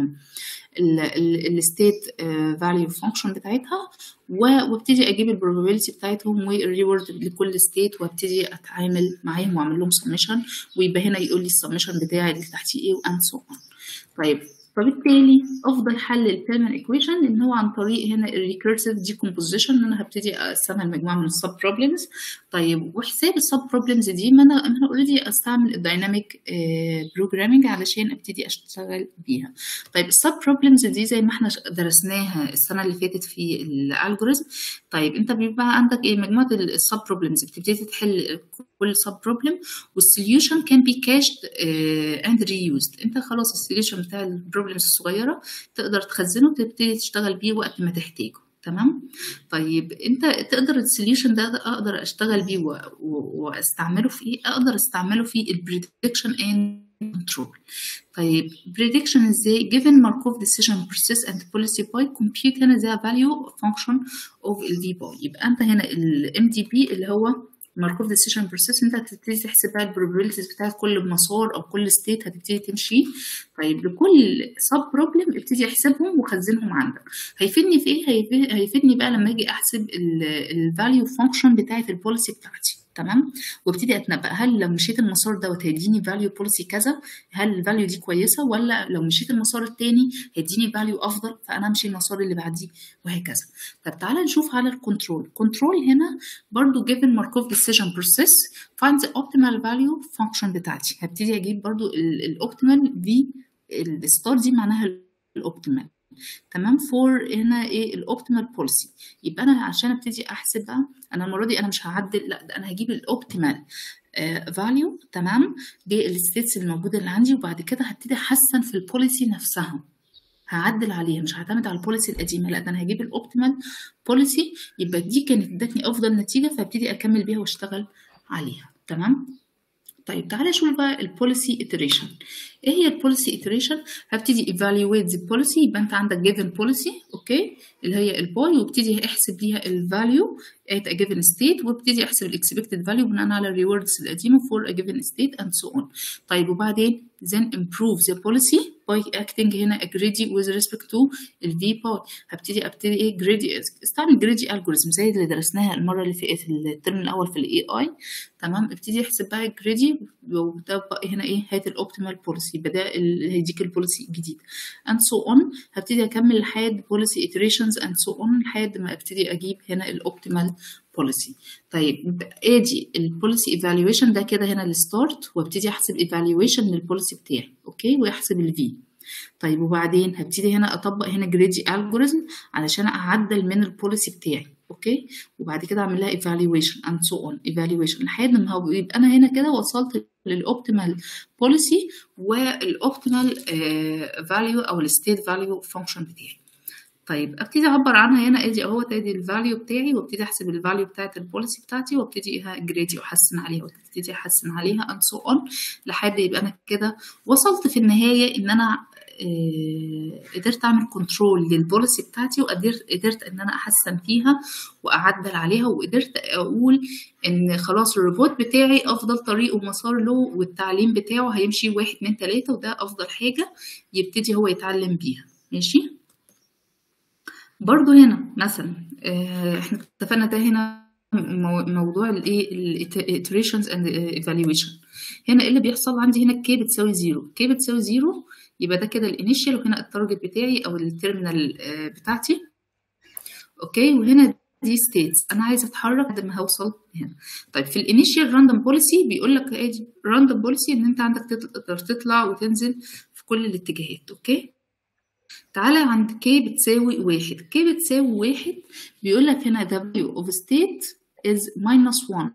الستيت فاليو فانكشن بتاعتها وابتدي اجيب البروبابيلتي بتاعتهم والريورد لكل ستيت وابتدي اتعامل معاهم واعمل لهم سمشن ويبقى هنا يقول لي السمشن بتاعي اللي تحتيه ايه وان سو اون طيب فبالتالي افضل حل للبيلمان ايكويشن ان هو عن طريق هنا الريكيرسيف ديكومبوزيشن ان انا هبتدي اقسمها لمجموعه من السب بروبلمز طيب وحساب السب بروبلمز دي ما انا انا اوريدي استعمل الدايناميك بروجرامينج علشان ابتدي اشتغل بيها طيب السب بروبلمز دي زي ما احنا درسناها السنه اللي فاتت في الالجوريزم طيب انت بيبقى عندك ايه مجموعه السب بروبلمز بتبتدي تحل كل سب بروبلم والسوليوشن كان بي كاشد اند ريوزد انت خلاص السوليوشن بتاع البروبلمز الصغيره تقدر تخزنه وتبتدي تشتغل بيه وقت ما تحتاجه تمام طيب انت تقدر السوليوشن ده اقدر اشتغل بيه و- و- واستعمله في ايه اقدر استعمله في البريدكشن اند كنترول طيب prediction ازاي given Markov decision process and policy by compute هنا زي value function of ال v by يبقى انت هنا ال MDP اللي هو Markov decision process انت هتبتدي تحسب بقى البروبابيلتيز بتاعت كل مسار او كل ستيت هتبتدي تمشي طيب لكل سب بروبلم ابتدي احسبهم وخزنهم عندك هيفيدني في ايه هيفي- هيفيدني بقى لما اجي احسب الفاليو فانكشن بتاعت البوليسي بتاعتي تمام وابتدي اتنبأ هل لو مشيت المسار دوت هيديني فاليو بوليسي كذا هل الفاليو دي كويسه ولا لو مشيت المسار التاني هيديني فاليو افضل فانا امشي المسار اللي بعديه وهكذا طب تعالى نشوف على الكنترول كنترول هنا برضو given Markov decision process find the optimal value function بتاعتي هبتدي اجيب برضو الاوبتيمال في الستار دي معناها الاوبتيمال تمام فور هنا ايه الاوبتيمال بوليسي يبقى انا عشان ابتدي احسب بقى انا المره دي انا مش هعدل لا ده انا هجيب الاوبتيمال فاليو تمام بالستيتس الموجوده اللي عندي وبعد كده هبتدي احسن في البوليسي نفسها هعدل عليها مش هعتمد على البوليسي القديمه لا ده انا هجيب الاوبتيمال بوليسي يبقى دي كانت ادتني افضل نتيجه فابتدي اكمل بيها واشتغل عليها تمام طيب تعالى نشوف بقى البوليسي iteration ايه هي البوليسي iteration هبتدي evaluate the policy يبقى انت عندك given policy اوكي اللي هي الباي وابتدي احسب ليها الفاليو at a given state وابتدي احسب الاكسبكتد فاليو بناء على الريوردز القديمه for a given state and so on طيب وبعدين then improve the policy by acting هنا a greedy with respect to ال v باي هبتدي ابتدي ايه greedy استعمل greedy algorithm زي اللي درسناها المره اللي فاتت في الترم الاول في الاي اي تمام ابتدي احسب بقى greedy وطبق هنا ايه هات الاوبتيمال بوليسي يبقى ده اللي هيديك البوليسي الجديد and so on هبتدي اكمل لحد policy iterations and so on لحد ما ابتدي اجيب هنا الاوبتيمال بوليسي طيب ادي البوليسي ايفالويشن ده كده هنا الستارت وابتدي احسب ايفالويشن للبوليسي بتاعي اوكي واحسب الفي طيب وبعدين هبتدي هنا اطبق هنا جريدي الجوريزم علشان اعدل من البوليسي بتاعي اوكي وبعد كده اعمل لها ايفالويشن اند سو اون ايفالويشن لحد ما هو يبقى انا هنا كده وصلت للاوبتيمال بوليسي والاوبتيمال فاليو او الستيت فاليو فانكشن بتاعي طيب ابتدي اعبر عنها هنا ادي اهوت ادي الفاليو بتاعي وابتدي احسب الفاليو بتاعت البوليسي بتاعتي وابتدي جريدي واحسن عليها وابتدي احسن عليها اند سو اون لحد يبقى انا كده وصلت في النهايه ان انا آه، قدرت اعمل كنترول للبوليسي بتاعتي وقدرت قدرت ان انا احسن فيها واعدل عليها وقدرت اقول ان خلاص الروبوت بتاعي افضل طريق ومسار له والتعليم بتاعه هيمشي واحد اتنين تلاته وده افضل حاجه يبتدي هو يتعلم بيها ماشي برضو هنا مثلا آه، احنا اتفقنا ده هنا مو- موضوع الايه الاتريشنز اند ايفالويشن هنا ايه اللي بيحصل عندي هنا كي بتساوي زيرو كي بتساوي زيرو يبقى ده كده الانيشال وهنا التارجت بتاعي او التيرمينال بتاعتي اوكي وهنا دي ستيتس انا عايزه اتحرك لحد ما هوصل هنا طيب في الانيشال راندوم بوليسي بيقول لك ادي راندوم بوليسي ان انت عندك تقدر تطلع وتنزل في كل الاتجاهات اوكي تعالى عند k بتساوي واحد k بتساوي واحد بيقول لك هنا w of state is minus 1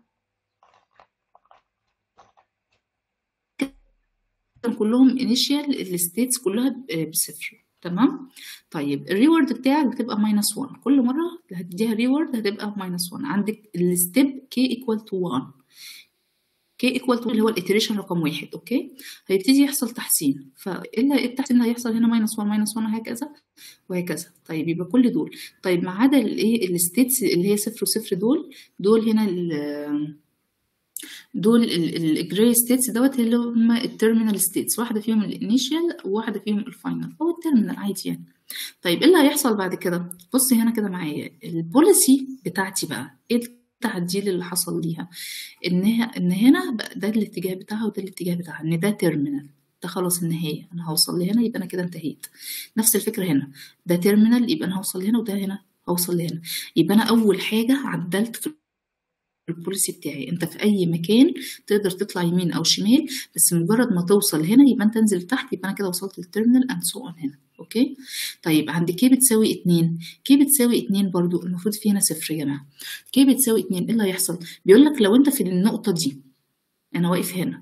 كلهم initial الستيتس كلها ب- بصفر تمام طيب الريورد بتاعك بتبقى ماينس 1 كل مره اللي هتديها ريورد هتبقى ماينس 1 عندك الستيب k equal to 1 k equal to اللي هو الاتريشن رقم واحد اوكي هيبتدي يحصل تحسين فالا التحسين اللي هيحصل هنا ماينس 1 ماينس 1 وهكذا وهكذا طيب يبقى كل دول طيب ما عدا الايه الستيتس اللي هي صفر وصفر دول دول هنا ال دول الجراي ستيتس دوت اللي هم التيرمينال ستيتس واحده فيهم الانيشال وواحده فيهم الفاينل او التيرمينال عادي يعني طيب ايه اللي هيحصل بعد كده بصي هنا كده معايا البوليسي بتاعتي بقى ايه التعديل اللي حصل ليها ان ان هنا بقى ده الاتجاه بتاعها وده الاتجاه بتاعها ان ده تيرمينال ده خلاص النهايه انا هوصل لهنا يبقى انا كده انتهيت نفس الفكره هنا ده تيرمينال يبقى انا هوصل لهنا وده هنا هوصل لهنا يبقى انا اول حاجه عدلت في البوليسي بتاعي انت في اي مكان تقدر تطلع يمين او شمال بس مجرد ما توصل هنا يبقى انت انزل تحت يبقى انا كده وصلت للتيرمينال اند سو اون هنا اوكي طيب عند كي بتساوي اتنين كي بتساوي اتنين برضو المفروض في هنا صفر يا جماعه كي بتساوي اتنين ايه اللي هيحصل بيقول لك لو انت في النقطه دي انا واقف هنا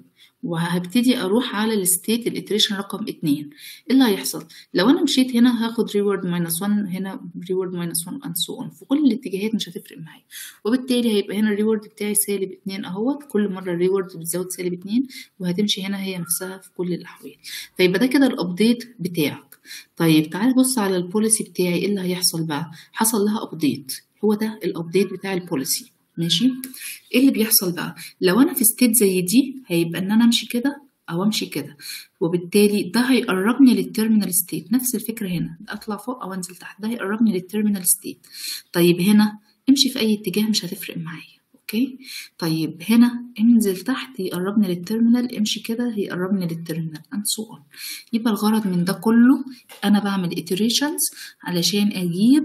وهبتدي اروح على الستيت الاتريشن رقم اتنين ايه اللي هيحصل لو انا مشيت هنا هاخد ريورد ماينس 1 هنا ريورد ماينس 1 اند سو اون في كل الاتجاهات مش هتفرق معايا وبالتالي هيبقى هنا الريورد بتاعي سالب اتنين اهوت كل مره الريورد بتزود سالب اتنين وهتمشي هنا هي نفسها في كل الاحوال فيبقى ده كده الابديت بتاعك طيب تعال بص على البوليسي بتاعي ايه اللي هيحصل بقى حصل لها ابديت هو ده الابديت بتاع البوليسي ماشي ايه اللي بيحصل بقى لو انا في ستيت زي دي هيبقى ان انا امشي كده او امشي كده وبالتالي ده هيقربني للتيرمينال ستيت نفس الفكره هنا اطلع فوق او انزل تحت ده هيقربني للتيرمينال ستيت طيب هنا امشي في اي اتجاه مش هتفرق معايا اوكي طيب هنا انزل تحت يقربني للتيرمينال امشي كده هيقربني للتيرمينال and so on يبقى الغرض من ده كله انا بعمل iterations علشان اجيب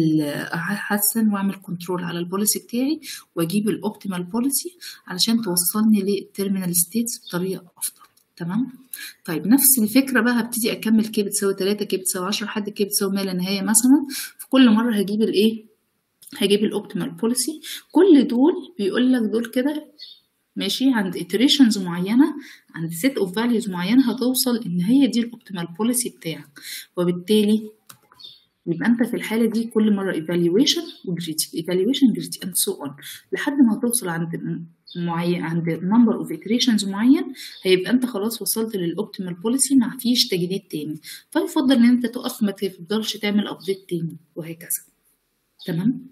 احسن واعمل كنترول على البوليسي بتاعي واجيب الاوبتيمال بوليسي علشان توصلني للتيرمينال ستيتس بطريقه افضل تمام طيب نفس الفكره بقى هبتدي اكمل كي بتساوي 3 كي بتساوي 10 لحد كي بتساوي ما لا نهايه مثلا في كل مره هجيب الايه هجيب الاوبتيمال بوليسي كل دول بيقول لك دول كده ماشي عند iterations معينة عند set of values معينة هتوصل إن هي دي الأوبتيمال بوليسي بتاعك وبالتالي يبقى أنت في الحالة دي كل مرة evaluation وجريدي evaluation جريدي and so on لحد ما توصل عند معين عند number of iterations معين هيبقى أنت خلاص وصلت للأوبتيمال بوليسي ما فيش تجديد تاني فيفضل إن أنت تقف ما تفضلش تعمل أبديت تاني وهكذا تمام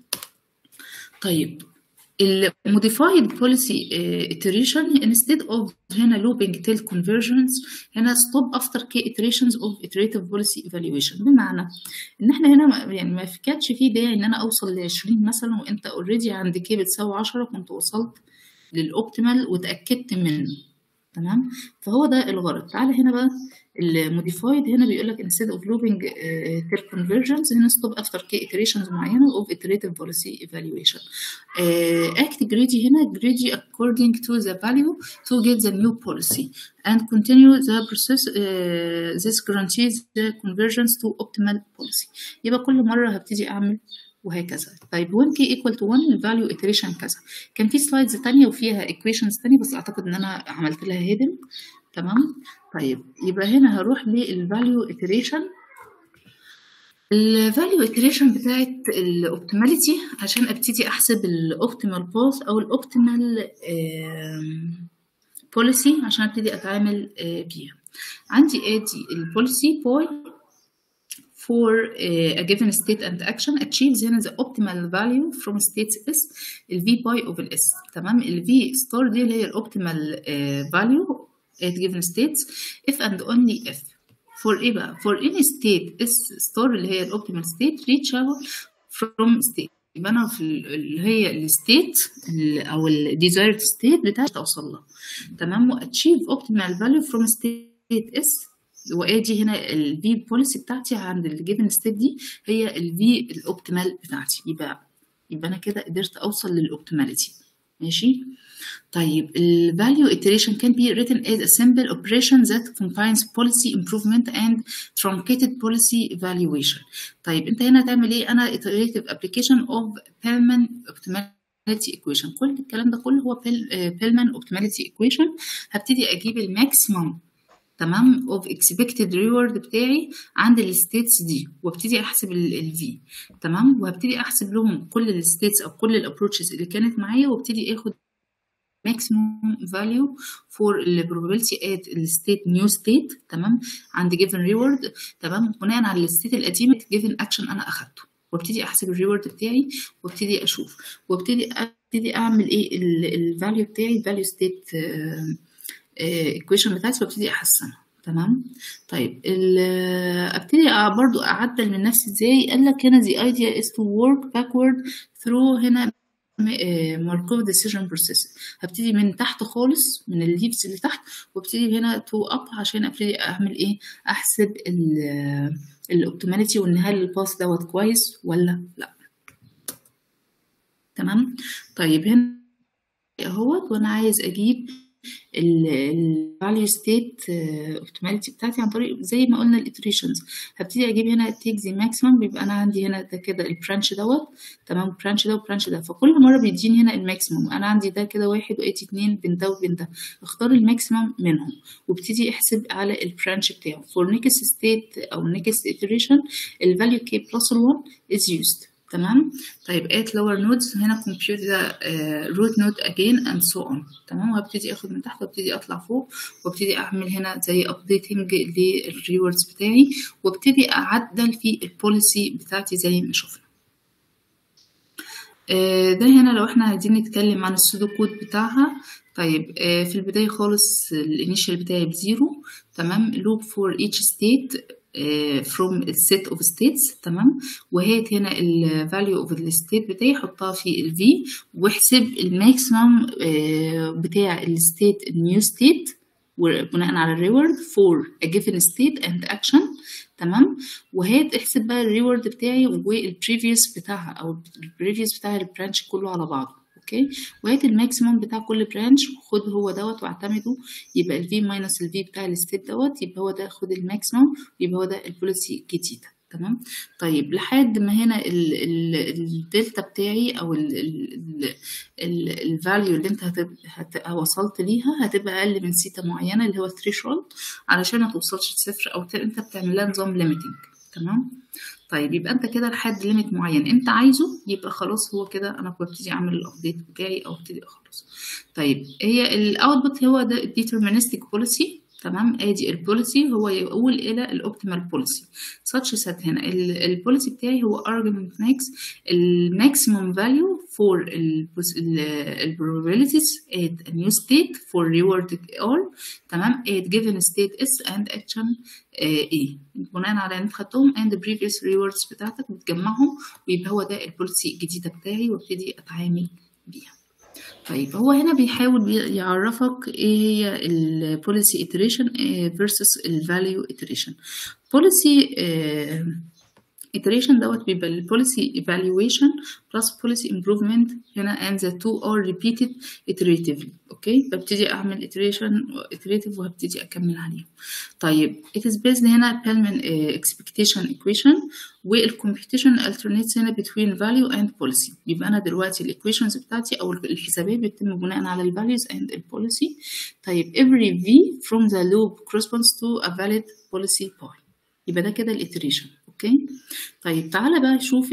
طيب ال modified policy uh, iteration instead of هنا looping till conversions هنا stop after k iterations of iterative policy evaluation بمعنى ان احنا هنا يعني ما كانش في داعي ان انا اوصل ل 20 مثلا وانت اوريدي عند k بتساوي 10 كنت وصلت للاوبتيمال وتاكدت منه تمام فهو ده الغرض تعالى هنا بقى الموديفايد هنا بيقول لك instead of looping uh, till conversions هنا stop after k iterations معينة of iterative policy evaluation uh, act greedy هنا greedy according to the value to get the new policy and continue the process uh, this guarantees the conversions to optimal policy يبقى كل مرة هبتدي أعمل وهكذا طيب when k equal to 1 الفاليو iteration كذا كان في سلايدز تانية وفيها equations تانية بس أعتقد إن أنا عملت لها hidden تمام طيب يبقى هنا هروح للفاليو iteration الفاليو iteration بتاعت الاوبتيماليتي عشان ابتدي احسب الاوبتيمال باث او الاوبتيمال بوليسي عشان ابتدي اتعامل بيها عندي ادي البوليسي باي for uh, a given state and action achieves هنا the optimal value from states S ال V by of ال S تمام ال V star دي اللي هي ال optimal uh, value at given states if and only if for ايه بقى for any state S star اللي هي ال optimal state reachable from state يبقى انا في اللي هي الستيت او ال desired state بتاعتي توصل لها تمام و achieve optimal value from state S وادي هنا الفي بوليسي بتاعتي عند الجيفن ستيت دي هي الفي الاوبتيمال بتاعتي يبقى يبقى انا كده قدرت اوصل للاوبتيماليتي ماشي طيب ال value iteration can be written as a simple operation that combines policy improvement and truncated policy evaluation طيب انت هنا هتعمل ايه انا iterative application of Pellman optimality equation كل الكلام ده كله هو Pellman optimality equation هبتدي اجيب الماكسيمم تمام اوف اكسبكتد ريورد بتاعي عند الستيتس دي وابتدي احسب الفي تمام وهبتدي احسب لهم كل الستيتس او كل الابروتشز اللي كانت معايا وابتدي اخد maximum value for the probability at the state new state تمام عند given reward تمام بناء على الستيت القديمه given action انا اخدته وابتدي احسب الريورد بتاعي وابتدي اشوف وابتدي ابتدي اعمل ايه الفاليو بتاعي الفاليو ستيت ايكويشن بتاعتي وابتدي احسنها تمام طيب ابتدي برضو اعدل من نفسي ازاي قال لك هنا the idea is to work backward through هنا ماركوف ديسيجن بروسيس هبتدي من تحت خالص من الليفز اللي تحت وابتدي هنا تو اب عشان ابتدي اعمل ايه احسب الاوبتيماليتي وان هل الباس دوت كويس ولا لا تمام طيب هنا اهوت وانا عايز اجيب الفاليو ستيت اوبتيماليتي بتاعتي عن طريق زي ما قلنا الاتريشنز هبتدي اجيب هنا تيك ذا ماكسيمم بيبقى انا عندي هنا ده كده البرانش دوت تمام البرانش ده والبرانش ده فكل مره بيديني هنا الماكسيمم انا عندي ده كده واحد وادي اتنين بين ده وبين ده اختار الماكسيمم منهم وابتدي احسب على البرانش بتاعه for next state او next iteration الفاليو k plus 1 is used تمام طيب at lower nodes هنا compute the uh, root node again and so on تمام وهبتدي اخد من تحت وابتدي اطلع فوق وابتدي اعمل هنا زي updating للريوردز بتاعي وابتدي اعدل في البوليسي بتاعتي زي ما شفنا uh, ده هنا لو احنا عايزين نتكلم عن السودو كود بتاعها طيب uh, في البداية خالص الانيشال بتاعي بزيرو تمام loop for each state from a set of states تمام وهات هنا ال value of the state بتاعي حطها في ال v واحسب الماكسيمم بتاع ال state new state بناء على الريورد for a given state and action تمام وهات احسب بقى الريورد بتاعي والبريفيوس بتاعها او البريفيوس بتاع البرانش كله على بعضه اوكي وهات الماكسيمم بتاع كل برانش وخد هو دوت واعتمده يبقى ال v ماينس ال v بتاع الستيت دوت يبقى هو ده خد الماكسيمم يبقى هو ده البوليسي الجديده تمام طيب لحد ما هنا الدلتا بتاعي او الفاليو اللي انت هتب... هت... وصلت ليها هتبقى اقل من سيتا معينه اللي هو الثريشولد علشان ما توصلش لصفر او ت... انت بتعمل لها نظام ليميتنج تمام طيب يبقى انت كده لحد ليميت معين انت عايزه يبقى خلاص هو كده انا ببتدي اعمل الابديت بتاعي او ابتدي اخلص طيب هي الاوتبوت هو ده الديترمينستيك بوليسي تمام ادي البوليسي هو يقول الى الاوبتيمال بوليسي such set هنا البوليسي بتاعي هو argument makes الماكسيمم value for ال probabilities at a new state for reward R تمام at given state S and action A بناء على ان خدتهم and the previous rewards بتاعتك بتجمعهم ويبقى هو ده البوليسي الجديدة بتاعي وابتدي اتعامل بيها طيب هو هنا بيحاول يعرفك ايه هي البوليسي iteration versus الفاليو iteration policy iteration دوت بيبقى البوليسي evaluation plus policy improvement هنا and the two are repeated iteratively اوكي ببتدي اعمل iteration iterative وهبتدي اكمل عليهم طيب it is based هنا Pellman expectation equation والcomputation alternates هنا between value and policy يبقى انا دلوقتي الايكويشنز بتاعتي او الحسابات بتتم بناء على الفاليوز and البوليسي طيب every v from the loop corresponds to a valid policy point يبقى ده كده الiteration اوكي طيب تعالى بقى شوف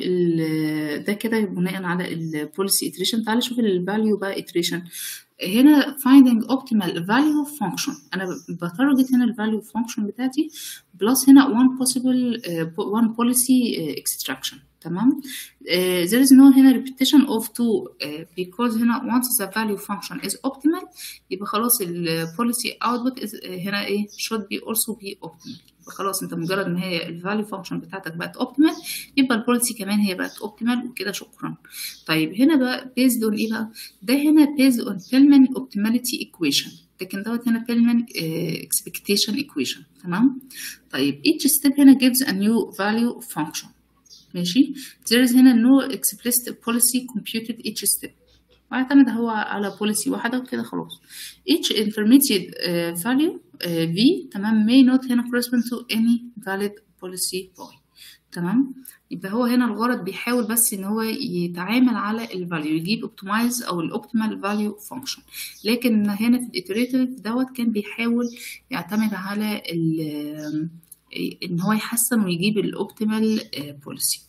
ده كده بناء على البوليسي iteration تعالى شوف الفاليو بقى iteration هنا finding optimal value function انا بتارجت هنا الفاليو function بتاعتي بلس هنا one possible uh, one policy uh, extraction تمام uh, there is no هنا repetition of two uh, because هنا once the value function is optimal يبقى خلاص ال policy output is uh, هنا ايه should be also be optimal خلاص انت مجرد ما هي الفاليو فانكشن بتاعتك بقت اوبتيمال يبقى البوليسي كمان هي بقت اوبتيمال وكده شكرا طيب هنا بقى بيزد اون ايه بقى ده هنا بيزد اون بيلمان اوبتيماليتي ايكويشن لكن دوت هنا بيلمان اكسبكتيشن ايكويشن تمام طيب each step هنا gives a new value function ماشي there is هنا no explicit policy computed each step واعتمد هو على بوليسي واحدة وكده خلاص each intermediate uh, value uh, v تمام may not هنا correspond to any valid policy point تمام يبقى هو هنا الغرض بيحاول بس ان هو يتعامل على الفاليو يجيب اوبتمايز او الاوبتيمال فاليو فانكشن لكن هنا في الاتريتيف دوت كان بيحاول يعتمد على ان هو يحسن ويجيب الاوبتيمال بوليسي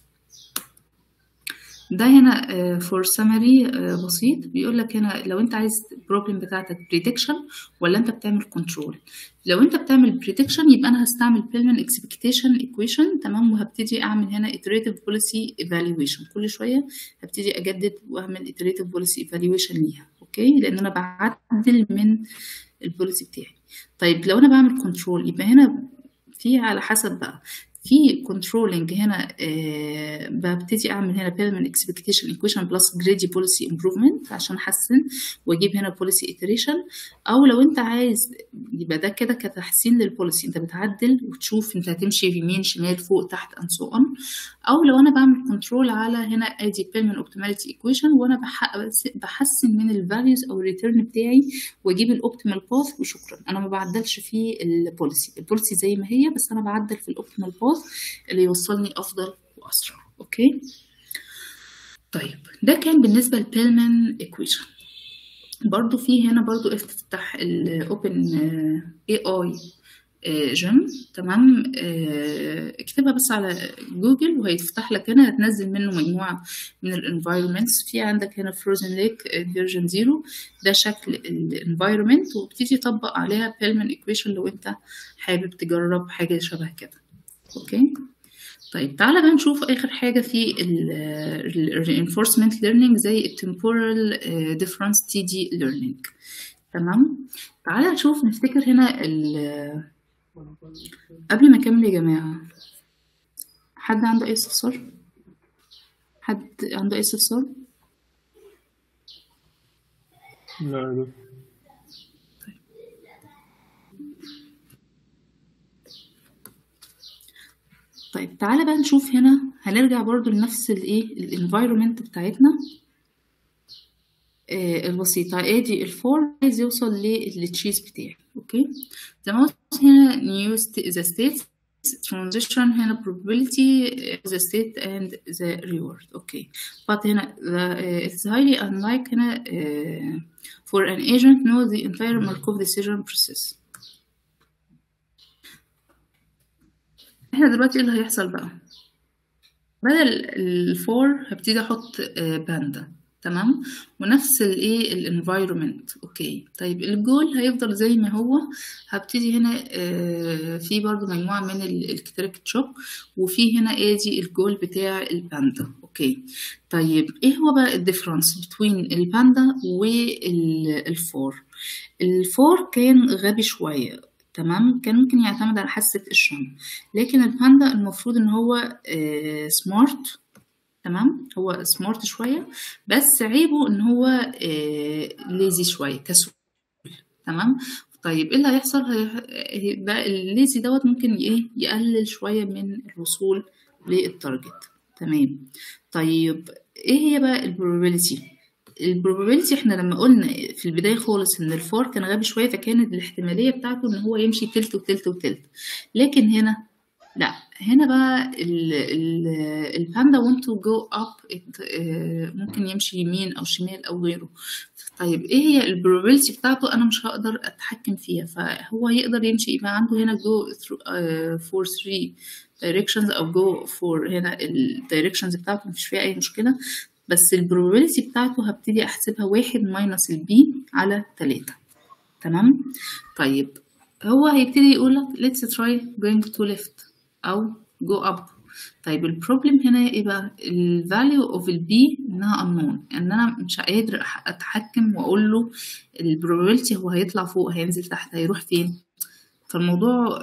ده هنا فور سمري بسيط بيقول لك هنا لو انت عايز البروبلم بتاعتك بريدكشن ولا انت بتعمل كنترول لو انت بتعمل بريدكشن يبقى انا هستعمل بيلمان اكسبكتيشن ايكويشن تمام وهبتدي اعمل هنا iterative policy evaluation كل شويه هبتدي اجدد واعمل iterative policy evaluation ليها اوكي لان انا بعدل من البوليسي بتاعي طيب لو انا بعمل كنترول يبقى هنا في على حسب بقى في كنترولنج هنا آه ببتدي اعمل هنا payment expectation equation plus greedy policy improvement عشان احسن واجيب هنا policy iteration او لو انت عايز يبقى ده كده كتحسين للبوليسي انت بتعدل وتشوف انت هتمشي يمين شمال فوق تحت and so on او لو انا بعمل كنترول على هنا ادي payment optimality equation وانا بحسن من الفاليوز او الريتيرن بتاعي واجيب الاوبتيمال باث وشكرا انا ما بعدلش في البوليسي البوليسي زي ما هي بس انا بعدل في الاوبتيمال باث اللي يوصلني افضل واسرع اوكي طيب ده كان بالنسبه للبيلمان ايكويشن برضو في هنا برضو افتح الاوبن اي اي جيم تمام اكتبها بس على جوجل وهيفتح لك هنا هتنزل منه مجموعة من الانفايرمنتس في عندك هنا فروزن ليك فيرجن زيرو ده شكل الانفايرمنت وبتيجي تطبق عليها بيلمان ايكويشن لو انت حابب تجرب حاجة شبه كده اوكي طيب تعالى بقى نشوف اخر حاجة في ال reinforcement learning زي ال temporal difference TD learning تمام تعالى نشوف نفتكر هنا ال قبل ما اكمل يا جماعة حد عنده اي استفسار حد عنده اي استفسار لا طيب تعالى بقى نشوف هنا هنرجع برضو لنفس الايه الانفايرومنت بتاعتنا آه البسيطة ادي الفور عايز يوصل للتشيز بتاعي اوكي زي ما قلت هنا new the state transition هنا probability the state and the reward اوكي but هنا the, uh, it's highly unlike هنا uh, for an agent know the entire Markov decision process احنا دلوقتي ايه اللي هيحصل بقى بدل الفور هبتدي احط باندا تمام ونفس الايه الانفايرومنت اوكي طيب الجول هيفضل زي ما هو هبتدي هنا آه في برضو مجموعه من الكتريك تشوك وفي هنا ادي الجول بتاع الباندا اوكي طيب ايه هو بقى الديفرنس بين الباندا والفور الفور كان غبي شويه تمام كان ممكن يعتمد على حاسة الشم لكن الباندا المفروض ان هو آه سمارت تمام هو سمارت شوية بس عيبه ان هو آه ليزي شوية كسول تمام طيب ايه اللي هيحصل ده الليزي دوت ممكن ايه يقلل شوية من الوصول للتارجت تمام طيب ايه هي بقى البروبابيلتي البروبابيلتي احنا لما قلنا في البداية خالص ان الفار كان غبي شوية فكانت الاحتمالية بتاعته ان هو يمشي تلت وتلت وتلت لكن هنا لا هنا بقى الباندا want to go up ممكن يمشي يمين او شمال او غيره طيب ايه هي البروبابيلتي بتاعته انا مش هقدر اتحكم فيها فهو يقدر يمشي يبقى عنده هنا go through uh, for three directions او go for هنا الدايركشنز بتاعته مفيش فيها اي مشكلة بس البروبابيلتي بتاعته هبتدي احسبها واحد ماينس البي على تلاتة تمام طيب هو هيبتدي يقولك let's try going to left أو go up طيب البروبلم هنا ايه بقى الفاليو اوف البي انها unknown ان انا مش قادر اتحكم واقول له البروبابيلتي هو هيطلع فوق هينزل تحت هيروح فين فالموضوع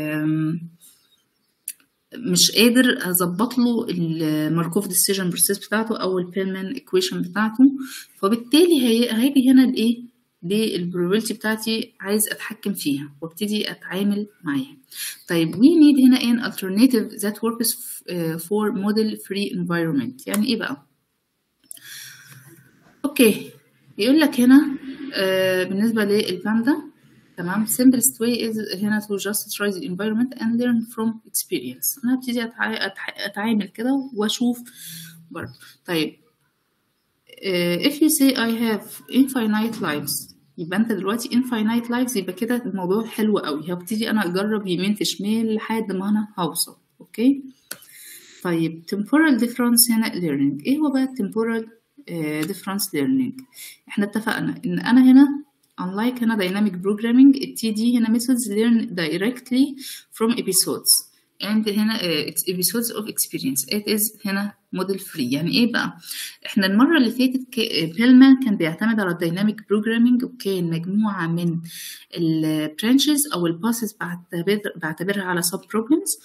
مش قادر اظبط له الماركوف ديسيجن بروسيس بتاعته او البيلمان ايكويشن بتاعته فبالتالي هيجي هنا الايه دي البروبابيلتي بتاعتي عايز اتحكم فيها وابتدي اتعامل معاها طيب we need هنا an alternative that works for model free environment يعني ايه بقى اوكي يقول لك هنا آه بالنسبه للباندا تمام simplest way is هنا to just try the environment and learn from experience انا هبتدي اتعامل كده واشوف برضه طيب uh, if you say I have infinite lives يبقى انت دلوقتي infinite lives يبقى كده الموضوع حلو قوي هبتدي انا اجرب يمين في شمال لحد ما انا هوصل اوكي طيب temporal difference هنا learning ايه هو بقى temporal uh, difference learning احنا اتفقنا ان انا هنا unlike هنا dynamic programming ال TD هنا methods learn directly from episodes and هنا uh, it's episodes of experience it is هنا موديل فري يعني ايه بقى احنا المره اللي فاتت بيلمان كان بيعتمد على الديناميك بروجرامينج وكان مجموعه من البرانشز او الباسز بعتبر بعتبرها على سب بروبلمز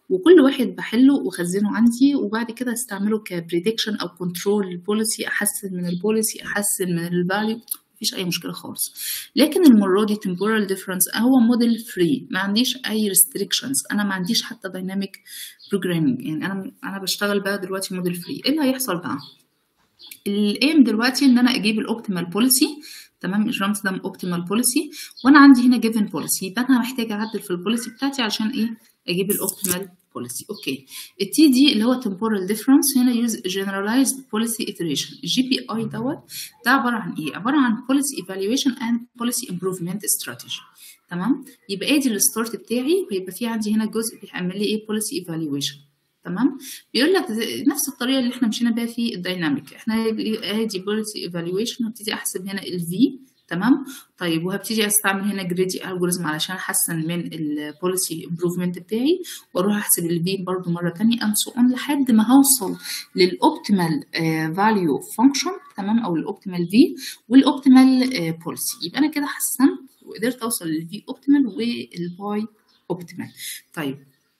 وكل واحد بحله واخزنه عندي وبعد كده استعمله كبريدكشن او كنترول بوليسي احسن من البوليسي احسن من الفاليو مفيش اي مشكله خالص لكن المره دي temporal difference هو موديل فري ما عنديش اي restrictions انا ما عنديش حتى dynamic programming يعني انا انا بشتغل بقى دلوقتي موديل فري ايه اللي هيحصل بقى الايم دلوقتي ان انا اجيب الاوبتيمال بوليسي تمام الرمز ده اوبتيمال بوليسي وانا عندي هنا جيفن بوليسي يبقى انا محتاجه اعدل في البوليسي بتاعتي عشان ايه اجيب الاوبتيمال بوليسي اوكي التي دي اللي هو temporal difference هنا يوز generalized policy iteration الجي بي اي دوت ده عباره عن ايه عباره عن policy evaluation and policy improvement strategy تمام يبقى ادي الستارت بتاعي ويبقى في عندي هنا جزء بيعمل لي ايه policy evaluation تمام بيقول لك نفس الطريقه اللي احنا مشينا بيها في الدايناميك احنا ادي بوليسي ايفالويشن هبتدي احسب هنا الفي تمام طيب وهبتدي استعمل هنا جريدي الجوريزم علشان احسن من البوليسي امبروفمنت بتاعي واروح احسب الفي برضو مره تانية اند سو اون لحد ما هوصل للاوبتيمال فاليو فانكشن تمام او الاوبتيمال في والاوبتيمال بوليسي يبقى انا كده حسنت وقدرت اوصل للفي اوبتيمال والباي اوبتيمال طيب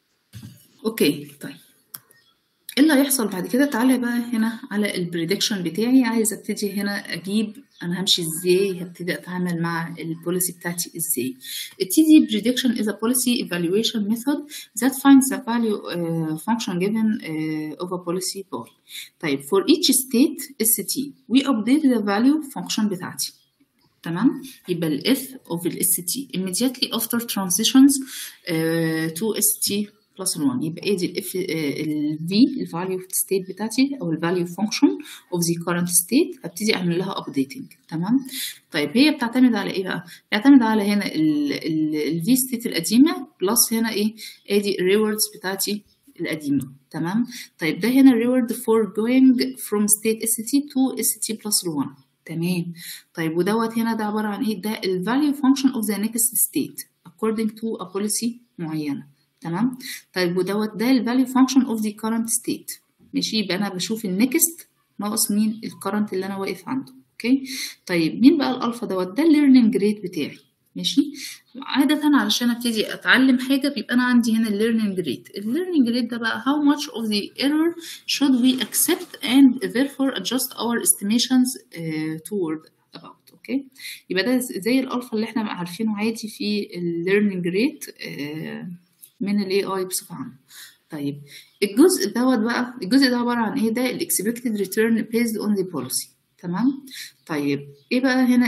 اوكي طيب ايه اللي هيحصل بعد كده تعالى بقى هنا على البريدكشن بتاعي عايز ابتدي هنا اجيب انا همشي ازاي هبتدي اتعامل مع البوليسي بتاعتي ازاي التي دي prediction is a policy evaluation method that finds the value uh, function given uh, of a policy by طيب for each state st we update the value function بتاعتي تمام يبقى ال f of ال st immediately after transitions uh, to st بلس 1 يبقى ادي الاف ال v الفاليو ستيت بتاعتي او الفاليو فانكشن اوف ذا كارنت ستيت هبتدي اعمل لها ابديتنج تمام طيب هي بتعتمد على ايه بقى بتعتمد على هنا ال v ستيت القديمه بلس هنا ايه ادي الريوردز بتاعتي القديمه تمام طيب ده هنا reward for going from state st to st plus 1 تمام طيب ودوت هنا ده عباره عن ايه ده الفاليو فانكشن اوف ذا next state according to a policy معينه تمام طيب ودوت ده الفاليو فانكشن اوف ذا current ستيت ماشي يبقى انا بشوف النكست ناقص مين الكرنت اللي انا واقف عنده اوكي طيب مين بقى الالفا دوت ده الليرنينج ريت بتاعي ماشي عادة علشان ابتدي اتعلم حاجة بيبقى انا عندي هنا الليرنينج ريت الليرنينج ريت ده بقى how much of the error should we accept and therefore adjust our estimations uh, toward about اوكي يبقى ده زي الالفا اللي احنا عارفينه عادي في الليرنينج ريت uh, من الاي اي بصفه عامه طيب الجزء دوت بقى الجزء ده عباره عن ايه ده الاكسبكتد ريتيرن بيزد اون ذا بوليسي تمام طيب ايه بقى هنا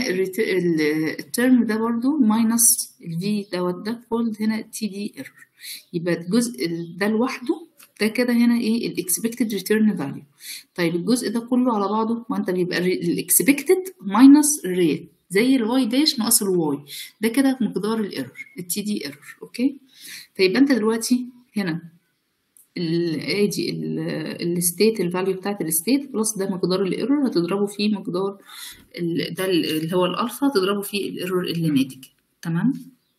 الترم ده برضو ماينس الفي دوت ده كولد هنا تي دي ايرور يبقى الجزء ده لوحده ده كده هنا ايه الاكسبكتد ريتيرن فاليو طيب الجزء ده كله على بعضه ما انت بيبقى الاكسبكتد ماينس الريت زي الواي داش ناقص الواي ده كده مقدار الايرور التي دي ايرور اوكي طيب انت دلوقتي هنا ادي الستيت الفاليو بتاعت الستيت بلس ده مقدار الايرور هتضربه في مقدار ده اللي هو الالفا تضربه في الايرور اللي ناتج تمام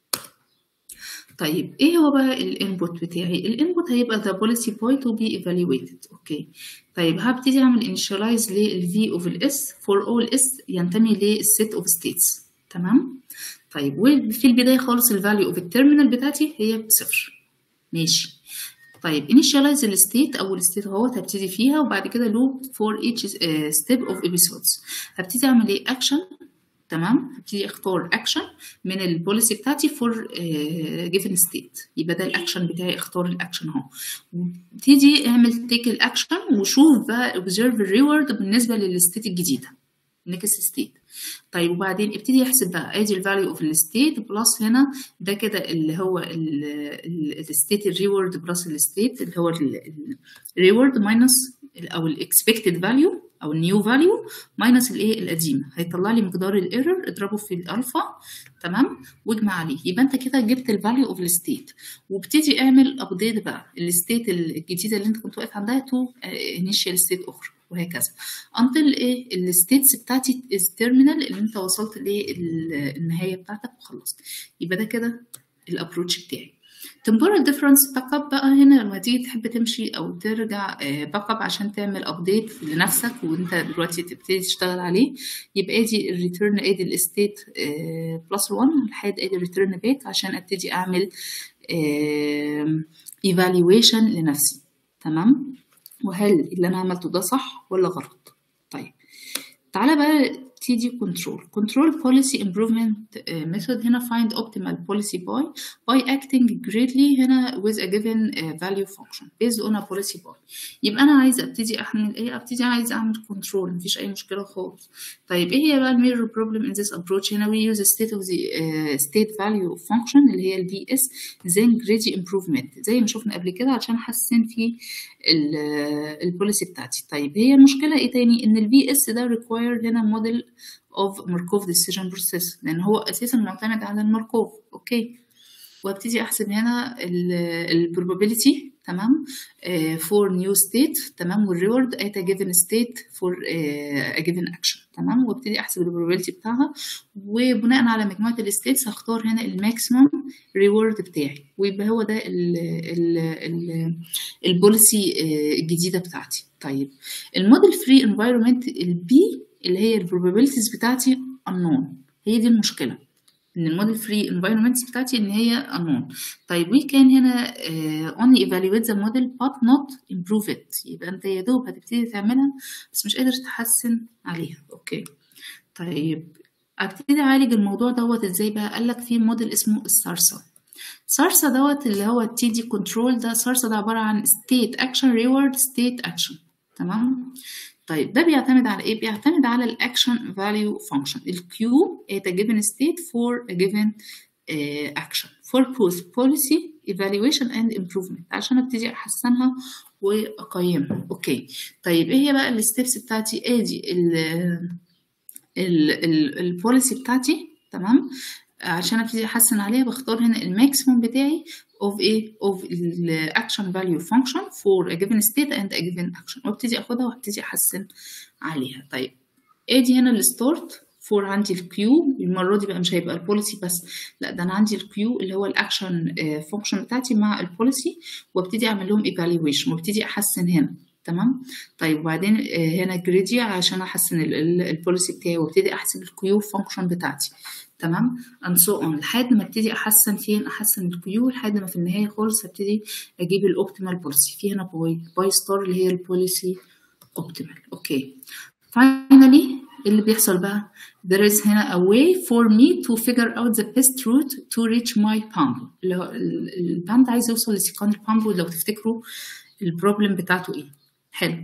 طيب ايه هو بقى الانبوت بتاعي الانبوت هيبقى the policy point to be evaluated اوكي طيب هبتدي اعمل initialize لل v of ال s for all s ينتمي للset of states تمام طيب وفي البداية خالص الفاليو اوف التيرمينال بتاعتي هي بصفر ماشي طيب initialize الستيت أول الستيت اهوت هبتدي فيها وبعد كده loop for each step of episodes هبتدي أعمل إيه action تمام هبتدي أختار action من البوليسي بتاعتي for uh, given state يبقى ده الأكشن بتاعي اختار الأكشن أهو وابتدي اعمل تيك الأكشن وشوف بقى observe الريورد بالنسبة للستيت الجديدة next state طيب وبعدين ابتدي احسب بقى ادي الفاليو اوف الستيت بلس هنا ده كده اللي هو الستيت الريورد بلس الستيت اللي هو الريورد ماينس او الاكسبكتد فاليو او النيو فاليو ماينس الايه القديمه هيطلع لي مقدار الايرور اضربه في الالفا تمام واجمع عليه يبقى انت كده جبت الفاليو اوف الستيت وابتدي اعمل ابديت بقى الستيت الجديده اللي انت كنت واقف عندها تو انيشال ستيت اخرى وهكذا until ايه الستيتس بتاعتي از تيرمينال اللي انت وصلت للنهايه بتاعتك وخلصت يبقى ده كده الابروتش بتاعي temporal difference باك اب بقى هنا لما تيجي تحب تمشي او ترجع باك اب عشان تعمل ابديت لنفسك وانت دلوقتي تبتدي تشتغل عليه يبقى ادي الريتيرن ادي الستيت بلس 1 لحد ادي الريتيرن باك عشان ابتدي اعمل evaluation لنفسي تمام وهل اللي انا عملته ده صح ولا غلط طيب تعالى بقى TD control control policy improvement uh, method هنا find optimal policy by by acting greatly هنا with a given uh, value function based on a policy by يبقى انا عايزه ابتدي اعمل ايه ابتدي عايزه اعمل control مفيش اي مشكله خالص طيب ايه هي بقى الميجر problem in this approach هنا we use state of the uh, state value function اللي هي ال BS then greedy improvement زي ما شفنا قبل كده عشان احسن في البوليسي بتاعتي طيب هي المشكله ايه تاني ان ال BS ده required هنا model of Markov decision process لان هو اساسا معتمد على الماركوف اوكي وابتدي احسب هنا ال probability تمام uh, for new state تمام والريورد at a given state for uh, a given action تمام وابتدي احسب البروبابيلتي بتاعها وبناء على مجموعه الستيتس هختار هنا الماكسيمم ريورد بتاعي ويبقى هو ده البوليسي الجديده بتاعتي طيب الموديل فري انفايرمنت البي اللي هي البروبابيلتيز بتاعتي unknown هي دي المشكله ان الموديل فري environments بتاعتي ان هي unknown طيب we can هنا uh, only evaluate the model but not improve it يبقى انت يا دوب هتبتدي تعملها بس مش قادر تحسن عليها اوكي طيب ابتدي اعالج الموضوع دوت ازاي بقى قالك في موديل اسمه السارسا سارسا دوت اللي هو التي دي كنترول ده سارسا ده عباره عن state action reward state action تمام طيب ده بيعتمد على ايه بيعتمد على الاكشن فاليو فانكشن الكيو at a given state for a given uh, action for both policy evaluation and improvement عشان ابتدي احسنها واقيمها اوكي طيب ايه هي بقى الستبس بتاعتي ادي ال ال البوليسي بتاعتي تمام عشان ابتدي احسن عليها بختار هنا الماكسيموم بتاعي of a of the action value function for a given state and a given action وابتدي اخدها وابتدي احسن عليها طيب ادي هنا الستارت فور عندي الكيو المره دي بقى مش هيبقى البوليسي بس لا ده انا عندي الكيو اللي هو الاكشن فانكشن بتاعتي مع البوليسي وابتدي اعمل لهم ايفالويشن وابتدي احسن هنا تمام طيب وبعدين هنا جريدي عشان احسن البوليسي بتاعي وابتدي احسب الكيو فانكشن بتاعتي تمام and so on لحد ما ابتدي احسن فين احسن الكيو لحد ما في النهايه خالص هبتدي اجيب الاوبتيمال بوليسي في هنا باي باي ستار اللي هي البوليسي اوبتيمال اوكي finally اللي بيحصل بقى there is هنا a way for me to figure out the best route to reach my pump اللي هو الباند عايز يوصل لسيقان البامب لو تفتكروا البروبلم بتاعته ايه حلو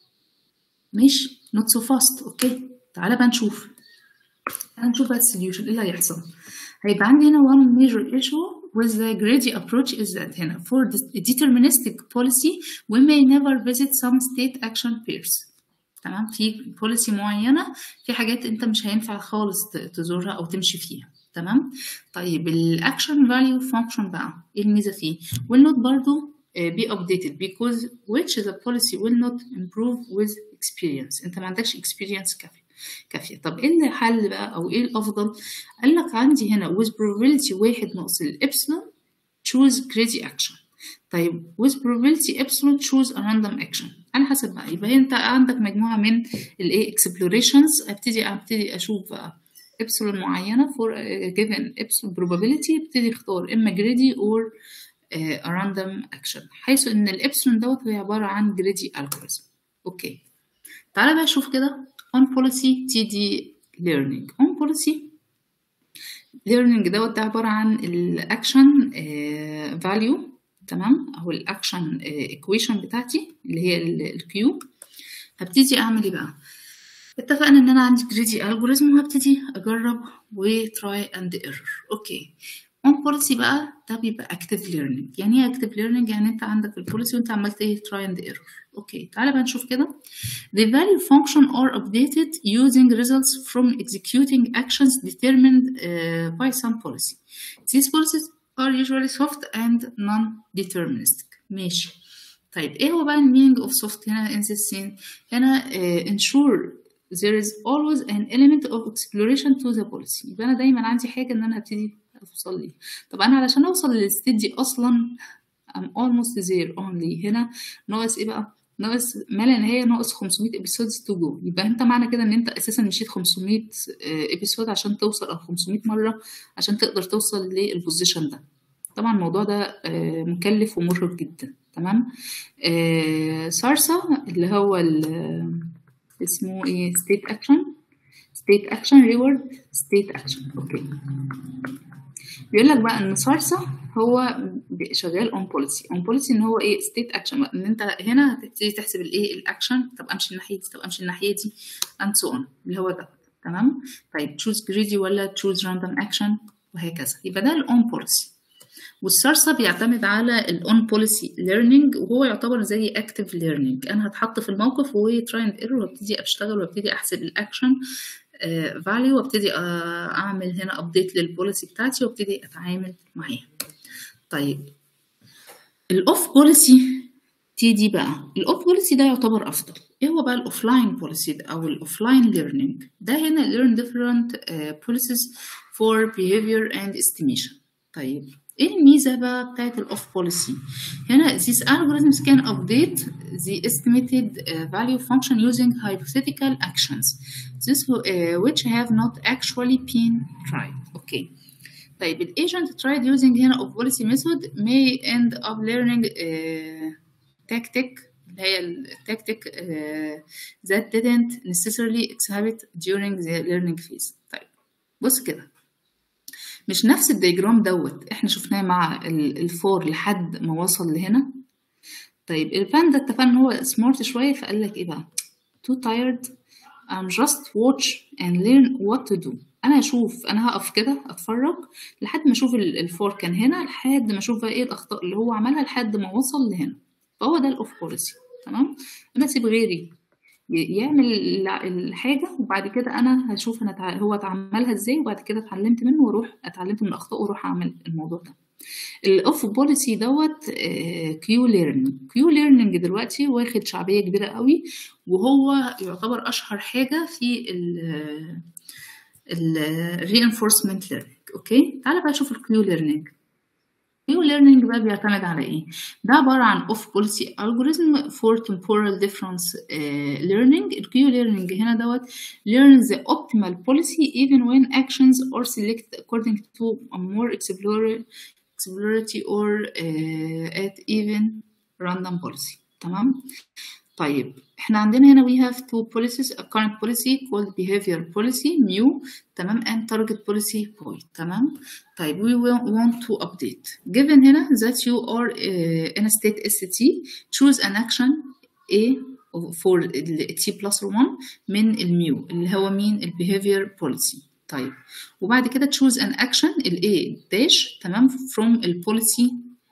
ماشي not so fast اوكي تعالى بقى نشوف هنشوف بقى السوليوشن ايه اللي هيحصل هيبقى عندي هنا one major issue with the greedy approach is that هنا for the deterministic policy we may never visit some state action pairs تمام في بوليسي معينه في حاجات انت مش هينفع خالص تزورها او تمشي فيها تمام طيب الاكشن فاليو فانكشن بقى ايه الميزه فيه will not برضو be updated because which the policy will not improve with experience انت ما عندكش experience كافيه كافية طب ايه الحل بقى او ايه الافضل قال لك عندي هنا with probability واحد ناقص الابسلون choose crazy action طيب with probability epsilon choose a random action على حسب بقى يبقى انت عندك مجموعة من الايه explorations ابتدي ابتدي اشوف بقى epsilon معينة for a given epsilon probability ابتدي اختار اما greedy or uh, a random action حيث ان الابسلون دوت هي عبارة عن greedy algorithm اوكي تعالى بقى شوف كده on policy TD learning on policy learning دوت ده عبارة عن الاكشن value تمام او الاكشن equation بتاعتي اللي هي الكيو هبتدي اعمل ايه بقى اتفقنا ان انا عندي جريدي الجوريزم وهبتدي اجرب وتراي اند ايرور اوكي اون بوليسي بقى ده بيبقى اكتيف ليرنينج يعني ايه اكتيف ليرنينج يعني انت عندك البوليسي وانت عملت ايه تراي اند ايرور اوكي تعالى بقى نشوف كده the value function are updated using results from executing actions determined uh, by some policy these policies are usually soft and non-deterministic ماشي طيب ايه هو بقى المينينج of soft هنا in this scene هنا uh, ensure there is always an element of exploration to the policy يبقى انا دايما عندي حاجه ان انا ابتدي اوصل لي طب انا علشان اوصل للستيت دي اصلا I'm almost there only هنا ناقص ايه بقى ناقص ما لا نهايه ناقص 500 episodes to go يبقى انت معنى كده ان انت اساسا مشيت 500 episode عشان توصل او 500 مره عشان تقدر توصل للبوزيشن ده طبعا الموضوع ده آه، مكلف ومرهق جدا تمام آه، سارسا اللي هو ال- اسمه ايه ستيت اكشن ستيت اكشن ريورد ستيت اكشن اوكي بيقول لك بقى ان سارسا هو ب- شغال اون بوليسي اون بوليسي ان هو ايه ستيت اكشن ان انت هنا هتبتدي تحسب الايه الاكشن طب امشي الناحيه دي طب امشي الناحيه دي اند سو اون اللي هو ده تمام طيب تشوز جريدي ولا تشوز راندوم اكشن وهكذا يبقى ده الاون بوليسي والسارسا بيعتمد على الاون بوليسي ليرنينج وهو يعتبر زي اكتف ليرنينج انا هتحط في الموقف وتراي اند ايرور وابتدي اشتغل وابتدي احسب الاكشن فاليو وابتدي آه، اعمل هنا ابديت للبوليسي بتاعتي وابتدي اتعامل معاها طيب الاوف بوليسي تي دي بقى الاوف بوليسي ده يعتبر افضل ايه هو بقى الاوفلاين بوليسي او الاوفلاين ليرنينج ده هنا learn different uh, policies for behavior and estimation طيب ايه الميزه بقى بتاعت الاوف بوليسي هنا these algorithms can update the estimated uh, value function using hypothetical actions this uh, which have not actually been tried okay طيب ال agent tried using هنا of policy method may end up learning uh, tactic اللي هي ال tactic uh, that didn't necessarily exhibit during the learning phase طيب بص كده مش نفس الدياجرام دوت احنا شفناه مع ال- الفور لحد ما وصل لهنا طيب الباندا اتفقنا ان هو سمارت شويه فقال لك ايه بقى too tired I'm just watch and learn what to do انا اشوف انا هقف كده اتفرج لحد ما اشوف ال- الفور كان هنا لحد ما اشوف بقى ايه الاخطاء اللي هو عملها لحد ما وصل لهنا فهو ده الاوف بوليسي تمام انا اسيب غيري ي- يعمل الع- الحاجة وبعد كده أنا هشوف أنا تع... هو اتعملها إزاي وبعد كده اتعلمت منه وأروح اتعلمت من الأخطاء وأروح أعمل الموضوع ده الأوف بوليسي دوت كيو ليرنينج كيو ليرنينج دلوقتي واخد شعبية كبيرة قوي وهو يعتبر أشهر حاجة في ال ال reinforcement learning أوكي تعالى بقى نشوف الكيو ليرنينج New learning بقى بيعتمد على ايه؟ ده عبارة عن off policy algorithm for temporal difference uh, learning. ال Q learning هنا دوت learn the optimal policy even when actions are selected according to a more exploratory, exploratory or uh, at even random policy. تمام؟ طيب احنا عندنا هنا we have two policies a current policy called behavior policy new تمام and target policy point تمام طيب we will want to update given هنا that you are uh, in a state ST choose an action A for ال T plus 1 من الميو اللي هو مين ال behavior policy طيب وبعد كده choose an action ال A dash تمام from ال policy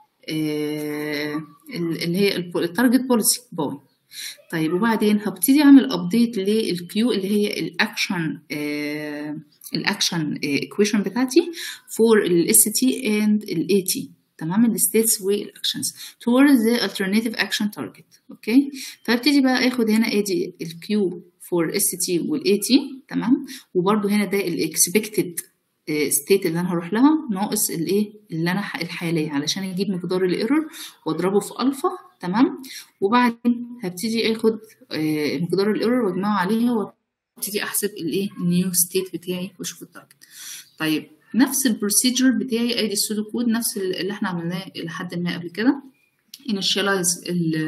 آه اللي هي التارجت بوليسي بوي طيب وبعدين هبتدي اعمل ابديت للكيو اللي هي الاكشن آه الاكشن ايكويشن بتاعتي فور الاس تي اند الاي تي تمام الستيتس والاكشنز towards the alternative action target اوكي فابتدي بقى اخد هنا ادي الكيو فور اس تي والاي تي تمام وبرده هنا ده الاكسبكتد ستيت اللي انا هروح لها ناقص الايه اللي انا الحاليه علشان اجيب مقدار الايرور واضربه في الفا تمام وبعدين هبتدي اخد مقدار الايرور واجمعه عليها وابتدي احسب الايه النيو ستيت بتاعي واشوف التارجت طيب نفس البروسيجر بتاعي ادي السودو كود نفس اللي احنا عملناه لحد ما قبل كده initialize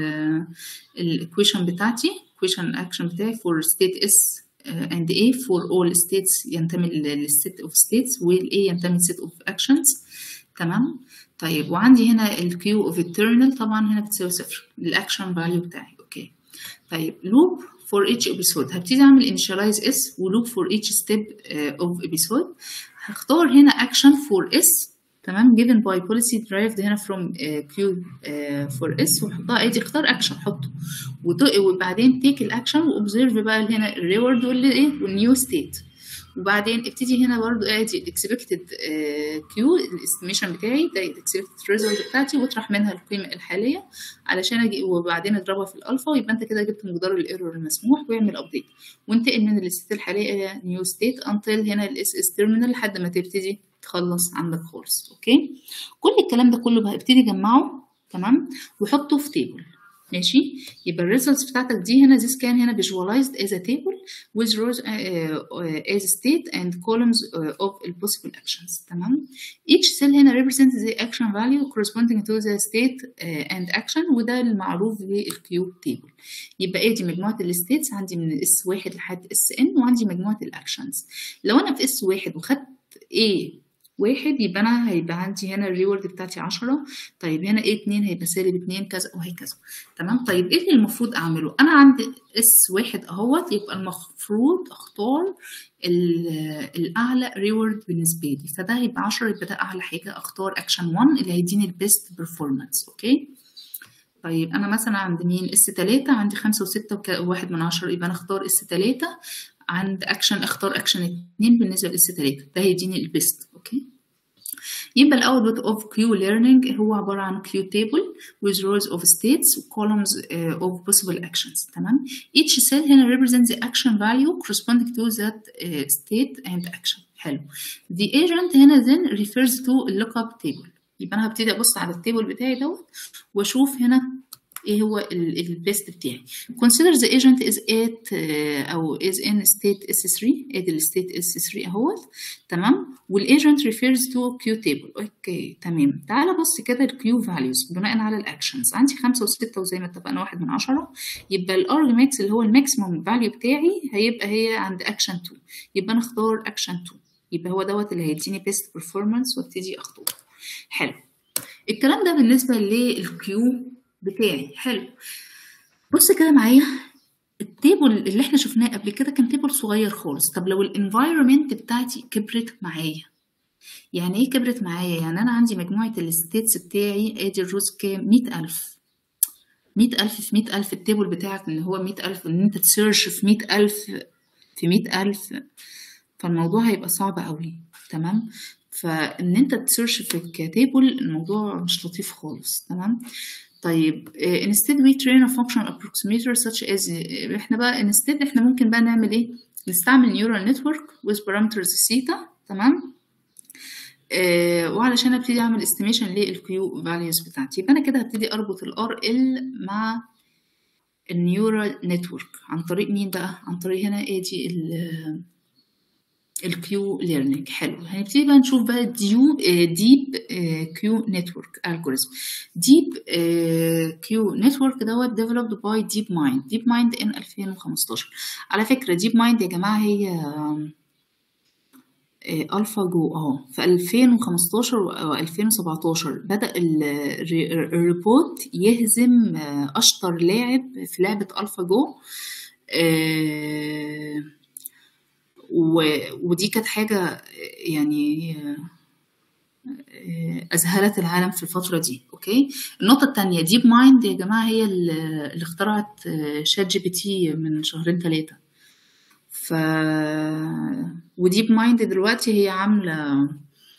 الايكويشن بتاعتي equation action بتاعي for state s and A for all states ينتمي للست of states وال A ينتمي set of actions تمام طيب وعندي هنا ال Q of eternal طبعا هنا بتساوي صفر الأكشن value بتاعي أوكي طيب loop for each episode هبتدي أعمل initialize S و loop for each step uh, of episode هختار هنا action for S تمام given by policy derived هنا from uh, Q uh, for S وحطها ادي اختار اكشن حطه وبعدين تيك الاكشن واوبزرف بقى هنا الريورد والايه والنيو ستيت وبعدين ابتدي هنا برضو ادي الاكسبكتد كيو الاستيميشن بتاعي ده الاكسبكتد ريزلت بتاعتي واطرح منها القيمه الحاليه علشان اجي وبعدين اضربها في الالفا ويبقى انت كده جبت مقدار الايرور المسموح واعمل ابديت وانتقل من الستيت الحاليه الى نيو ستيت انتل هنا الاس اس تيرمينال لحد ما تبتدي تخلص عندك خالص اوكي كل الكلام ده كله بقى ابتدي جمعه تمام وحطه في تيبل ماشي يبقى الريزلتس بتاعتك دي هنا this can هنا visualized as a table with rows uh, uh, as state and columns uh, of possible actions تمام each cell هنا represents the action value corresponding to the state uh, and action وده المعروف بالكيوب table يبقى ادي مجموعة الستيتس عندي من اس واحد لحد اس ان وعندي مجموعة الاكشنز لو انا في اس واحد وخدت A واحد يبقى انا هيبقى عندي هنا الريورد بتاعتي عشرة طيب هنا ايه اتنين هيبقى سالب اتنين كذا وهكذا تمام طيب ايه اللي المفروض اعمله انا عندي اس واحد اهوت يبقى المفروض اختار الاعلى ريورد بالنسبه لي فده هيبقى عشرة يبقى ده اعلى حاجه اختار اكشن 1 اللي هيديني البيست بيرفورمانس اوكي طيب انا مثلا عند مين اس تلاتة عندي خمسة وستة وواحد من عشرة يبقى انا اختار اس تلاتة عند اكشن اختار اكشن اتنين بالنسبه لاس تلاتة ده هيديني البيست اوكي يبقى الاوتبوت اوف كيو ليرنينج هو عباره عن كيو تيبل with rows of states columns uh, of possible actions تمام each cell هنا represents the action value corresponding to that uh, state and action حلو the agent هنا then refers to lookup table يبقى انا هبتدي ابص على التيبل بتاعي دوت واشوف هنا ايه هو البيست بتاعي consider the agent is at uh, او is in state S3 ادي الستيت S3 اهوت تمام والايجنت refers to Q table اوكي تمام تعالى بص كده الكيو values بناء على الاكشنز عندي خمسة وستة وزي ما اتفقنا واحد من عشرة يبقى الارج ماكس اللي هو الماكسيموم فاليو بتاعي هيبقى هي عند اكشن 2 يبقى انا اختار اكشن 2 يبقى هو دوت اللي هيديني بيست بيرفورمانس وابتدي اختار حلو الكلام ده بالنسبة للكيو بتاعي حلو بص كده معايا التيبل اللي احنا شفناه قبل كده كان تيبل صغير خالص طب لو الانفايرمنت بتاعتي كبرت معايا يعني ايه كبرت معايا يعني انا عندي مجموعة الستيتس بتاعي ادي الروز كام مية ألف مية ألف في مية ألف التيبل بتاعك اللي هو مية ألف ان انت تسيرش في مية ألف في مية ألف فالموضوع هيبقى صعب قوي تمام فان انت تسيرش في الكتيبل الموضوع مش لطيف خالص تمام طيب uh, instead we train a functional approximator such as uh, احنا بقى instead احنا ممكن بقى نعمل ايه نستعمل neural network with parameters theta تمام uh, وعلشان ابتدي اعمل estimation للكيو values بتاعتي يبقى انا كده هبتدي اربط ال RL مع النيورال نتورك عن طريق مين بقى عن طريق هنا ادي ال الكيو ليرنينج حلو هنبتدي بقى نشوف بقى ديو ديب كيو نتورك الجوريزم ديب كيو نتورك دوت ديفلوبد باي ديب مايند ديب مايند ان 2015 على فكره ديب مايند يا جماعه هي الفا جو اهو في 2015 و 2017 بدا الريبورت يهزم اشطر لاعب في لعبه الفا جو و... ودي كانت حاجة يعني أذهلت العالم في الفترة دي أوكي النقطة التانية ديب مايند يا جماعة هي اللي اخترعت شات جي بي تي من شهرين ثلاثة ف وديب مايند دلوقتي هي عاملة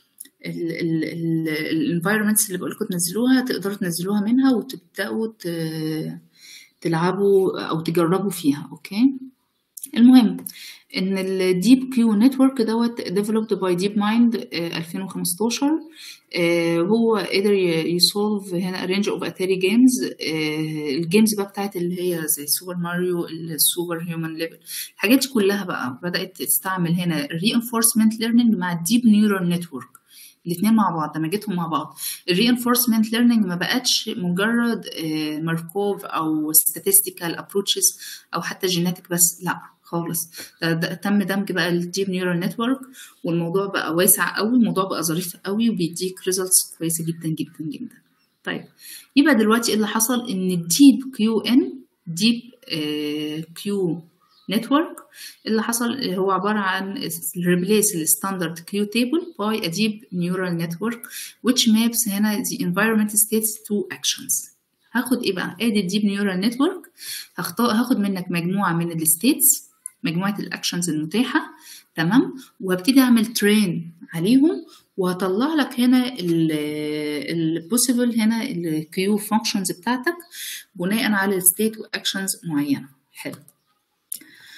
الانفايرمنتس اللي بقولكم تنزلوها تقدروا تنزلوها منها وتبدأوا ت... تلعبوا أو تجربوا فيها أوكي المهم ان الديب كيو نتورك دوت ديفلوبد باي ديب مايند 2015 هو قدر يسولف هنا رينج اوف اتاري جيمز الجيمز بقى بتاعت اللي هي زي سوبر ماريو السوبر هيومن ليفل الحاجات دي كلها بقى بدات تستعمل هنا الرينفورسمنت ليرنينج مع الديب نيورال نتورك الاثنين مع بعض دمجتهم مع بعض الرينفورسمنت ليرنينج ما بقتش مجرد ماركوف او statistical approaches او حتى جيناتيك بس لا خالص ده, ده تم دمج بقى الديب نيورال نتورك والموضوع بقى واسع قوي الموضوع بقى ظريف قوي وبيديك ريزلتس كويسه جدا جدا جدا طيب يبقى دلوقتي ايه اللي حصل ان الديب كيو ان ديب كيو نتورك اللي حصل هو عبارة عن replace الستاندرد كيو تيبل by a deep neural network which maps هنا the environment states to actions هاخد ايه بقى ادي الديب نيورال نتورك هختار هاخد منك مجموعة من الستيتس مجموعة الأكشنز المتاحة تمام وهبتدي أعمل ترين عليهم وهطلع لك هنا البوسيبل هنا الكيو فانكشنز بتاعتك بناء على الستيت واكشنز معينة حلو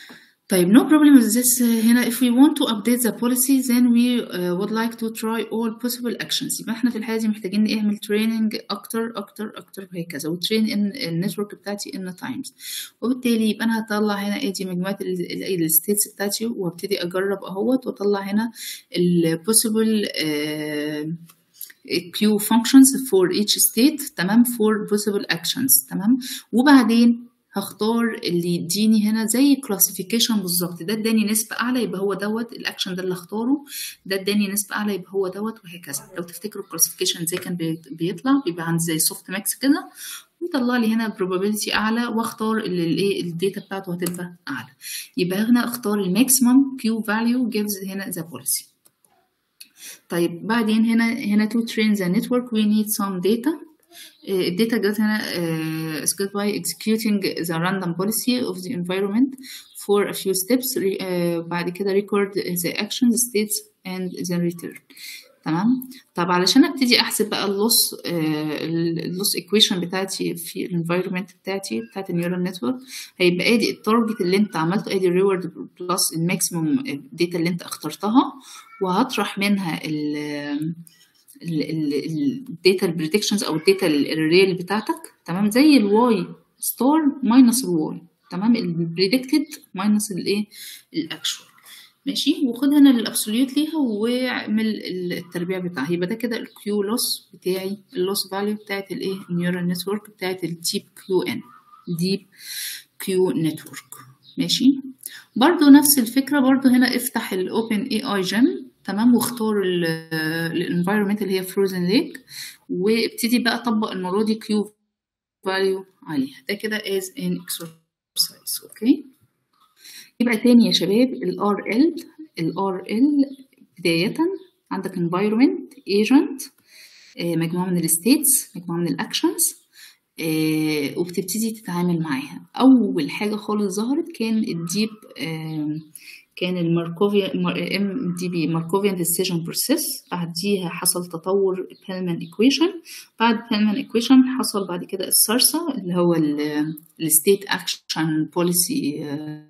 طيب no problem with this هنا if we want to update the policy then we uh, would like to try all possible actions يبقى احنا في الحالة دي محتاجين نعمل training أكتر أكتر أكتر وهكذا وترين ان النتورك بتاعتي in times وبالتالي يبقى أنا هطلع هنا ادي مجموعة الستيتس بتاعتي وابتدي أجرب أهوت وأطلع هنا ال possible uh, queue functions for each state تمام for possible actions تمام وبعدين هختار اللي يديني هنا زي كلاسيفيكيشن بالظبط ده اداني نسبة أعلى يبقى هو دوت الأكشن ده اللي هختاره ده اداني نسبة أعلى يبقى هو دوت وهكذا لو تفتكروا الكلاسيفيكيشن زي كان بيطلع بيبقى عندي زي سوفت ماكس كده ويطلع لي هنا probability أعلى واختار اللي الايه الداتا بتاعته هتبقى أعلى يبقى هنا اختار الماكسيمم كيو فاليو gives هنا the policy طيب بعدين هنا هنا to train the network we need some data الداتا جت هنا uh, is good by executing the random policy of the environment for a few steps uh, بعد كده record the actions states and then return تمام طب علشان ابتدي احسب بقى اللوس اللوس ايكويشن بتاعتي في الانفايرمنت بتاعتي بتاعت النيورال نتورك هيبقى ادي التارجت اللي انت عملته ادي الريورد بلس الماكسيموم داتا اللي انت اخترتها وهطرح منها ال الداتا البريدكشنز او الداتا الريل بتاعتك تمام زي الواي ستار ماينس الواي تمام البريدكتد ماينس الايه الاكشوال ماشي وخد هنا الابسوليوت ليها واعمل التربيع بتاعها يبقى ده كده الكيو لوس بتاعي اللوس فاليو بتاعت الايه النيورال نتورك بتاعت الديب كيو ان ديب كيو نتورك ماشي برضو نفس الفكره برضو هنا افتح الاوبن اي اي جيم تمام واختار الانفايرمنت اللي هي فروزن ليك وابتدي بقى اطبق المره دي كيو فاليو عليها ده كده as an exercise اوكي يبقى تاني يا شباب ال RL ال RL بداية عندك environment agent مجموعة من الستيتس مجموعة من الاكشنز وبتبتدي تتعامل معاها أول حاجة خالص ظهرت كان الديب كان الماركوفيان ام دي بي ماركوفيان ديسيجن بروسيس بعديها حصل تطور بيلمان ايكويشن بعد بيلمان ايكويشن حصل بعد كده السارسا اللي هو الستيت اكشن بوليسي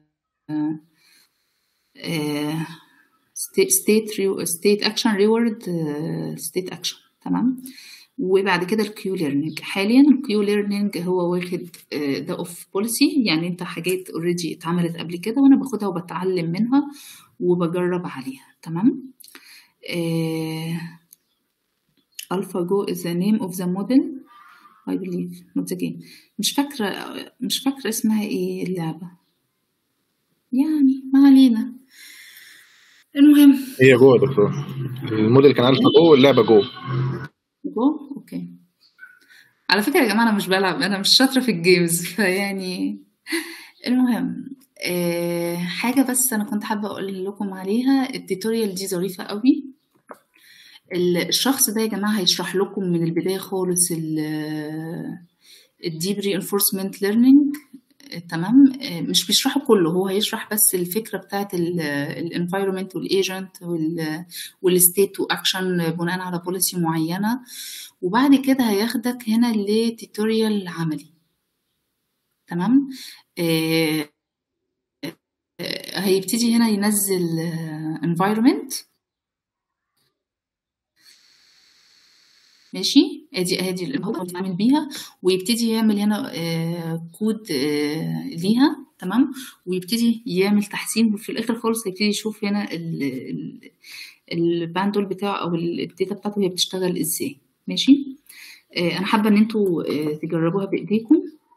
ستيت ستيت اكشن ريورد ستيت اكشن تمام وبعد كده الكيو ليرنينج حاليا الكيو ليرنينج هو واخد ده اوف بوليسي يعني انت حاجات اوريدي اتعملت قبل كده وانا باخدها وبتعلم منها وبجرب عليها تمام الفا جو is the name of the model I believe not the game مش فاكرة مش فاكرة اسمها ايه اللعبة يعني ما علينا المهم هي جو يا دكتور الموديل كان الفا جو واللعبة جو جو اوكي على فكرة يا جماعة أنا مش بلعب أنا مش شاطرة في الجيمز فيعني المهم أه حاجة بس أنا كنت حابة أقول لكم عليها التوتوريال دي ظريفة قوي الشخص ده يا جماعة هيشرح لكم من البداية خالص الديب رينفورسمنت ليرنينج تمام مش بيشرحه كله هو هيشرح بس الفكره بتاعت الانفايرمنت والايجنت والستيت واكشن بناء على بوليسي معينه وبعد كده هياخدك هنا لتيتوريال عملي تمام آه هيبتدي هنا ينزل انفايرمنت ماشي ادي ادي اللي هو بيتعامل بيها ويبتدي يعمل هنا آه كود آه ليها تمام ويبتدي يعمل تحسين وفي الاخر خالص هيبتدي يشوف هنا الباندول بتاعه او الداتا بتاعته هي بتشتغل ازاي ماشي آه انا حابه ان انتوا تجربوها بايديكم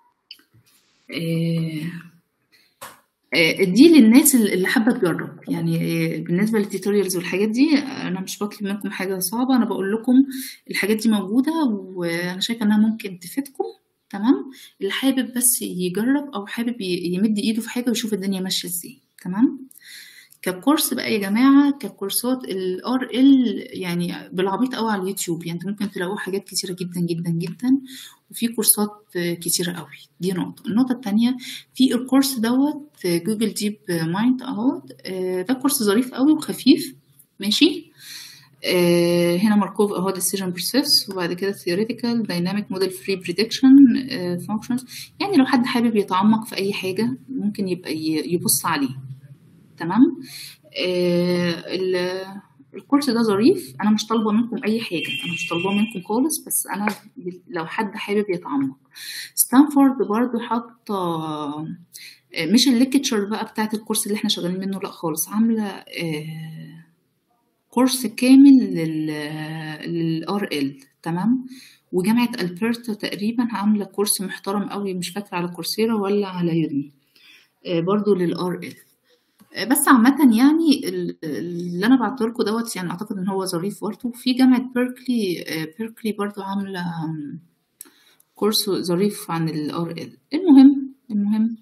دي للناس اللي حابه تجرب يعني بالنسبه للتيتوريالز والحاجات دي انا مش بطلب منكم حاجه صعبه انا بقول لكم الحاجات دي موجوده وانا شايفه انها ممكن تفيدكم تمام اللي حابب بس يجرب او حابب يمد ايده في حاجه ويشوف الدنيا ماشيه ازاي تمام ككورس بقى يا جماعه ككورسات الار ال يعني بالعبيط قوي على اليوتيوب يعني انتوا ممكن تلاقوا حاجات كتيره جدا جدا جدا وفي كورسات كتيره قوي دي نقطه النقطه الثانيه في الكورس دوت جوجل ديب مايند اهو ده كورس ظريف قوي وخفيف ماشي آه هنا ماركوف اهو ديسيجن بروسيس وبعد كده ثيوريتيكال دايناميك موديل فري بريدكشن فانكشنز يعني لو حد حابب يتعمق في اي حاجه ممكن يبقى يبص عليه تمام آه ال- الكورس ده ظريف انا مش طالبه منكم اي حاجه انا مش طالباه منكم خالص بس انا لو حد حابب يتعمق ستانفورد برضو حاطه آه، مش الليكتشر بقى بتاعت الكورس اللي احنا شغالين منه لا خالص عامله آه كورس كامل لل للار ال تمام وجامعة ألبرتا تقريبا عاملة كورس محترم قوي مش فاكرة على كورسيرا ولا على يودمي آه، برضو للار ال بس عامة يعني ال- اللي أنا بعته لكم دوت يعني أعتقد إن هو ظريف برضه في جامعة بيركلي آه، بيركلي برضه عاملة آم، كورس ظريف عن ال RL المهم المهم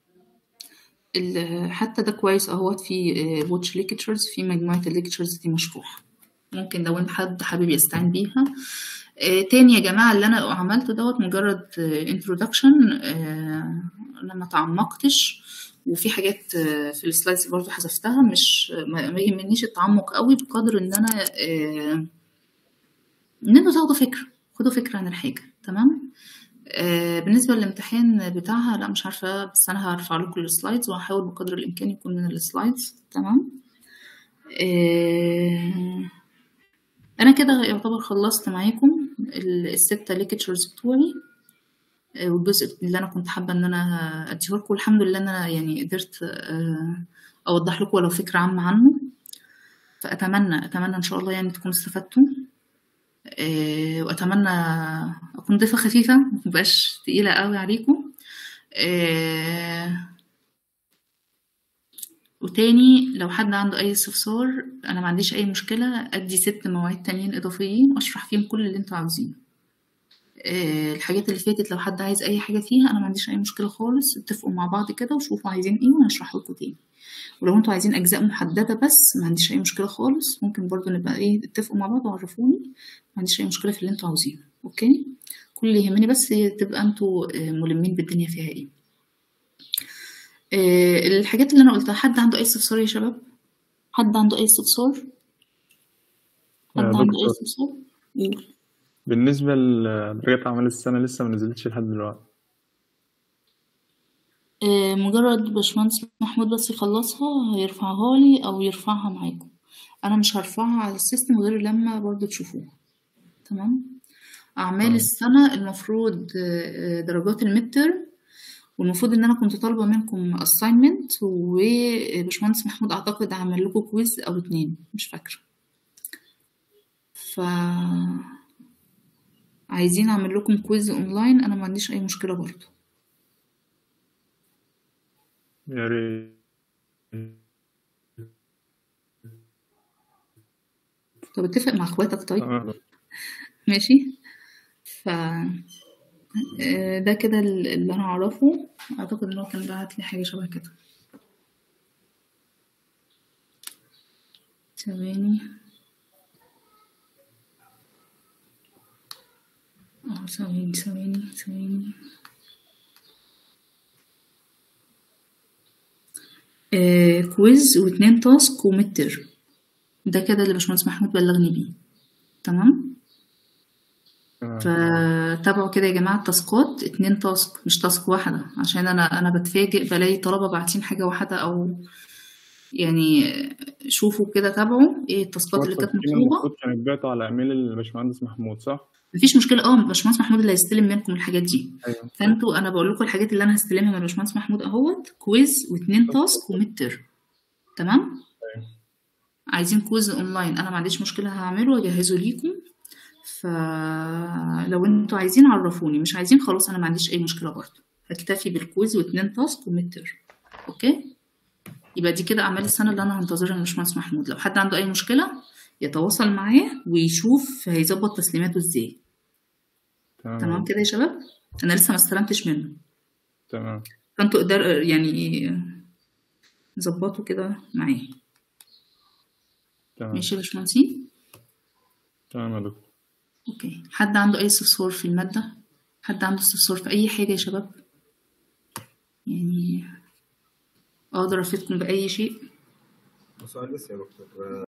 ال- حتى ده كويس اهوت في واتش ليكتشرز في مجموعة الليكتشرز دي مشروحة ممكن لو انت حد حابب يستعين بيها آه، تاني يا جماعة اللي أنا عملته دوت مجرد انترودكشن أنا ما تعمقتش وفي حاجات آه، في السلايدز برضو حذفتها مش ما ما يهمنيش التعمق قوي بقدر إن أنا آه، إن انتوا تاخدوا فكرة خدوا فكرة عن الحاجة تمام آه، بالنسبة للامتحان بتاعها لا مش عارفة بس أنا هرفع لكم السلايدز وهحاول بقدر الإمكان يكون من السلايدز تمام آه، انا كده يعتبر خلصت معاكم ال- الستة ليكتشرز بتوعي آه، والجزء اللي انا كنت حابة ان انا اديه لكم الحمد لله ان انا يعني قدرت آه، اوضح لكم ولو فكرة عامة عنه فاتمنى اتمنى ان شاء الله يعني تكونوا استفدتوا آه، واتمنى اكون ضيفة خفيفة متبقاش تقيلة قوي عليكم آه، وتاني لو حد عنده أي استفسار أنا ما عنديش أي مشكلة أدي ست مواعيد تانيين إضافيين وأشرح فيهم كل اللي انتوا عاوزينه آه، الحاجات اللي فاتت لو حد عايز أي حاجة فيها أنا ما عنديش أي مشكلة خالص اتفقوا مع بعض كده وشوفوا عايزين إيه وأنا هشرح لكم تاني ولو انتوا عايزين أجزاء محددة بس ما عنديش أي مشكلة خالص ممكن برضو نبقى إيه اتفقوا مع بعض وعرفوني ما عنديش أي مشكلة في اللي انتوا عاوزينه أوكي كل اللي يهمني بس تبقى انتوا آه، ملمين بالدنيا فيها إيه آه، الحاجات اللي أنا قلتها حد عنده أي استفسار يا شباب حد عنده أي استفسار يا حد عنده أي دكتور استفسار قول. بالنسبة لدرجة أعمال السنة لسه ما نزلتش لحد دلوقتي آه، مجرد باشمهندس محمود بس يخلصها هيرفعها لي او يرفعها معاكم انا مش هرفعها على السيستم غير لما برضو تشوفوها تمام اعمال تمام السنة المفروض آه، آه، درجات المتر والمفروض ان انا كنت طالبة منكم assignment وباشمهندس محمود اعتقد عمل لكم كويز او اتنين مش فاكرة ف عايزين اعمل لكم كويز اونلاين انا ما عنديش اي مشكلة برضو يا ريت طب اتفق مع اخواتك طيب تمام ماشي ف آه، ده كده ال- اللي انا اعرفه اعتقد ان هو كان بعت لي حاجه شبه كده ثواني اه ثواني ثواني ثواني آه كويز واتنين تاسك ومتر ده كده اللي باشمهندس محمود بلغني بيه تمام تمام فتابعوا كده يا جماعة التاسكات اتنين تاسك مش تاسك واحدة عشان أنا أنا بتفاجئ بلاقي طلبة باعتين حاجة واحدة أو يعني شوفوا كده تابعوا ايه التاسكات اللي كانت التسجيل مطلوبة المفروض كان يتبعتوا على إيميل الباشمهندس محمود صح؟ مفيش مشكلة اه باشمهندس محمود اللي هيستلم منكم الحاجات دي أيوه صح فانتوا أنا بقول لكم الحاجات اللي أنا هستلمها من باشمهندس محمود أهوت كويز واتنين تاسك ومتر تمام أيوه عايزين كويز اونلاين انا ما عنديش مشكله هعمله واجهزه ليكم فلو انتوا عايزين عرفوني مش عايزين خلاص انا ما عنديش اي مشكله برضه هكتفي بالكويز واتنين تاسك ومتر اوكي يبقى دي كده اعمال السنه اللي انا هنتظرها من باشمهندس محمود لو حد عنده اي مشكله يتواصل معاه ويشوف هيظبط تسليماته ازاي تمام يا تمام دكتور كده يا شباب انا لسه ما استلمتش منه تمام فانتوا اقدر يعني ظبطوا كده معاه تمام ماشي يا باشمهندسين تمام يا دكتور اوكي حد عنده اي استفسار في المادة حد عنده استفسار في اي حاجة يا شباب يعني اقدر افيدكم باي شيء سؤال بس يا دكتور